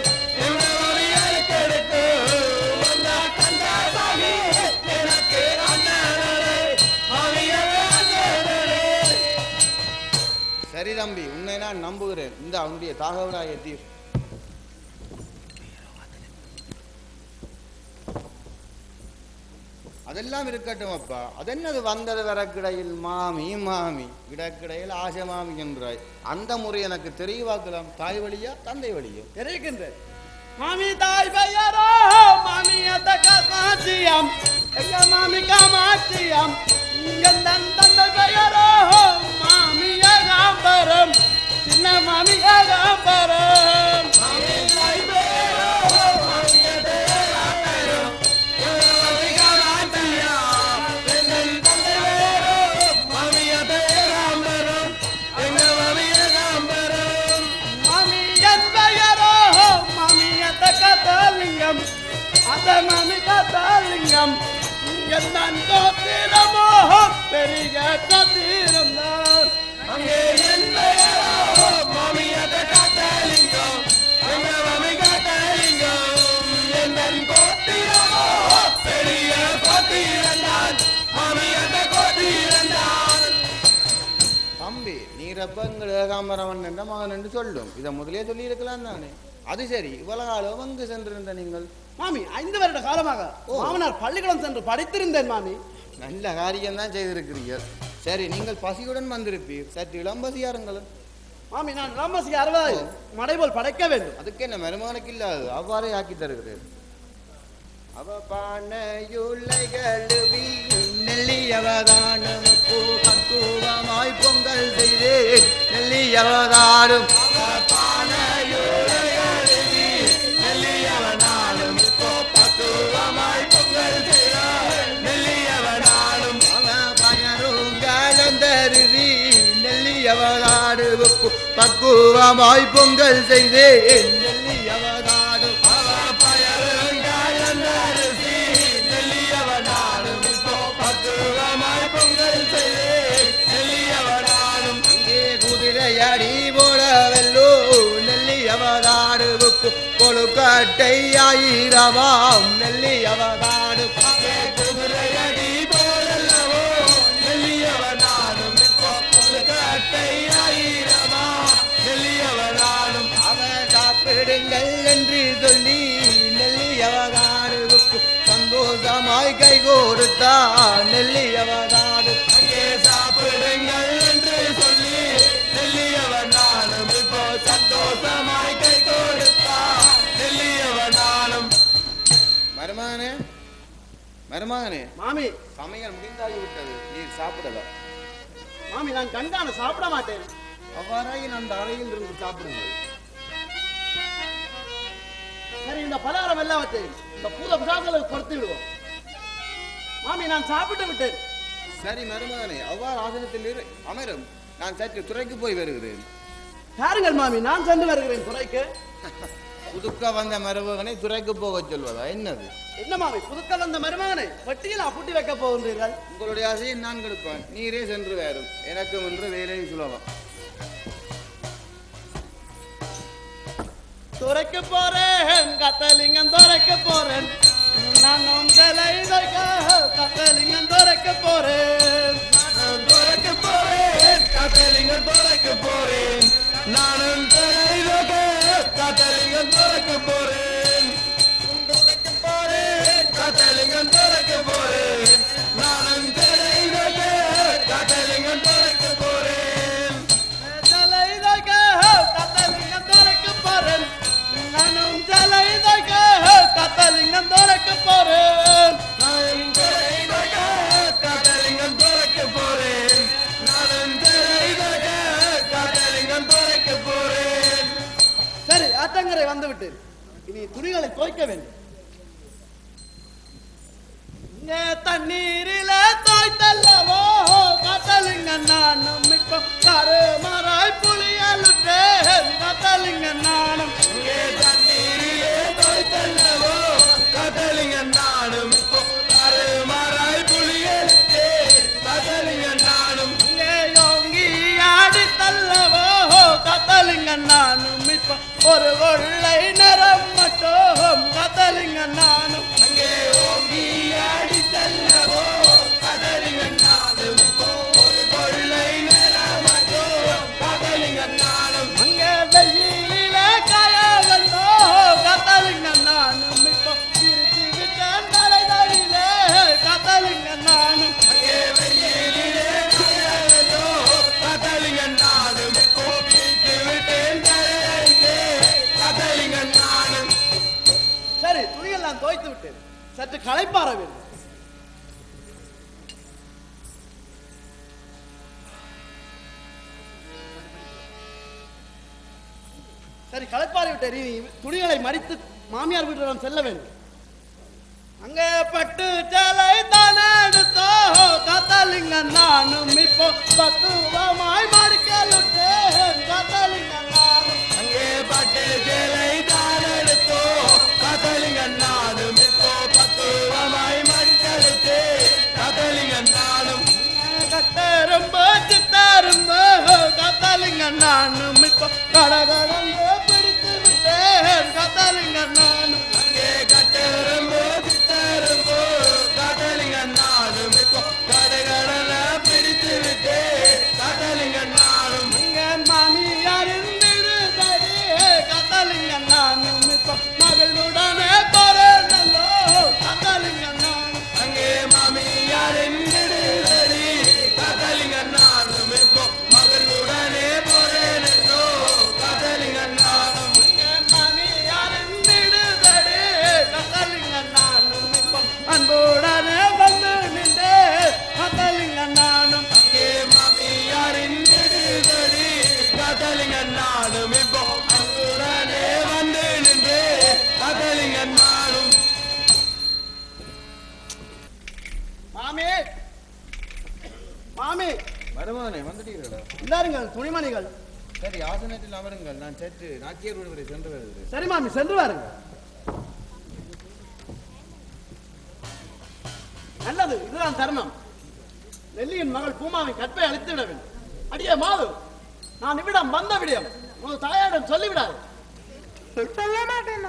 சரி தம்பி உன்னை நான் நம்புகிறேன் இந்த அவனுடைய தாகவராய தீர் அதெல்லாம் இருக்கட்டும் அப்பா அதென்னது வந்தது வரக்கிடையில் மாமி மாமி இடக்கிடையில் ஆசை மாமி என்றாய் அந்த முறை எனக்கு தெரியவாக்கலாம் தாய் வழியா தந்தை வழியோ தெரிவிக்கின்றேன் மாமி தாய் பெயரோ மாமி அத்த காமாட்சியம் எங்க மாமி காமாட்சியம் என் தந்தை பெயரோ மாமி ஏகாம்பரம் சின்ன மாமி ஏகாம்பரம் மாமி தாய் பெயரோ மாமி அத்த ஏகாம்பரம் எங்க மாமி காமாட்சியம் என் தந்தை பெயரோ மாமி அத்த ஏகாம்பரம் எங்க மாமி ஏகாம்பரம் மாமி என் பெயரோ மாமி அத்த கதாலிங்கம் அந்த மாமி கதாலிங்கம் என் கோத்திரமோ பெரிய கத்திரம் தான் அங்கே என் பெயரோ மாமி அத்த கதாலிங்கம் எங்க மாமி கதாலிங்கம் என் கோத்திரமோ பெரிய கோத்திரம் தான் மாமி அத்த கோத்திரம் தான் தம்பி நீரப்ப எங்கள் ஏகாம்பரவன் என்ற மகன் என்று சொல்லும் இதை முதலே சொல்லி இருக்கலாம் தானே அது சரி இவ்வளவு காலம் எங்கு சென்றிருந்த நீங்கள் மாமி ஐந்து வருட காலமாக மாமனார் பள்ளிக்கூடம் சென்று படித்திருந்தேன் மாமி நல்ல காரியம் தான் செய்திருக்கிறீர்கள் சரி நீங்கள் பசியுடன் வந்திருப்பீர் சற்று இளம் பசியாருங்கள் மாமி நான் ராமசி அறுபதாய் மடைபோல் படைக்க வேண்டும் அதுக்கு என்ன மருமகனுக்கு இல்லாது அவ்வாறே ஆக்கி தருகிறேன் அவ பானையுள்ளை கழுவி நெல்லியவதானும் பூ பக்குவமாய் பொங்கல் செய்தேன் நெல்லியவதானும் அவ பானையுள்ளை கழுவி நெல்லியவதானும் பூ பக்குவமாய் பொங்கல் செய்தார் நெல்லியவதானும் அவ பயருங்கலந்தருவி நெல்லியவதாடு உப்பு பக்குவமாய் பொங்கல் செய்தேன் நெல்லியவதாடு அவ பயருங்கலந்தருவி நெல்லியவதாடும் இப்போ பக்குவமாய் பொங்கல் செய்தேன் நெல்லியவதாடும் அங்கே குதிரையடி போலவெல்லோ நெல்லியவதாடு உப்பு கொழுக்கட்டை ஆயிரமாம் நெல்லியவதாடும் அங்கே குதிரையடி போலல்லவோ நெல்லியவதாடும் இப்போ கொழுக்கட்டை ஆயிரமா நெல்லியவதாடும் அவன் சாப்பிடுங்கள் என்று சொல்லி நெல்லியவதாடுவுக்கு சந்தோஷமாய் கை கொடுத்தா நெல்லியவதாடு அங்கே சாப்பிடுங்கள் என்று சொல்லி நெல்லியவனாலும் இப்போ சந்தோஷமாய் கை கொடுத்தா நெல்லியவனாலும் மருமகனே மருமகனே மாமி சமையல் முடிந்தாகி விட்டது நீர் சாப்பிடலாம் மாமி நான் கண்டான சாப்பிட மாட்டேன் அவ்வாறாக அந்த அறையில் இருந்து சாப்பிடுங்கள் சரி இந்த பலகாரம் எல்லாவற்றையும் இந்த பூத பிசாசங்களுக்கு கொடுத்து விடுவோம் மாமி நான் சாப்பிட்டு விட்டேன் சரி மருமகனே அவ்வாறு ஆசனத்தில் இரு அமரும் நான் சற்று துறைக்கு போய் வருகிறேன் பாருங்கள் மாமி நான் சென்று வருகிறேன் துறைக்கு புதுக்க வந்த மருமகனை துறைக்கு போக சொல்வதா என்னது என்ன மாமி புதுக்க வந்த மருமகனை வட்டியில் பூட்டி வைக்க போகின்றீர்கள் உங்களுடைய ஆசையை நான் கொடுப்பேன் நீரே சென்று வேறும் எனக்கு ஒன்று வேலை சுலபம் துறைக்கு போறேன் கத்தலிங்கம் துறைக்க போறேன் நானும் சிலை வைக்க கத்தலிங்கம் துறைக்க போறேன் துறைக்க போறேன் கத்தலிங்கம் துறைக்க போறேன் நானும் சிலை வைக்க கத்தலிங்கம் துறைக்க போறேன் துறைக்க போறேன் கத்தலிங்கம் துறைக்க போறேன் நானும் சிலை வைக்க கத்தலிங்கம் துறைக்க போறேன் சிலை வைக்க கத்தலிங்கம் துறைக்க போறேன் நானும் சிலை வைக்க கத்தலிங்கம் துறைக்க போறேன் நானும் சிலை வைக்க கத்தலிங்கம் துறைக்க போறேன் நானும் சிலை வைக்க கத்தலிங்கம் துறைக்க போறேன் சரி ஆத்தங்கரை வந்து விட்டேன் இனி துணிகளை துவைக்க வேண்டும் இங்கே தண்ணீரில தோய்த்தல்லவோ கத்தலிங்க நானும் இப்போ கருமராய் புளியலுட்டேன் கத்தலிங்க நானும் இங்கே தண்ணீரிலே தோய்த்தல்லவோ கத்தலிங்க நானும் இப்போ கருமராய் புளியலுட்டேன் கத்தலிங்க நானும் இங்கே யோங்கி ஆடித்தல்லவோ கத்தலிங்க நானும் இப்போ ஒரு கொள்ளை நிறம் மட்டும் கத்தலிங்க நானும் அங்கே ஓங்கி ஆடித்தல்லவோ கதலிங்க நானும் இப்போ ஒரு கொள்ளை நிறம் மட்டும் கதலிங்க நானும் அங்கே வெயிலில காய வந்தோ கத்தலிங்க நானும் இப்போ திருச்சி விட்ட தலைதடியிலே கத்தலிங்க துணியெல்லாம் தோய்த்து விட்டேன் சற்று களைப்பாற வேண்டும் சரி களைப்பாறி விட்டேன் இனி துணிகளை மடித்து மாமியார் வீட்டிடம் செல்ல வேண்டும் அங்கே பட்டு சேலை தானே எடுத்தோ காத்தாலிங்க நானும் இப்போ பக்குவமாய் மடிக்கலுட்டேன் காத்தாலிங்க நானும் அங்கே பட்டு சேலை தான் எடுத்தோ காத்தலிங்க நானும் இப்போ பக்குவமாய் மடித்தெடுத்து காத்தலிங்க நானும் கட்டரும்பு சித்தரும்பு காத்தாலிங்க நானும் இப்போ கடகடந்து பிடித்து விட்டேன் காத்தாலிங்க நானும் அங்கே கட்டெரும்பு சித்தரும்பு காத்தலிங்க நானும் இப்போ கடகடல பிடித்து விட்டு காத்தலிங்க நானும் இங்க மாமியாரின் விடுதடி காத்தாலிங்க நானும் இப்போ மகளுடனே போறேனல்லோ காத்தாலிங்க நானும் அங்கே மாமியாரின் விடுதடி காத்தலிங்க நானும் இப்போ மகளுடனே போறேன் என்றோ காத்தலிங்க நானும் மாமியாரின் விடுதடி காத்தாலிங்க நானும் இப்போ அன்புடனே வந்து நின்றே காத்தாலிங்க நானும் அங்கே மாமியாரின் விடுதடி காத்தலிங்க நானும் இப்போ அங்குடனே வந்து நின்று காத்தலிங்க நானும் மாமி மாமி மருமகனே வந்துட்டீர்களா இந்தாருங்கள் துணிமணிகள் சரி ஆசனத்தில் அமருங்கள் நான் சற்று நாச்சியார் விடுவரை சென்று வருகிறேன் சரி மாமி சென்று வாருங்க நல்லது இதுதான் தருணம் நெல்லியின் மகள் பூமாவை கற்பை அழித்து விட வேண்டும் அடியே மாது நான் இவ்விடம் வந்த விடியம் உனது தாயாரிடம் சொல்லிவிடாது சொல்ல மாட்டேன்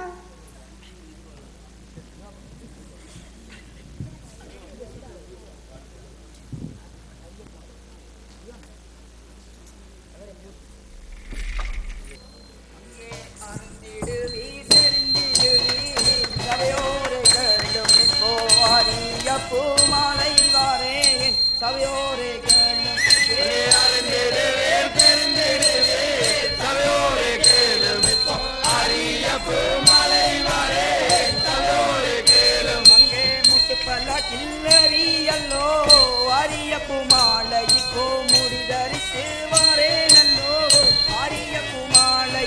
பூமாலை வாரேன் சவையோரே கேளும் அறிந்திடுவேன் தெரிந்திடுவேன் சபையோரே கேளும் இப்போ அரிய பூமலை வரே சபையோரே கேளும் அங்கே முட்டு பல்ல கில்லறியல்லோ அரிய பூமாலை இப்போ முடிதரித்து வாரேனல்லோ அரிய பூமாலை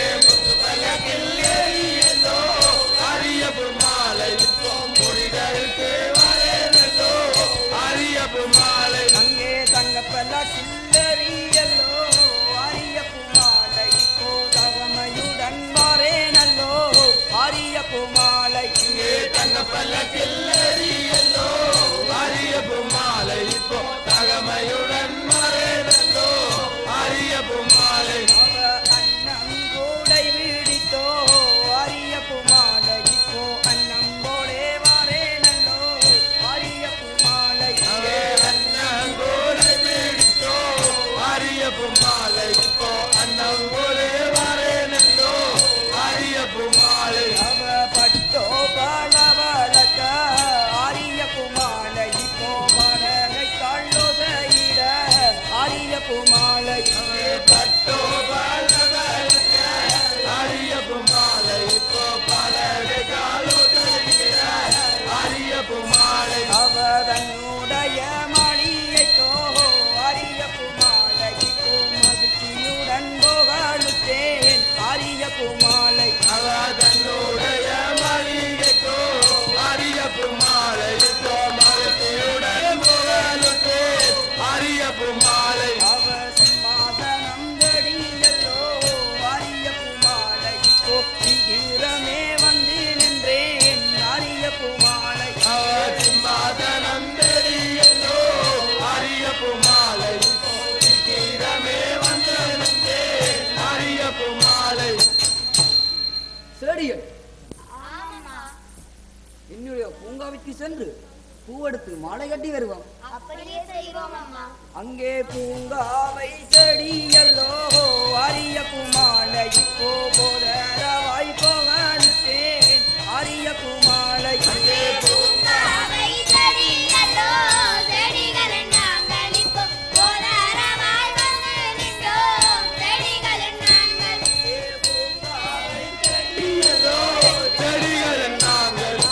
கில்லறியல்லோ அரிய பூமாலை இப்போ முடிதற்கு வரேனல்லோ அரிய பூமாலை அங்கே தங்க பல்ல கில்லறியல்லோ அரிய பூமாலை இப்போ தகமையுடன் வாரேனல்லோ அரிய பூமாலை இங்கே தங்க பல்ல கில்லறியல்லோ அரிய பூமாலை இப்போ தகமையுடன் வரேனல்லோ அரிய பூமாலை அவ அன்னம் கூடை விடித்தோ அரிய பூமாலை இப்போ அன்னம் போலே வாரேனல்லோ அரிய பூமாலை அங்கே அண்ணங்கூரை பிடித்தோ அரிய பூமாலை இப்போ அண்ணன் போலே வரேனல்லோ அரிய பூமாலை அவ பட்டோ பலவழக்க அரிய பூமாலை இப்போ மரகை கள்ளோ செய்த அரிய பூமாலை பட்டோ பலவழக்க அரிய பூமாலை இப்போ பலகை காலோ தருகிற அரிய பூமாலை அவ தன்னுடைய மணியைத்தோ அரிய பூமாலை இப்போ மகிழ்ச்சியுடன் புகழுத்தேன் அரிய பூமாலை அவ தன்னுடைய மளிகைக்கோ அரிய பூமாலை இப்போ மகத்தியுடன் புகழுத்தே அரிய பூமாலை அவ சிம்மாசனம் தடியல்லோ அரிய பூமாலை இப்போ சீக்கிரமே வந்து நின்றேன் அரிய பூமாலை அவ சிம்மாதனம் தெரியலோ அரிய பூமாலை இப்போ சீக்கிரமே வந்து நின்றே அரிய பூமாலை செடியல் என்னுடைய பூங்காவிற்கு சென்று பூவெடுத்து மாலை கட்டி வருவோம் அப்படியே செய்வோம் அம்மா அங்கே பூங்காவை செடியல்லோ அரிய பூமாலை இப்போ போதரவாய் போகழுத்தேன் அரிய பூமாலை அங்கே பூங்காவை செடியல்லோ, செடிகள் நாங்கள் இப்போ போதாரமாய் வந்து நின்றோம். செடிகள் நாங்கள் செடிகள் நாங்கள்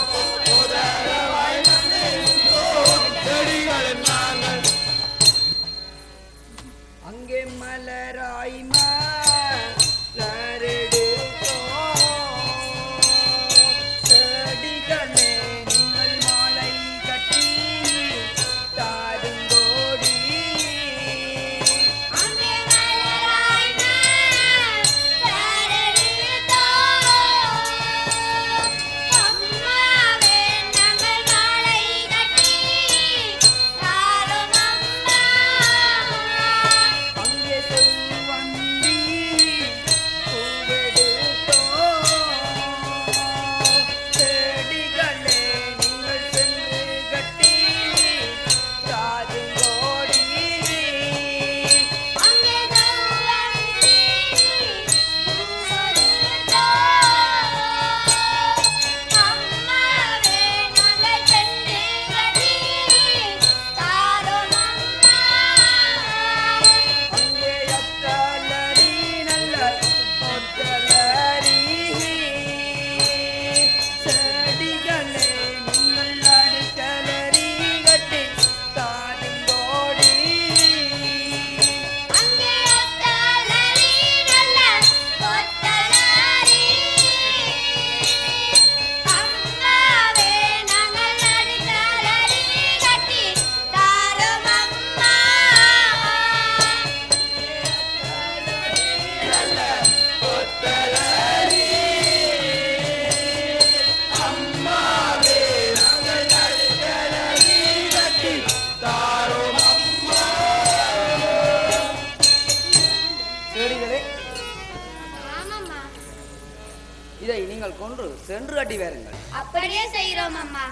சென்று கட்டி வேறுங்கள் அப்படியே செய்கிறோம் அம்மா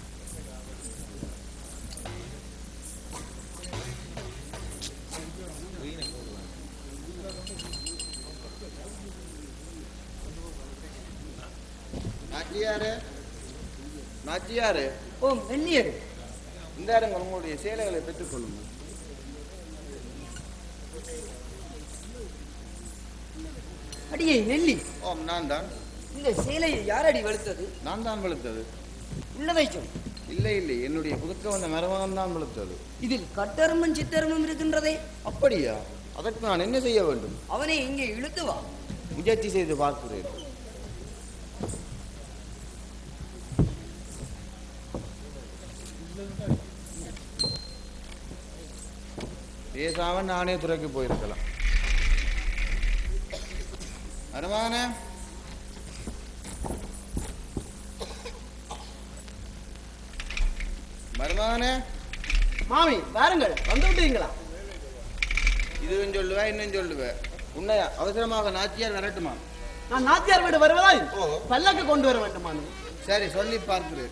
நாச்சியாரு நாச்சியாரு ஓ வெள்ளியரு இந்த இடங்கள் உங்களுடைய சேலைகளை பெற்றுக்கொள்ளுங்கள் அடியே நெல்லி ஓம் நான் தான் இந்த சேலையை யாரடி வெளுத்தது நான் தான் வெளுத்தது உள்ளதை சொல் இல்லை இல்லை என்னுடைய புதுக்க வந்த மருமகன் தான் வெளுத்தது இதில் கட்டருமும் சித்தருமும் இருக்கின்றதே அப்படியா அதற்கு நான் என்ன செய்ய வேண்டும் அவனை இங்கே இழுத்து வா முயற்சி செய்து பார்க்கிறேன் பேசாம நானே துறைக்கு போயிருக்கலாம் மருமகனே மருமகனே மாமி வாருங்கள் வந்து விட்டீங்களா இதுவும் சொல்லுவேன் இன்னும் சொல்லுவேன் உன்னை அவசரமாக நாச்சியார் வரட்டுமா நான் நாச்சியார் வீடு வருவதாய் பல்லக்கு கொண்டு வர வேண்டுமா நீ? சரி சொல்லி பார்க்கிறேன்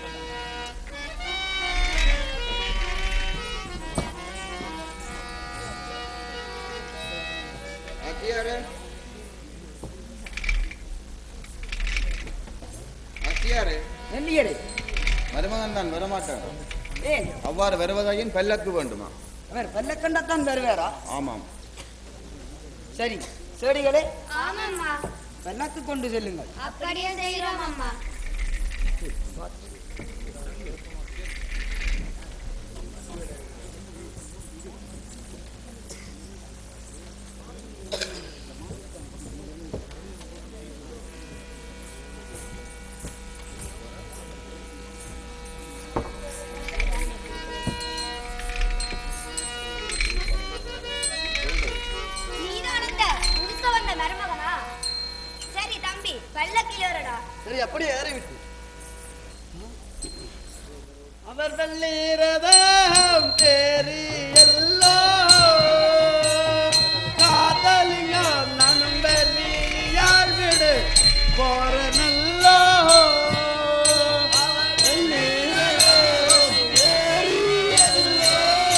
நாச்சியாரே நாச்சியாரே நெல்லியடை மருமகன் தான் வரமாட்டான் ஏன் அவ்வாறு வருவதாயின் பல்லக்கு வேண்டுமா அவர் பல்லக்கண்டத்தான் வருவாரா ஆமாம் சரி செடிகளே ஆமாம்மா பல்லக்கு கொண்டு செல்லுங்கள் அப்படியே செய்கிறோம் அம்மா நீதான் இந்த உடுக்க வந்த மருமகனா சரி தம்பி பல்லக்கில் ஏறடா சரி அப்படியே ஏறிவிட்டு அவர் வெள்ளீரதம் தேரி எல்லோ காதலிங்க நானும் வெளியால் விடு போற நல்லோ அவர் வெள்ளீரதம் தேரி எல்லோ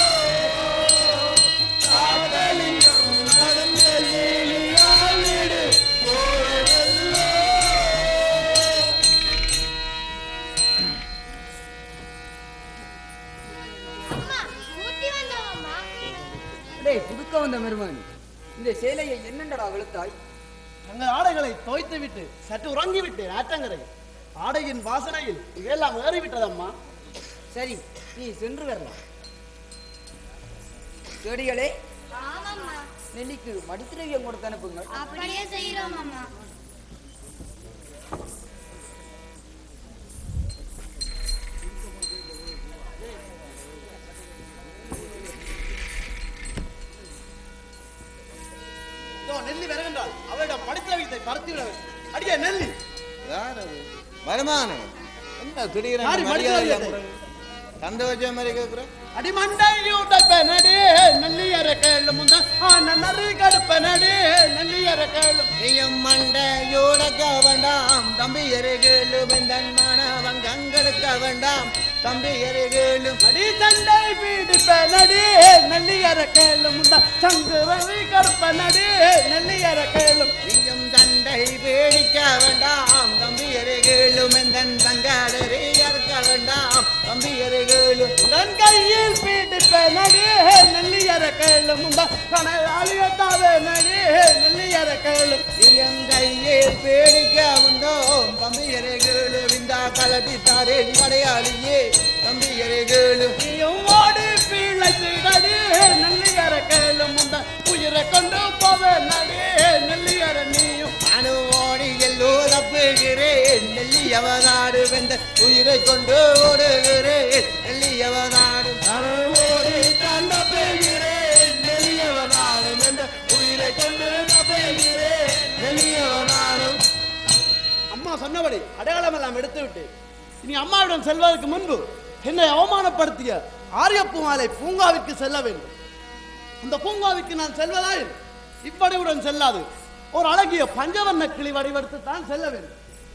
காதலிங்கம் நானும் வெளியால் விடு போற நல்லோ அம்மா ஊட்டி வந்தோம் அம்மா டேய் புதுக்க வந்த மருமகன் இந்த சேலையை என்னண்டடா வெளுத்தாய் தங்கள் ஆடைகளை தோய்த்து விட்டு சற்று உறங்கி விட்டேன் ஆற்றங்கரை ஆடையின் வாசனையில் இதெல்லாம் ஏறிவிட்டதம்மா சரி நீ சென்று வரலாம் செடிகளே ஆமாம்மா நெல்லிக்கு மடித்திரவியம் கொடுத்து அனுப்புங்கள் அப்படியே செய்கிறோம் அம்மா இதோ நெல்லி வருகின்றாள் அவளிடம் படித்த வைத்தை பருத்தி விட வேண்டும். அடியே நெல்லி யார் அது மருமகனே என்ன திடீரென யாரு மரியாதை மடிக்கவில்லை? இல்லாம போறது? தந்தை வச்ச மாதிரி கேட்குறேன் அடிமண்டையூட்டப்பனடி நெல்லியர கேளு முந்த ஆன நரி கடுப்பனடி நெல்லியர கேளு நீயும் மண்டையோடக்க வேண்டாம் தம்பி எருகேளு வெந்தன் மாணவன் கங்கெடுக்க வேண்டாம் தம்பி எருகேளு அடி சண்டை பீடிப்பனடி நெல்லியர கேளு முந்த சங்கு ரவி கடுப்பனடி நெல்லியர கேளு நீயும் சண்டை பேடிக்க வேண்டாம் தம்பி எருகேளு வெந்தன் தங்காடரி இறக்க வேண்டாம் தம்பி எருகேளு உடன் கையில் பீடிப்பனடி நெல்லியர கேளு முந்த கனையாளியத்தாவே நடி நெல்லியர கேளு நீயும் கையில் பேடிக்க வேண்டாம் தம்பி எருகேளு விந்தா கலட்டி தாரேன் படையாளியே தம்பி எருகேளு நீயும் ஓடி பிழைத்திடடி நெல்லியர கேளு முந்த உயிரை கொண்டு போவே நடி நெல்லியர நீயும் நானும் ஓடி எல்லோ தப்புகிறேன் நெல்லி அவதாடு வெந்த உயிரை கொண்டு ஓடுகிறேன் நெல்லி அவதாடு நானும் ஓடி தான் தப்புகிறேன் நெல்லியவனாரும் என்ற உயிரை கொண்டு தப்புகிறேன் நெல்லியவனாரும் அம்மா சொன்னபடி அடையாளம் எல்லாம் எடுத்து விட்டு இனி அம்மாவிடம் செல்வதற்கு முன்பு என்னை அவமானப்படுத்திய ஆரியப்பூமாலை பூங்காவிற்கு செல்ல வேண்டும் அந்த பூங்காவிற்கு நான் செல்வதால் இப்படியுடன் செல்லாது ஒரு அழகிய பஞ்சவர்ண கிளி வடிவெடுத்து தான் செல்ல வேண்டும்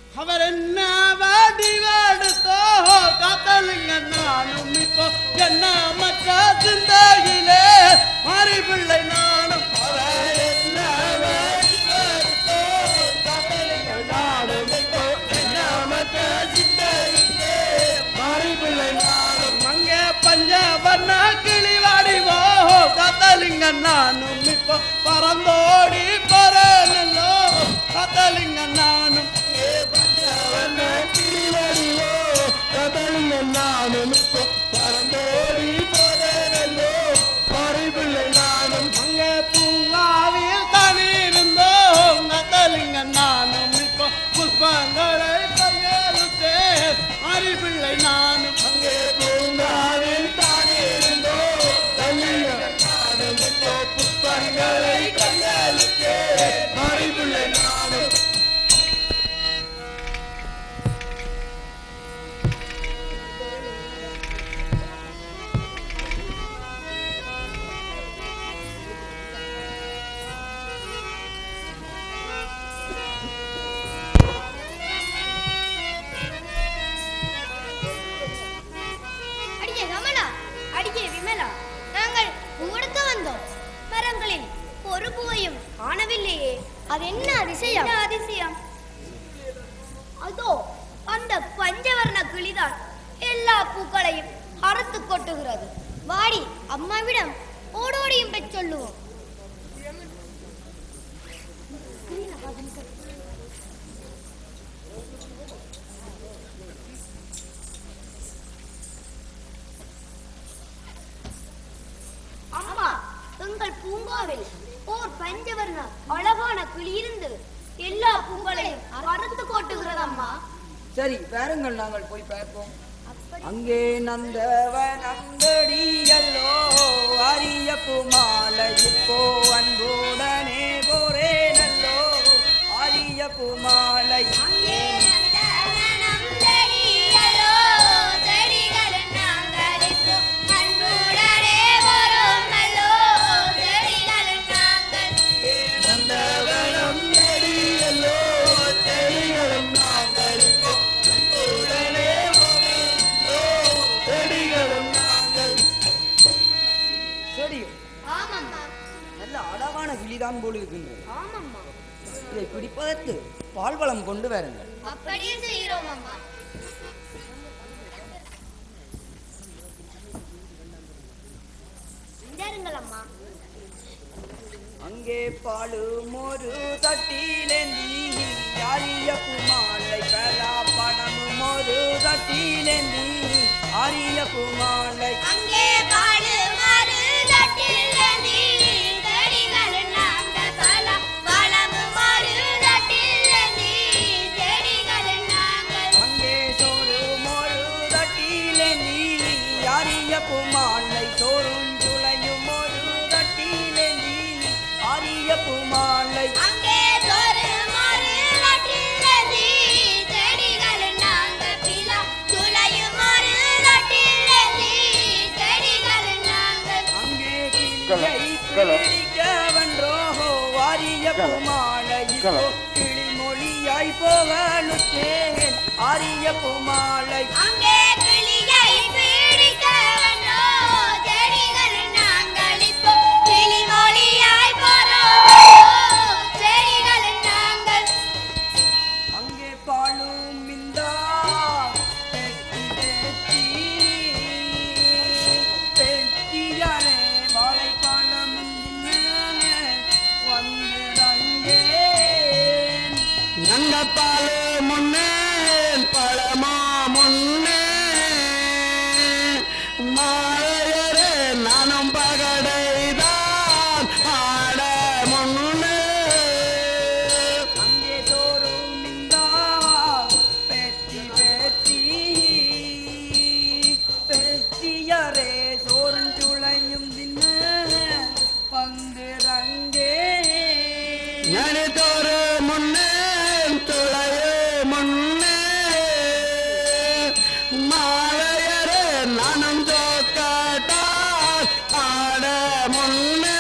அவர் என்ன வடிவெடுத்தோ காத்தலுங்க நானும் இப்போ என்ன மற்ற சிந்தையிலே மாறி பிள்ளை நானும் அவர் என்ன வடிவெடுத்தோ காத்தலுங்க நானும் இப்போ என்ன மற்ற சிந்தையிலே மாறி பிள்ளை நானும் அங்க பஞ்ச வண்ண கிளி வாடிவோ காத்தலிங்க நானும் இப்போ பறந்தோடி போறேனோ காத்தலிங்க நானும் ஏ பஞ்ச வண்ண கிளி வாடிவோ காத்தலிங்க நானும் இப்போ பறந்தோடி போறேனோ பறிபிள்ளை நானும் அங்க பூங்காவில் தனி இருந்தோம் காத்தலிங்க நானும் இப்போ புஷ்பங்களை கையெழுத்தேன் அறிபிள்ளை நானும் அங்கே பூங்காவில் தானே இருந்தோம் தள்ளிய நானும் இப்போ புஷ்பங்களை கையெழுத்தேன் அறிபிள்ளை நானும் அடியே கமலா அடியே விமலா நாங்கள் பூவெடுக்க வந்தோம் மரங்களில் ஒரு பூவையும் காணவில்லையே அது என்ன அதிசயம் என்ன அதிசயம் அதோ அந்த பஞ்சவர்ண கிளிதான் எல்லா பூக்களையும் அறுத்து கொட்டுகிறது வாடி அம்மாவிடம் ஓடோடியும் பெற் சொல்லுவோம் அம்மா எங்கள் பூங்காவில் ஓர் பஞ்சவர்ண அழகான கிளி இருந்து எல்லா பூக்களையும் அறுத்து கொட்டுகிறது அம்மா சரி வாருங்கள் நாங்கள் போய் பார்ப்போம் அங்கே நந்தவன் அங்கடியல்லோ அரிய பூமாலை இப்போ அன்புடனே போரேனல்லோ அரிய பூமாலை அங்கே நந்தவனம் செடியலோ, செடிகளின் நாங்கள் இப்போ அன்புடனே வரோமல்லோ, செடிகளின் நாங்கள். நந்தவனம் நெடியல்லோ செடிகளும் நாங்கள் இப்போ உடனே வருகிறோ, செடிகளும் நாங்கள் சரி ஆமம்மா, நல்ல அழகான கிளிதான் போல் இருக்கின்றது ஆமம்மா. இதை பிடிப்பதற்கு பால்வளம் கொண்டு வாருங்கள் அப்படியே செய்கிறோம் அம்மா இந்தாருங்கள் அம்மா அங்கே பாலும் ஒரு தட்டிலேந்தி அரிய பூமாலை பலா பணமும் ஒரு தட்டிலேந்தி அரிய பூமாலை அங்கே பாடு மாறு தட்டிலேந்தி, செடிகளின் நாங்கள் பல பழமும் மாறு தட்டிலேந்தி, செடிகளின் நாங்கள். அங்கே சோறு மோரு தட்டிலேந்தி அரிய பூமாலை சோறும் சுளையும் ஒரு தட்டிலேந்தி அரிய பூமாலை அங்கே சோறு மாறு தட்டிலேந்தி, செடிகளின் நாங்கள் பிலா துளையும் மாறு தட்டிலேந்தி, செடிகளின் நாங்கள். அங்கே கிளியை பிடிக்க வென்றோ வாரிய பூமாலை கிளிமொழியாய் போகலுத்தேன் அரிய பூமாலை அங்கே கிளியை பிடிக்க வந்தோ, செடிகளின் நாங்கள் இப்போ கிளிமொழியாய் போறோம், செடிகளின் நாங்கள். அங்கே பாலும் இந்தா பெட்டி பெட்டி பெட்டியாரே வாழைப்பழம் வந்திரங்கேன் நங்கப்பாலு முன்னே பழமா முன்னே மாலையரே நானும் பகடைதான் ஆட முன்னே அங்கே தோறும் இந்தா பெட்டி பெட்டி பெட்டியாரே சோறும் துளையும் தின்ன வந்திரங்கே ஞானித்தோறு முன்னே துளையே முன்னே மாலையரே நானும் தோக்கட்டால் ஆட முன்னே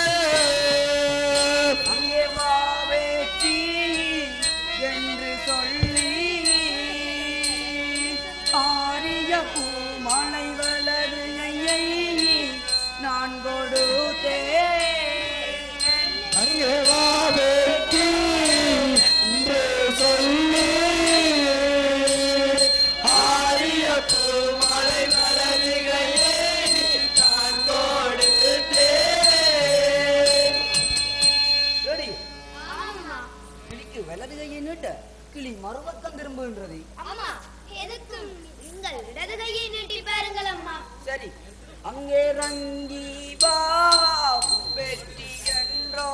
அங்கே வாவேச்சி என்று சொல்லி மலை மலர்கையே நான் கொடுத்தேன் சரி கிளிக்கு வலது கையை நீட்ட கிளி மறுபக்கம் திரும்புகின்றது அம்மா எதுக்கும் நீங்கள் இடது கையை நீட்டி பாருங்கள் அம்மா சரி அங்கே ரங்கி வா வெற்றி என்றோ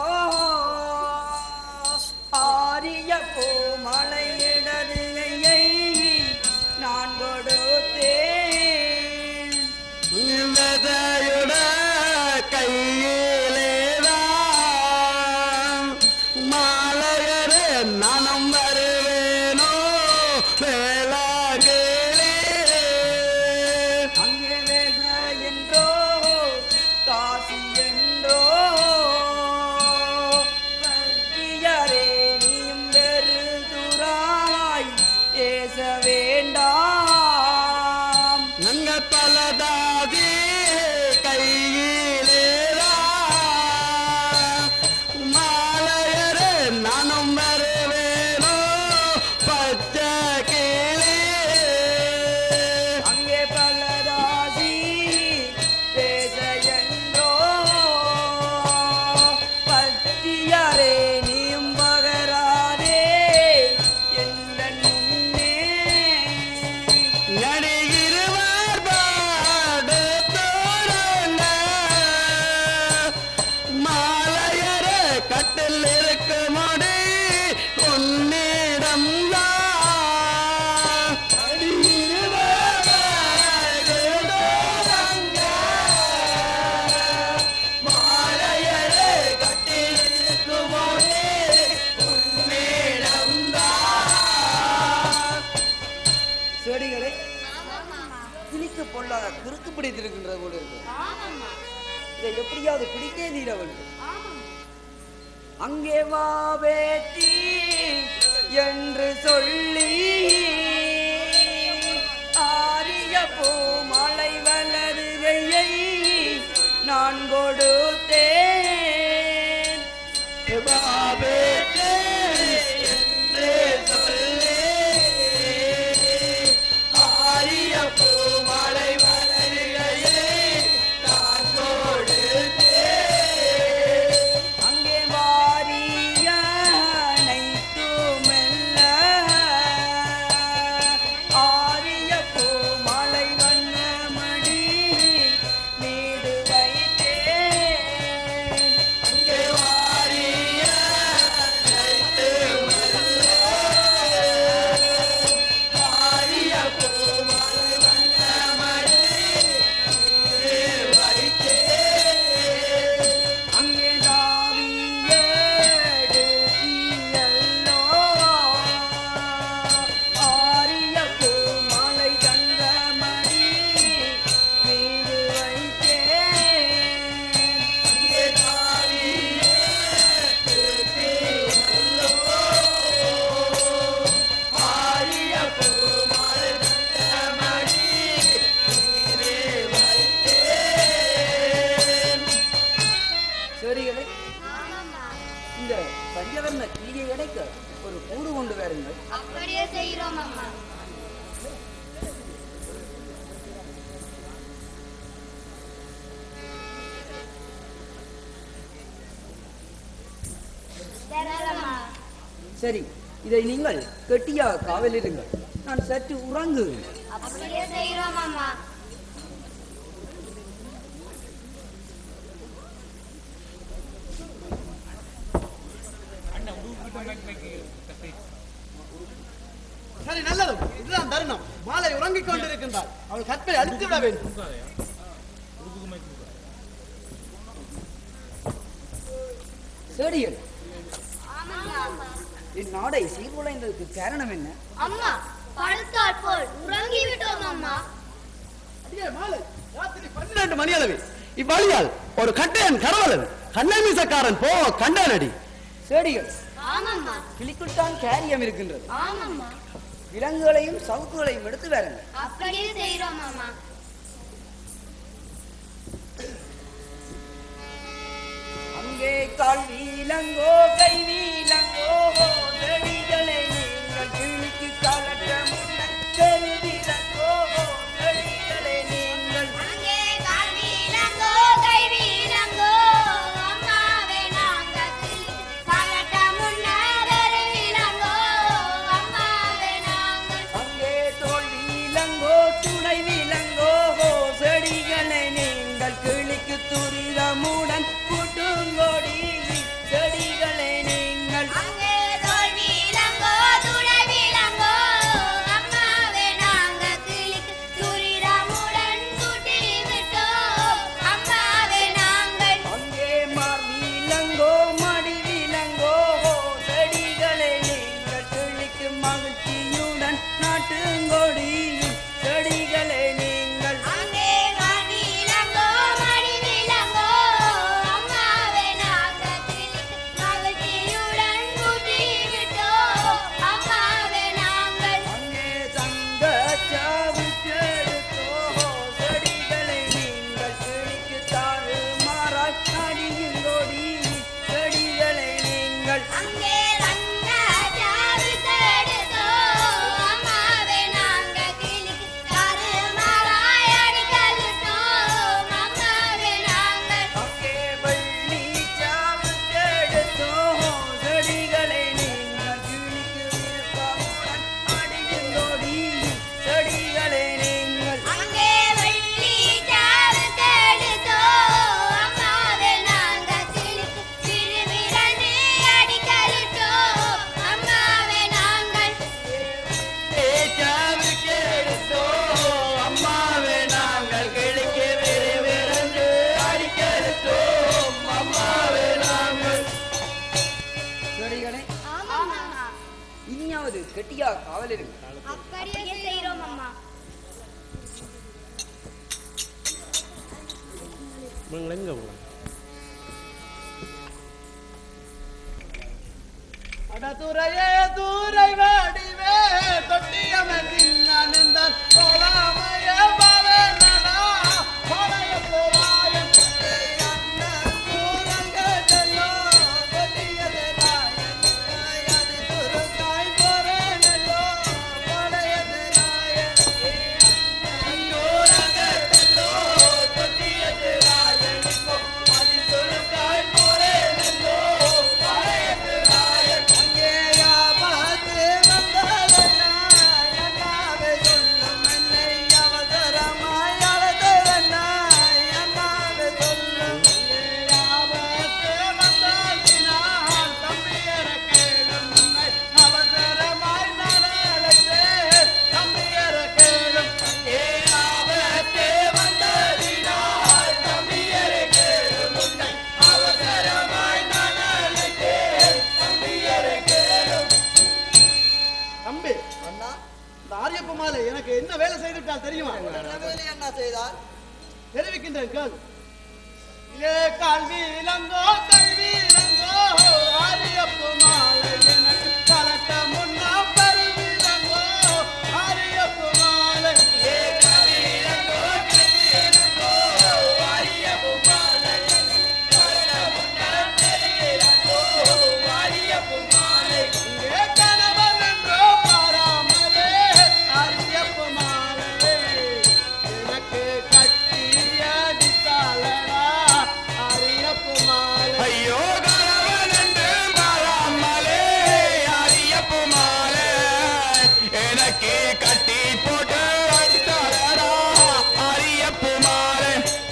ஆரிய பூ மலை இடது கையை நான் கொடுத்தேன் விதையுட கையிலேதான் மாலையரே நானும் வருவேனோ வேளாகே அங்கே வேக என்றோ காசி என்றோ பக்தியரே நீயும் வெறு துராய் பேச வேண்டாம் நங்க பலதாதி கையிலேதான் மாலையரே நானும் வருவேனோ பச்சை கிளி அங்கே பலராசி பேச என்றோ பக்தியரே நீயும் பகராதே எந்த முன்னே நடிகிருவார் பாடு தோரண மாலையர கட்டில் இருக்க முடி உன்னிடம் மாலையரே கட்டில் இருக்கும் முடி உன்னிடம் செடிகளை கிளிக்கு பொல்லாத கிறுக்கு பிடித்திருக்கின்றது போல இருக்கு இதை எப்படியாவது பிடித்தே தீர வேண்டும் அங்கே வா வேட்டி என்று சொல்லி ஆரிய பூ மலை வளருகையை நான் கொடுத்தேன் வா வேட்டி என்று சொல்லி ஆரிய பூ மலை வளருகையை நான் கொடுத்தேன் அங்கே வாரிய அனைத்துமெல்ல ஆரிய பூ மலை வண்ணமடி மீது வைத்தேன் அங்கே வாரிய ஆரிய பூ மலை வண்ணமடி மீது வைத்தேன் அங்கே தாவியெடுத்தியல்லோ ஆரிய பூமாலை தங்கமணி மீது வைத்தேன் அங்கே தாவியெடுத்தியல்லோ ஆரிய பூமாலை தங்கமணி மீது வைத்தேன் சரிகளே இந்த பஞ்சவர்ண கிளியை அடைக்க ஒரு கூடு கொண்டு வாருங்கள் அப்படியே செய்கிறோம் அம்மா தரலம்மா. சரி இதை நீங்கள் கெட்டியாக காவலிருங்கள் நான் சற்று உறங்குகிறேன் அப்படியே செய்கிறோம் அம்மா சரி நல்லது இதுதான் தருணம் மாலை உறங்கிக் கொண்டிருக்கின்றாள் அவள் கற்பை அழித்து விட வேண்டும் செடிகள் ஆமாம்மா. என் நாடை சீர்குலைந்ததுக்கு காரணம் என்ன அம்மா படுத்தால் போல் உறங்கி விட்டோம் அம்மா பன்னிரண்டு மணி அளவில் இவ்வழியால் ஒரு கட்டையன் கரவலன் கண்ணை மீசக்காரன் போ கண்டானடி செடிகள் ஆமாம்மா கிளிக்குள் தான் காரியம் இருக்கின்றது ஆமாம்மா விலங்குகளையும் சவுக்குகளையும் எடுத்து வாருங்கள் அப்படியே செய்கிறோம் அம்மா அங்கே கால் வீலங்கோ கை வீலங்கோ செடிகளை நீங்கள் கிழிக்கு கலட்ட முன்ன கருவிலங்கோ இனியாவது கெட்டியா காவல் இருங்க அப்படியே செய்கிறோம் அம்மா எங்க போகலாம் அடதுரையே தூரை வாடிவே தொட்டியமர்ந்தின் நான் கோலாமய பவனனா கோலய போராயம் அண்ணன் கூறங்கடலோ கொடியதே நாயன் துருக்காய் போரேனல்லோ கோலயதே நாயன் கூறங்கடலோ கொடியதே நாயன் அதி துருக்காய் போரேனல்லோ கோலயதே நாயன் அங்கேயா பார்த்து வந்தவனா என்னாவே சொல்லும் என்னை அவசரமாய் அழைத்தவனா என்னாவே சொல்லும் அங்கேயா பார்த்து வந்ததினால் தம்பியர கேளும் உன்னை அவசரமாய் நான் அழைத்தேன் தம்பியர கேளும் அங்கேயா பார்த்து வந்ததினால் தம்பியர கேளும் உன்னை அவசரமாய் நான் அழைத்தேன் தம்பியர கேளும் தம்பி அண்ணா இந்த ஆரியப்ப மாலை எனக்கு என்ன வேலை செய்துட்டால் தெரியுமா என்ன வேலை என்ன செய்தால் தெரிவிக்கின்றேன் கேள் இலே கல்வி இளங்கோ கல்வி இளங்கோ ஆரியப்ப மாலை எனக்கு கலட்ட முன்னா பருவி இளங்கோ ஆரியப்ப மாலை இலே கல்வி இளங்கோ கல்வி இளங்கோ ஆரியப்ப மாலை எனக்கு கலட்ட முன்னா பருவி இளங்கோ ஆரியப்ப மாலை இங்கே கணவன் என்றோ பாராமலே ஆரியப்ப மாலை எனக்கு கட்டி அடித்தாளடா ஆரியப்ப மாலை ஐயோ கணவன் என்று மாறாமலே அரியப்பு மாலை எனக்கு கட்டி போட்டு அடித்தாளடா அரியப்பு மாலை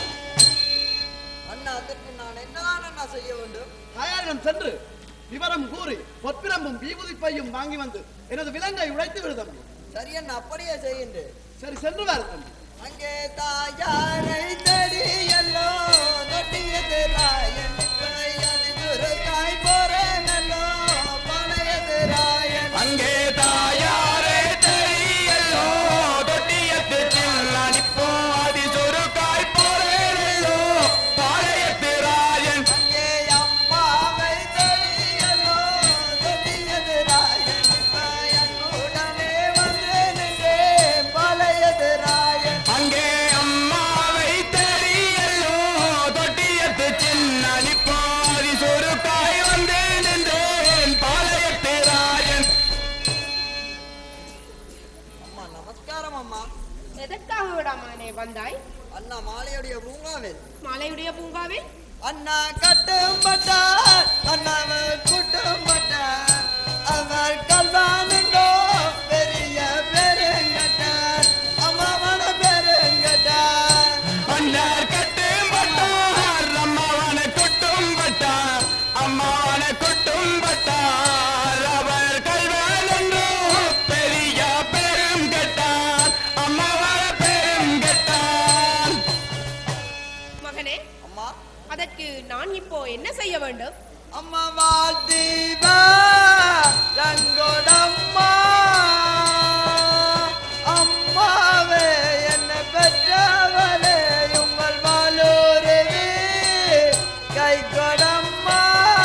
அண்ணா அதற்கு நான் என்னதான் அண்ணா செய்ய வேண்டும் தாயாரிடம் சென்று விவரம் கூறி பொற்பிரம்பும் விபூதிப்பையும் வாங்கி வந்து எனது விலங்கை உடைத்து விடு தம்பி சரி அண்ணா அப்படியே செய்கின்றேன் சரி சென்று வர தம்பி அங்கே தாயாரை தடியல்லோ தொட்டியது ராயன் அது துருக்காய் போறேனல்லோ பழையது ராயன் அங்கே தாயாரே தெரியல்லோ தொட்டியத்து சின்னடிப்போ அதி சுருக்காய் போரேனல்லோ பாளையத்து ராயன் அங்கே அம்மாவை தடியல்லோ தொட்டியது ராயன் உடனே வந்து நின்றேன் பழையது ராயன் அங்கே அம்மாவை தெரியல்லோ தொட்டியத்து சின்னடிப்போ அதி சுருக்காய் வந்து நின்றேன் பாளையத்து ராயன் அம்மா நமஸ்காரம் அம்மா எதற்காக விடாமனே வந்தாய் அண்ணா மாலையுடைய பூங்காவில் மலையுடைய பூங்காவில் அண்ணா கட்டும் பட்டார் அண்ணாவர் கூட்டும் பட்டார் அவர் கல்வானுண்டோ பெரிய பெருங்கட்டார் அம்மாவன பெருங்கட்டார் அண்ணார் கட்டும் பட்டார் அம்மாவான கொட்டும் பட்டார் அம்மாவான கொட்டும் பட்டார் அவர் கல்வான் என்றோ பெரிய பெரும் கட்டார் அம்மாவான பெரும் கட்டார் மகனே அம்மா அதற்கு நான் இப்போ என்ன செய்ய வேண்டும் அம்மா வாழ்த்தீவா ரங்கோடம்மா அம்மாவே என்ன பெற்றவளே உங்கள் வாழூருவே கை கொடம்மா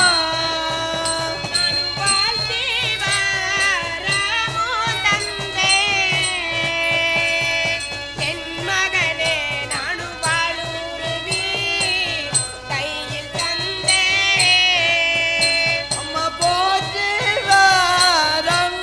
என் மகனே நானும் வாழுருவி கையில் தந்தே அம்மா போற்றி வாரம்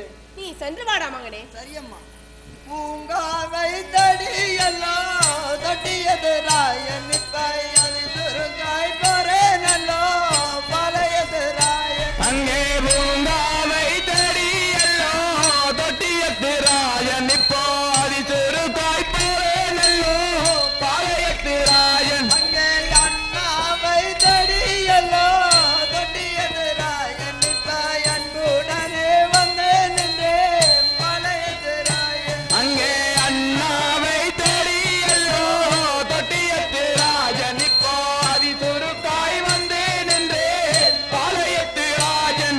வருகிறேன் நீ சென்று வாடா மகனே சரியம்மா பூங்காவை தடியெல்லாம் தொட்டியது ராயன் நிப்பாய் அது சுருங்காய் போறேனல்லோ பழையது ராயன் அங்கே பூங்காவை தடியல்லோ தொட்டியத்து ராயன் இப்போ அதிசொரு காய்ப்போரேனல்லோ பாளையத்து ராயன் அங்கே அண்ணாவை தடியல்லோ தொட்டியது ராயன் நிப்பாய் அன்புடனே வந்தேன் நின்றேன் பழையது ராயன் அங்கே அண்ணாவை தடியல்லோ தொட்டியத்து ராஜன் இப்போ அதிசொரு காய் வந்தேன் என்றேன் பாளையத்து ராஜன்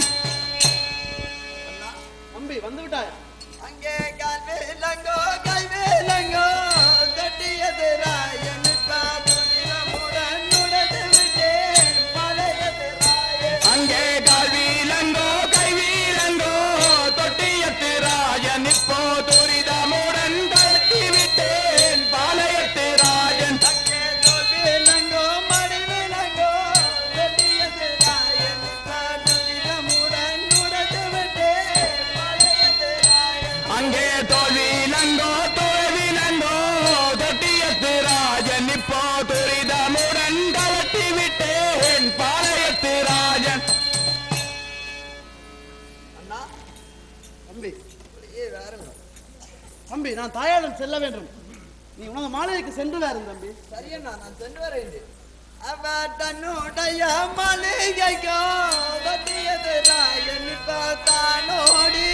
தம்பி வந்து விட்டாய் அங்கே கால்வேலங்கோ கைவேலங்கோ தொட்டியது ராயன் துணிலமுடன் நுழைந்து விட்டேன் பழையது ராயன் அங்கே கால்வீலங்கோ கைவீலங்கோ தொட்டியத்து ராஜன் இப்போ துரிதமுடன் கழட்டி விட்டேன் பாளையத்து ராஜன் அங்கே தோல்விலங்கோ மடிவிலங்கோ தொட்டியது ராயன் துணிலமுடன் நுழைந்து விட்டேன் பழையது ராயன் அங்கே தோல்வீலங்கோ தோல்விலங்கோ தொட்டியத்து ராஜன் இப்போ துரிதமுடன் கழட்டி விட்டேன் பாளையத்து ராஜன் அண்ணா தம்பி ஏ வேறுங்க தம்பி நான் தாயாளம் செல்ல வேண்டும் நீ உனது மாலைக்கு சென்று வேறும் தம்பி சரியண்ணா நான் சென்று வரேன் அவ தன்னுடைய மளிகைக்கோ வட்டியது ராயன் தானோடி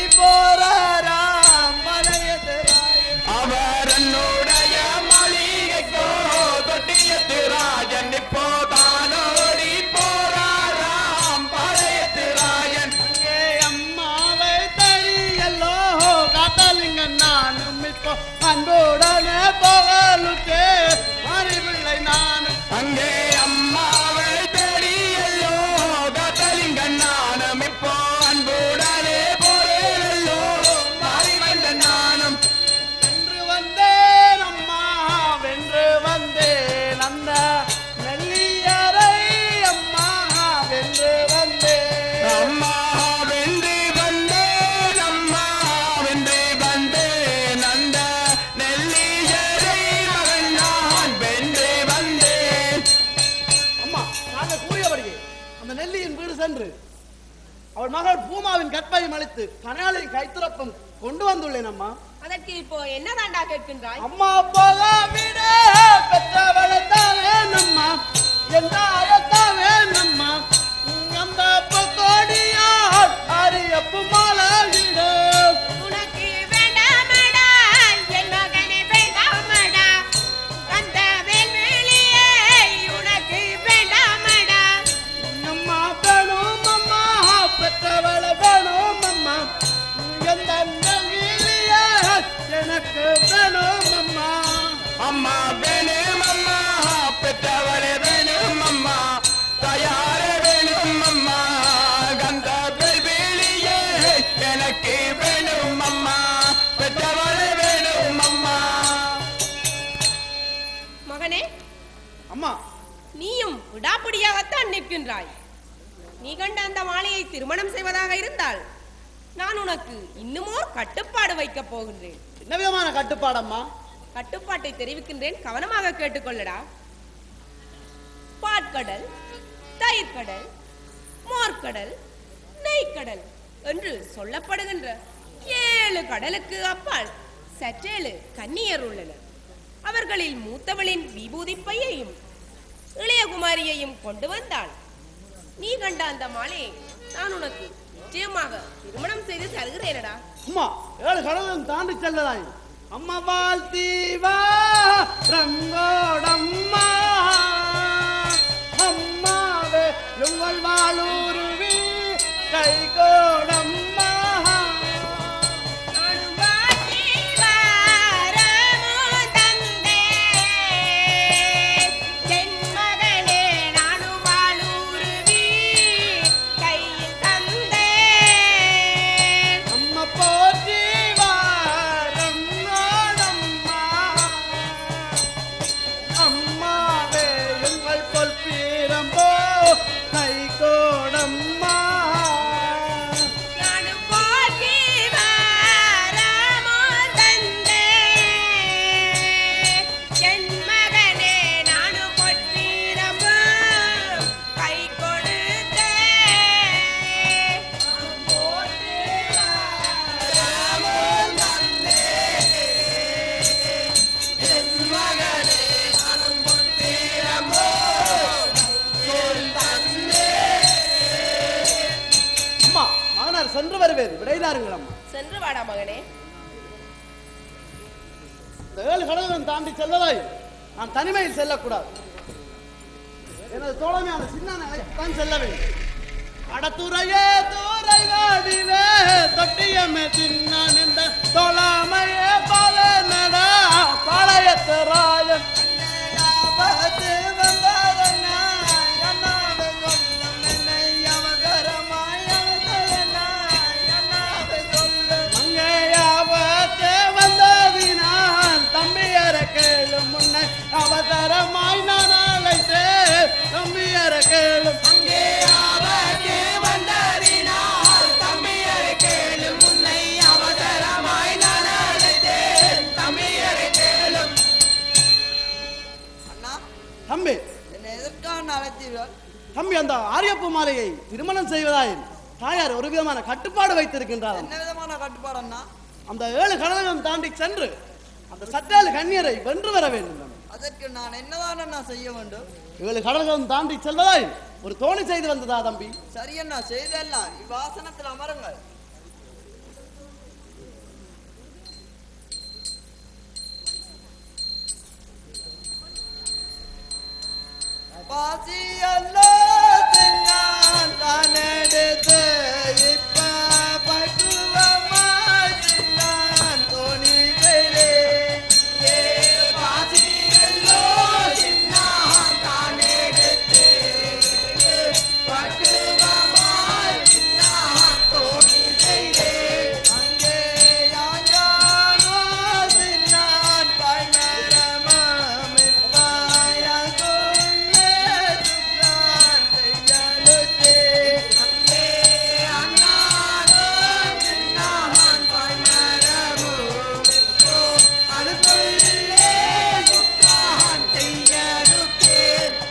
போறாராம் மலையது ராயன் அவர் என்னுடைய மளிகைக்கோ தொட்டியத்து ராஜன் இப்போ தானோடி போறாராம் பாளையத்து ராஜன் அங்கே அம்மாவை தெரியல்லோ காத்தாலிங்க நானும் இப்போ அன்புடனே போகலுக்கே அறிவில்லை நானும் அங்கே அம்மாவை தெரியல்லோ கத்தலிங்க நானும் இப்போ அன்புடனே போறேனல்லோ மாறி வந்த நானும் வென்று வந்தேன் அம்மா வென்று வந்தேன் அந்த நெல்லியரை அம்மா வென்று வந்தேன் அம்மா வென்று வந்தேன் அம்மா வென்று வந்தேன் அந்த நெல்லியரை மகன் நான் வென்று வந்தேன் அம்மா நாங்கள் கூறியபடியே அந்த நெல்லியின் வீடு சென்று அவள் மகள் பூமாவின் கற்பையும் அளித்து கனாலின் கைத்திறப்பம் கொண்டு வந்துள்ளேன் அம்மா அதற்கு இப்போ என்னதாண்டா கேட்கின்றாய் அம்மா போக விட பெற்றவளைத்தாவே நம்மா எந்த அழத்தாவே நம்மா அந்த பொக்கோடியார் அரியப்பு மாலாவிட உனக்கு வேண்டாமடா என் மகனே வேண்டாமடா அந்த வேல்வேலியே உனக்கு வேண்டாமடா அம்மா வேணும் அம்மா பெற்றவளை வேணும் அம்மா எந்த நெல்லியே எனக்கு வேணும் அம்மா அம்மா வேணும் அம்மா பெற்றவளே வேணும் அம்மா தயாரே வேணும் அம்மா கந்த வெளியே எனக்கு வேணும் அம்மா பெற்றவளே வேணும் அம்மா மகனே அம்மா நீயும் விடாப்பிடியாகத்தான் நிற்கின்றாய் நீ கண்ட அந்த மாலையை திருமணம் செய்வதாக இருந்தால் நான் உனக்கு இன்னுமோர் கட்டுப்பாடு வைக்கப் போகின்றேன் என்ன விதமான கட்டுப்பாடம்மா கட்டுப்பாட்டை தெரிவிக்கின்றேன் கவனமாக கேட்டுக்கொள்ளடா பாற்கடல் தயிர்கடல் மோர்க்கடல் நெய்க்கடல் என்று சொல்லப்படுகின்ற ஏழு கடலுக்கு அப்பால் சற்றேழு கன்னியர் உள்ளனர் அவர்களில் மூத்தவளின் விபூதி பையையும் இளையகுமாரியையும் கொண்டு வந்தாள் நீ கண்ட அந்த மாலையை நான் உனக்கு நிச்சயமாக திருமணம் செய்து தருகிறேனடா அம்மா ஏழு கடலும் தாண்டி செல்லதாய் அம்மா வாழ்த்தீவா ரங்கோடம்மா அம்மாவே உங்கள் வாழூருவி கை கோடம்மா மகனே நானும் வாழூருவி கையில் தந்தேன் அம்மா போற்றிவா ரங்கோடம்மா அம்மா சென்று வருவேன் விடைதாருங்கள் அம்மா சென்று வாடா மகனே இந்த ஏழு கடல்களும் தாண்டி செல்லதாய் நான் தனிமையில் செல்லக்கூடாது எனது தோழமையான சின்ன தான் செல்ல வேண்டும் அடத்துறையே தூரை வாடிவே தொட்டியமே சின்னான் இந்த தோழமையே பால நடா பாளையத்து ராயன் ஆபத்து வந்தாரண்ணா, என்னோடு கொஞ்சம் என்னை அவசரமாய் அழைத்ததண்ணா, என்னோடு சொல்லு. அங்கே ஆபத்து வந்ததினால் தம்பியர கேளும் முன்னை அவசரமாய் நான் அழைத்தேன் தம்பியர கேளும் அங்கே ஆபத்து வந்ததினால் தம்பியர கேளும் முன்னை அவசரமாய் நான் அழைத்தேன் தம்பியர கேளும் தம்பி என்னை எதற்காக அழைத்தீர்கள் தம்பி அந்த ஆரியப்பு மாலையை திருமணம் செய்வதாய் தாயார் ஒரு விதமான கட்டுப்பாடு வைத்திருக்கின்றார் என்ன விதமான கட்டுப்பாடு அண்ணா அந்த ஏழு கடல்களும் தாண்டி சென்று அந்த சட்டேழு கண்ணியரை வென்று வர வேண்டும் தம்பி. அதற்கு நான் என்னதான் அண்ணா செய்ய வேண்டும் ஏழு கடல்களும் தாண்டி செல்வதாய் ஒரு தோணி செய்து வந்ததா தம்பி சரி அண்ணா செய்தெல்லாம் இவ்வாசனத்தில் அமருங்கள் பாசியல்லோ தின்னான் தான் எடுத்து இப்ப பக்குவமாய் தின்னான் தோணி செய்தே ஏ பாசியல்லோ தின்னான் தான் எடுத்து பக்குவமாய் தின்னான் தோணி செய்தே அங்கே யாஞ்சானோ தின்னான் பைமரமாமிப்பாயால் கொள்ளே சுற்றான் செய்யலுத்தே அங்கே அண்ணானோ தின்னான் பைமரமுமிப்போ அது கொள்ளே சுற்றான் செய்யலுத்தே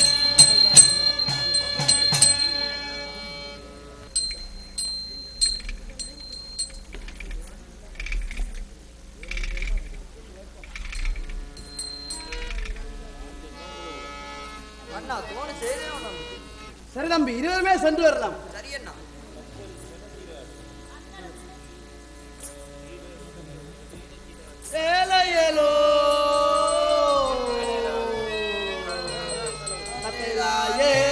அண்ணா தோணு செய்தே அண்ணா சரி தம்பி இருவருமே சென்று வரலாம் சரி அண்ணா ஏலையலோ நத்தைதாயே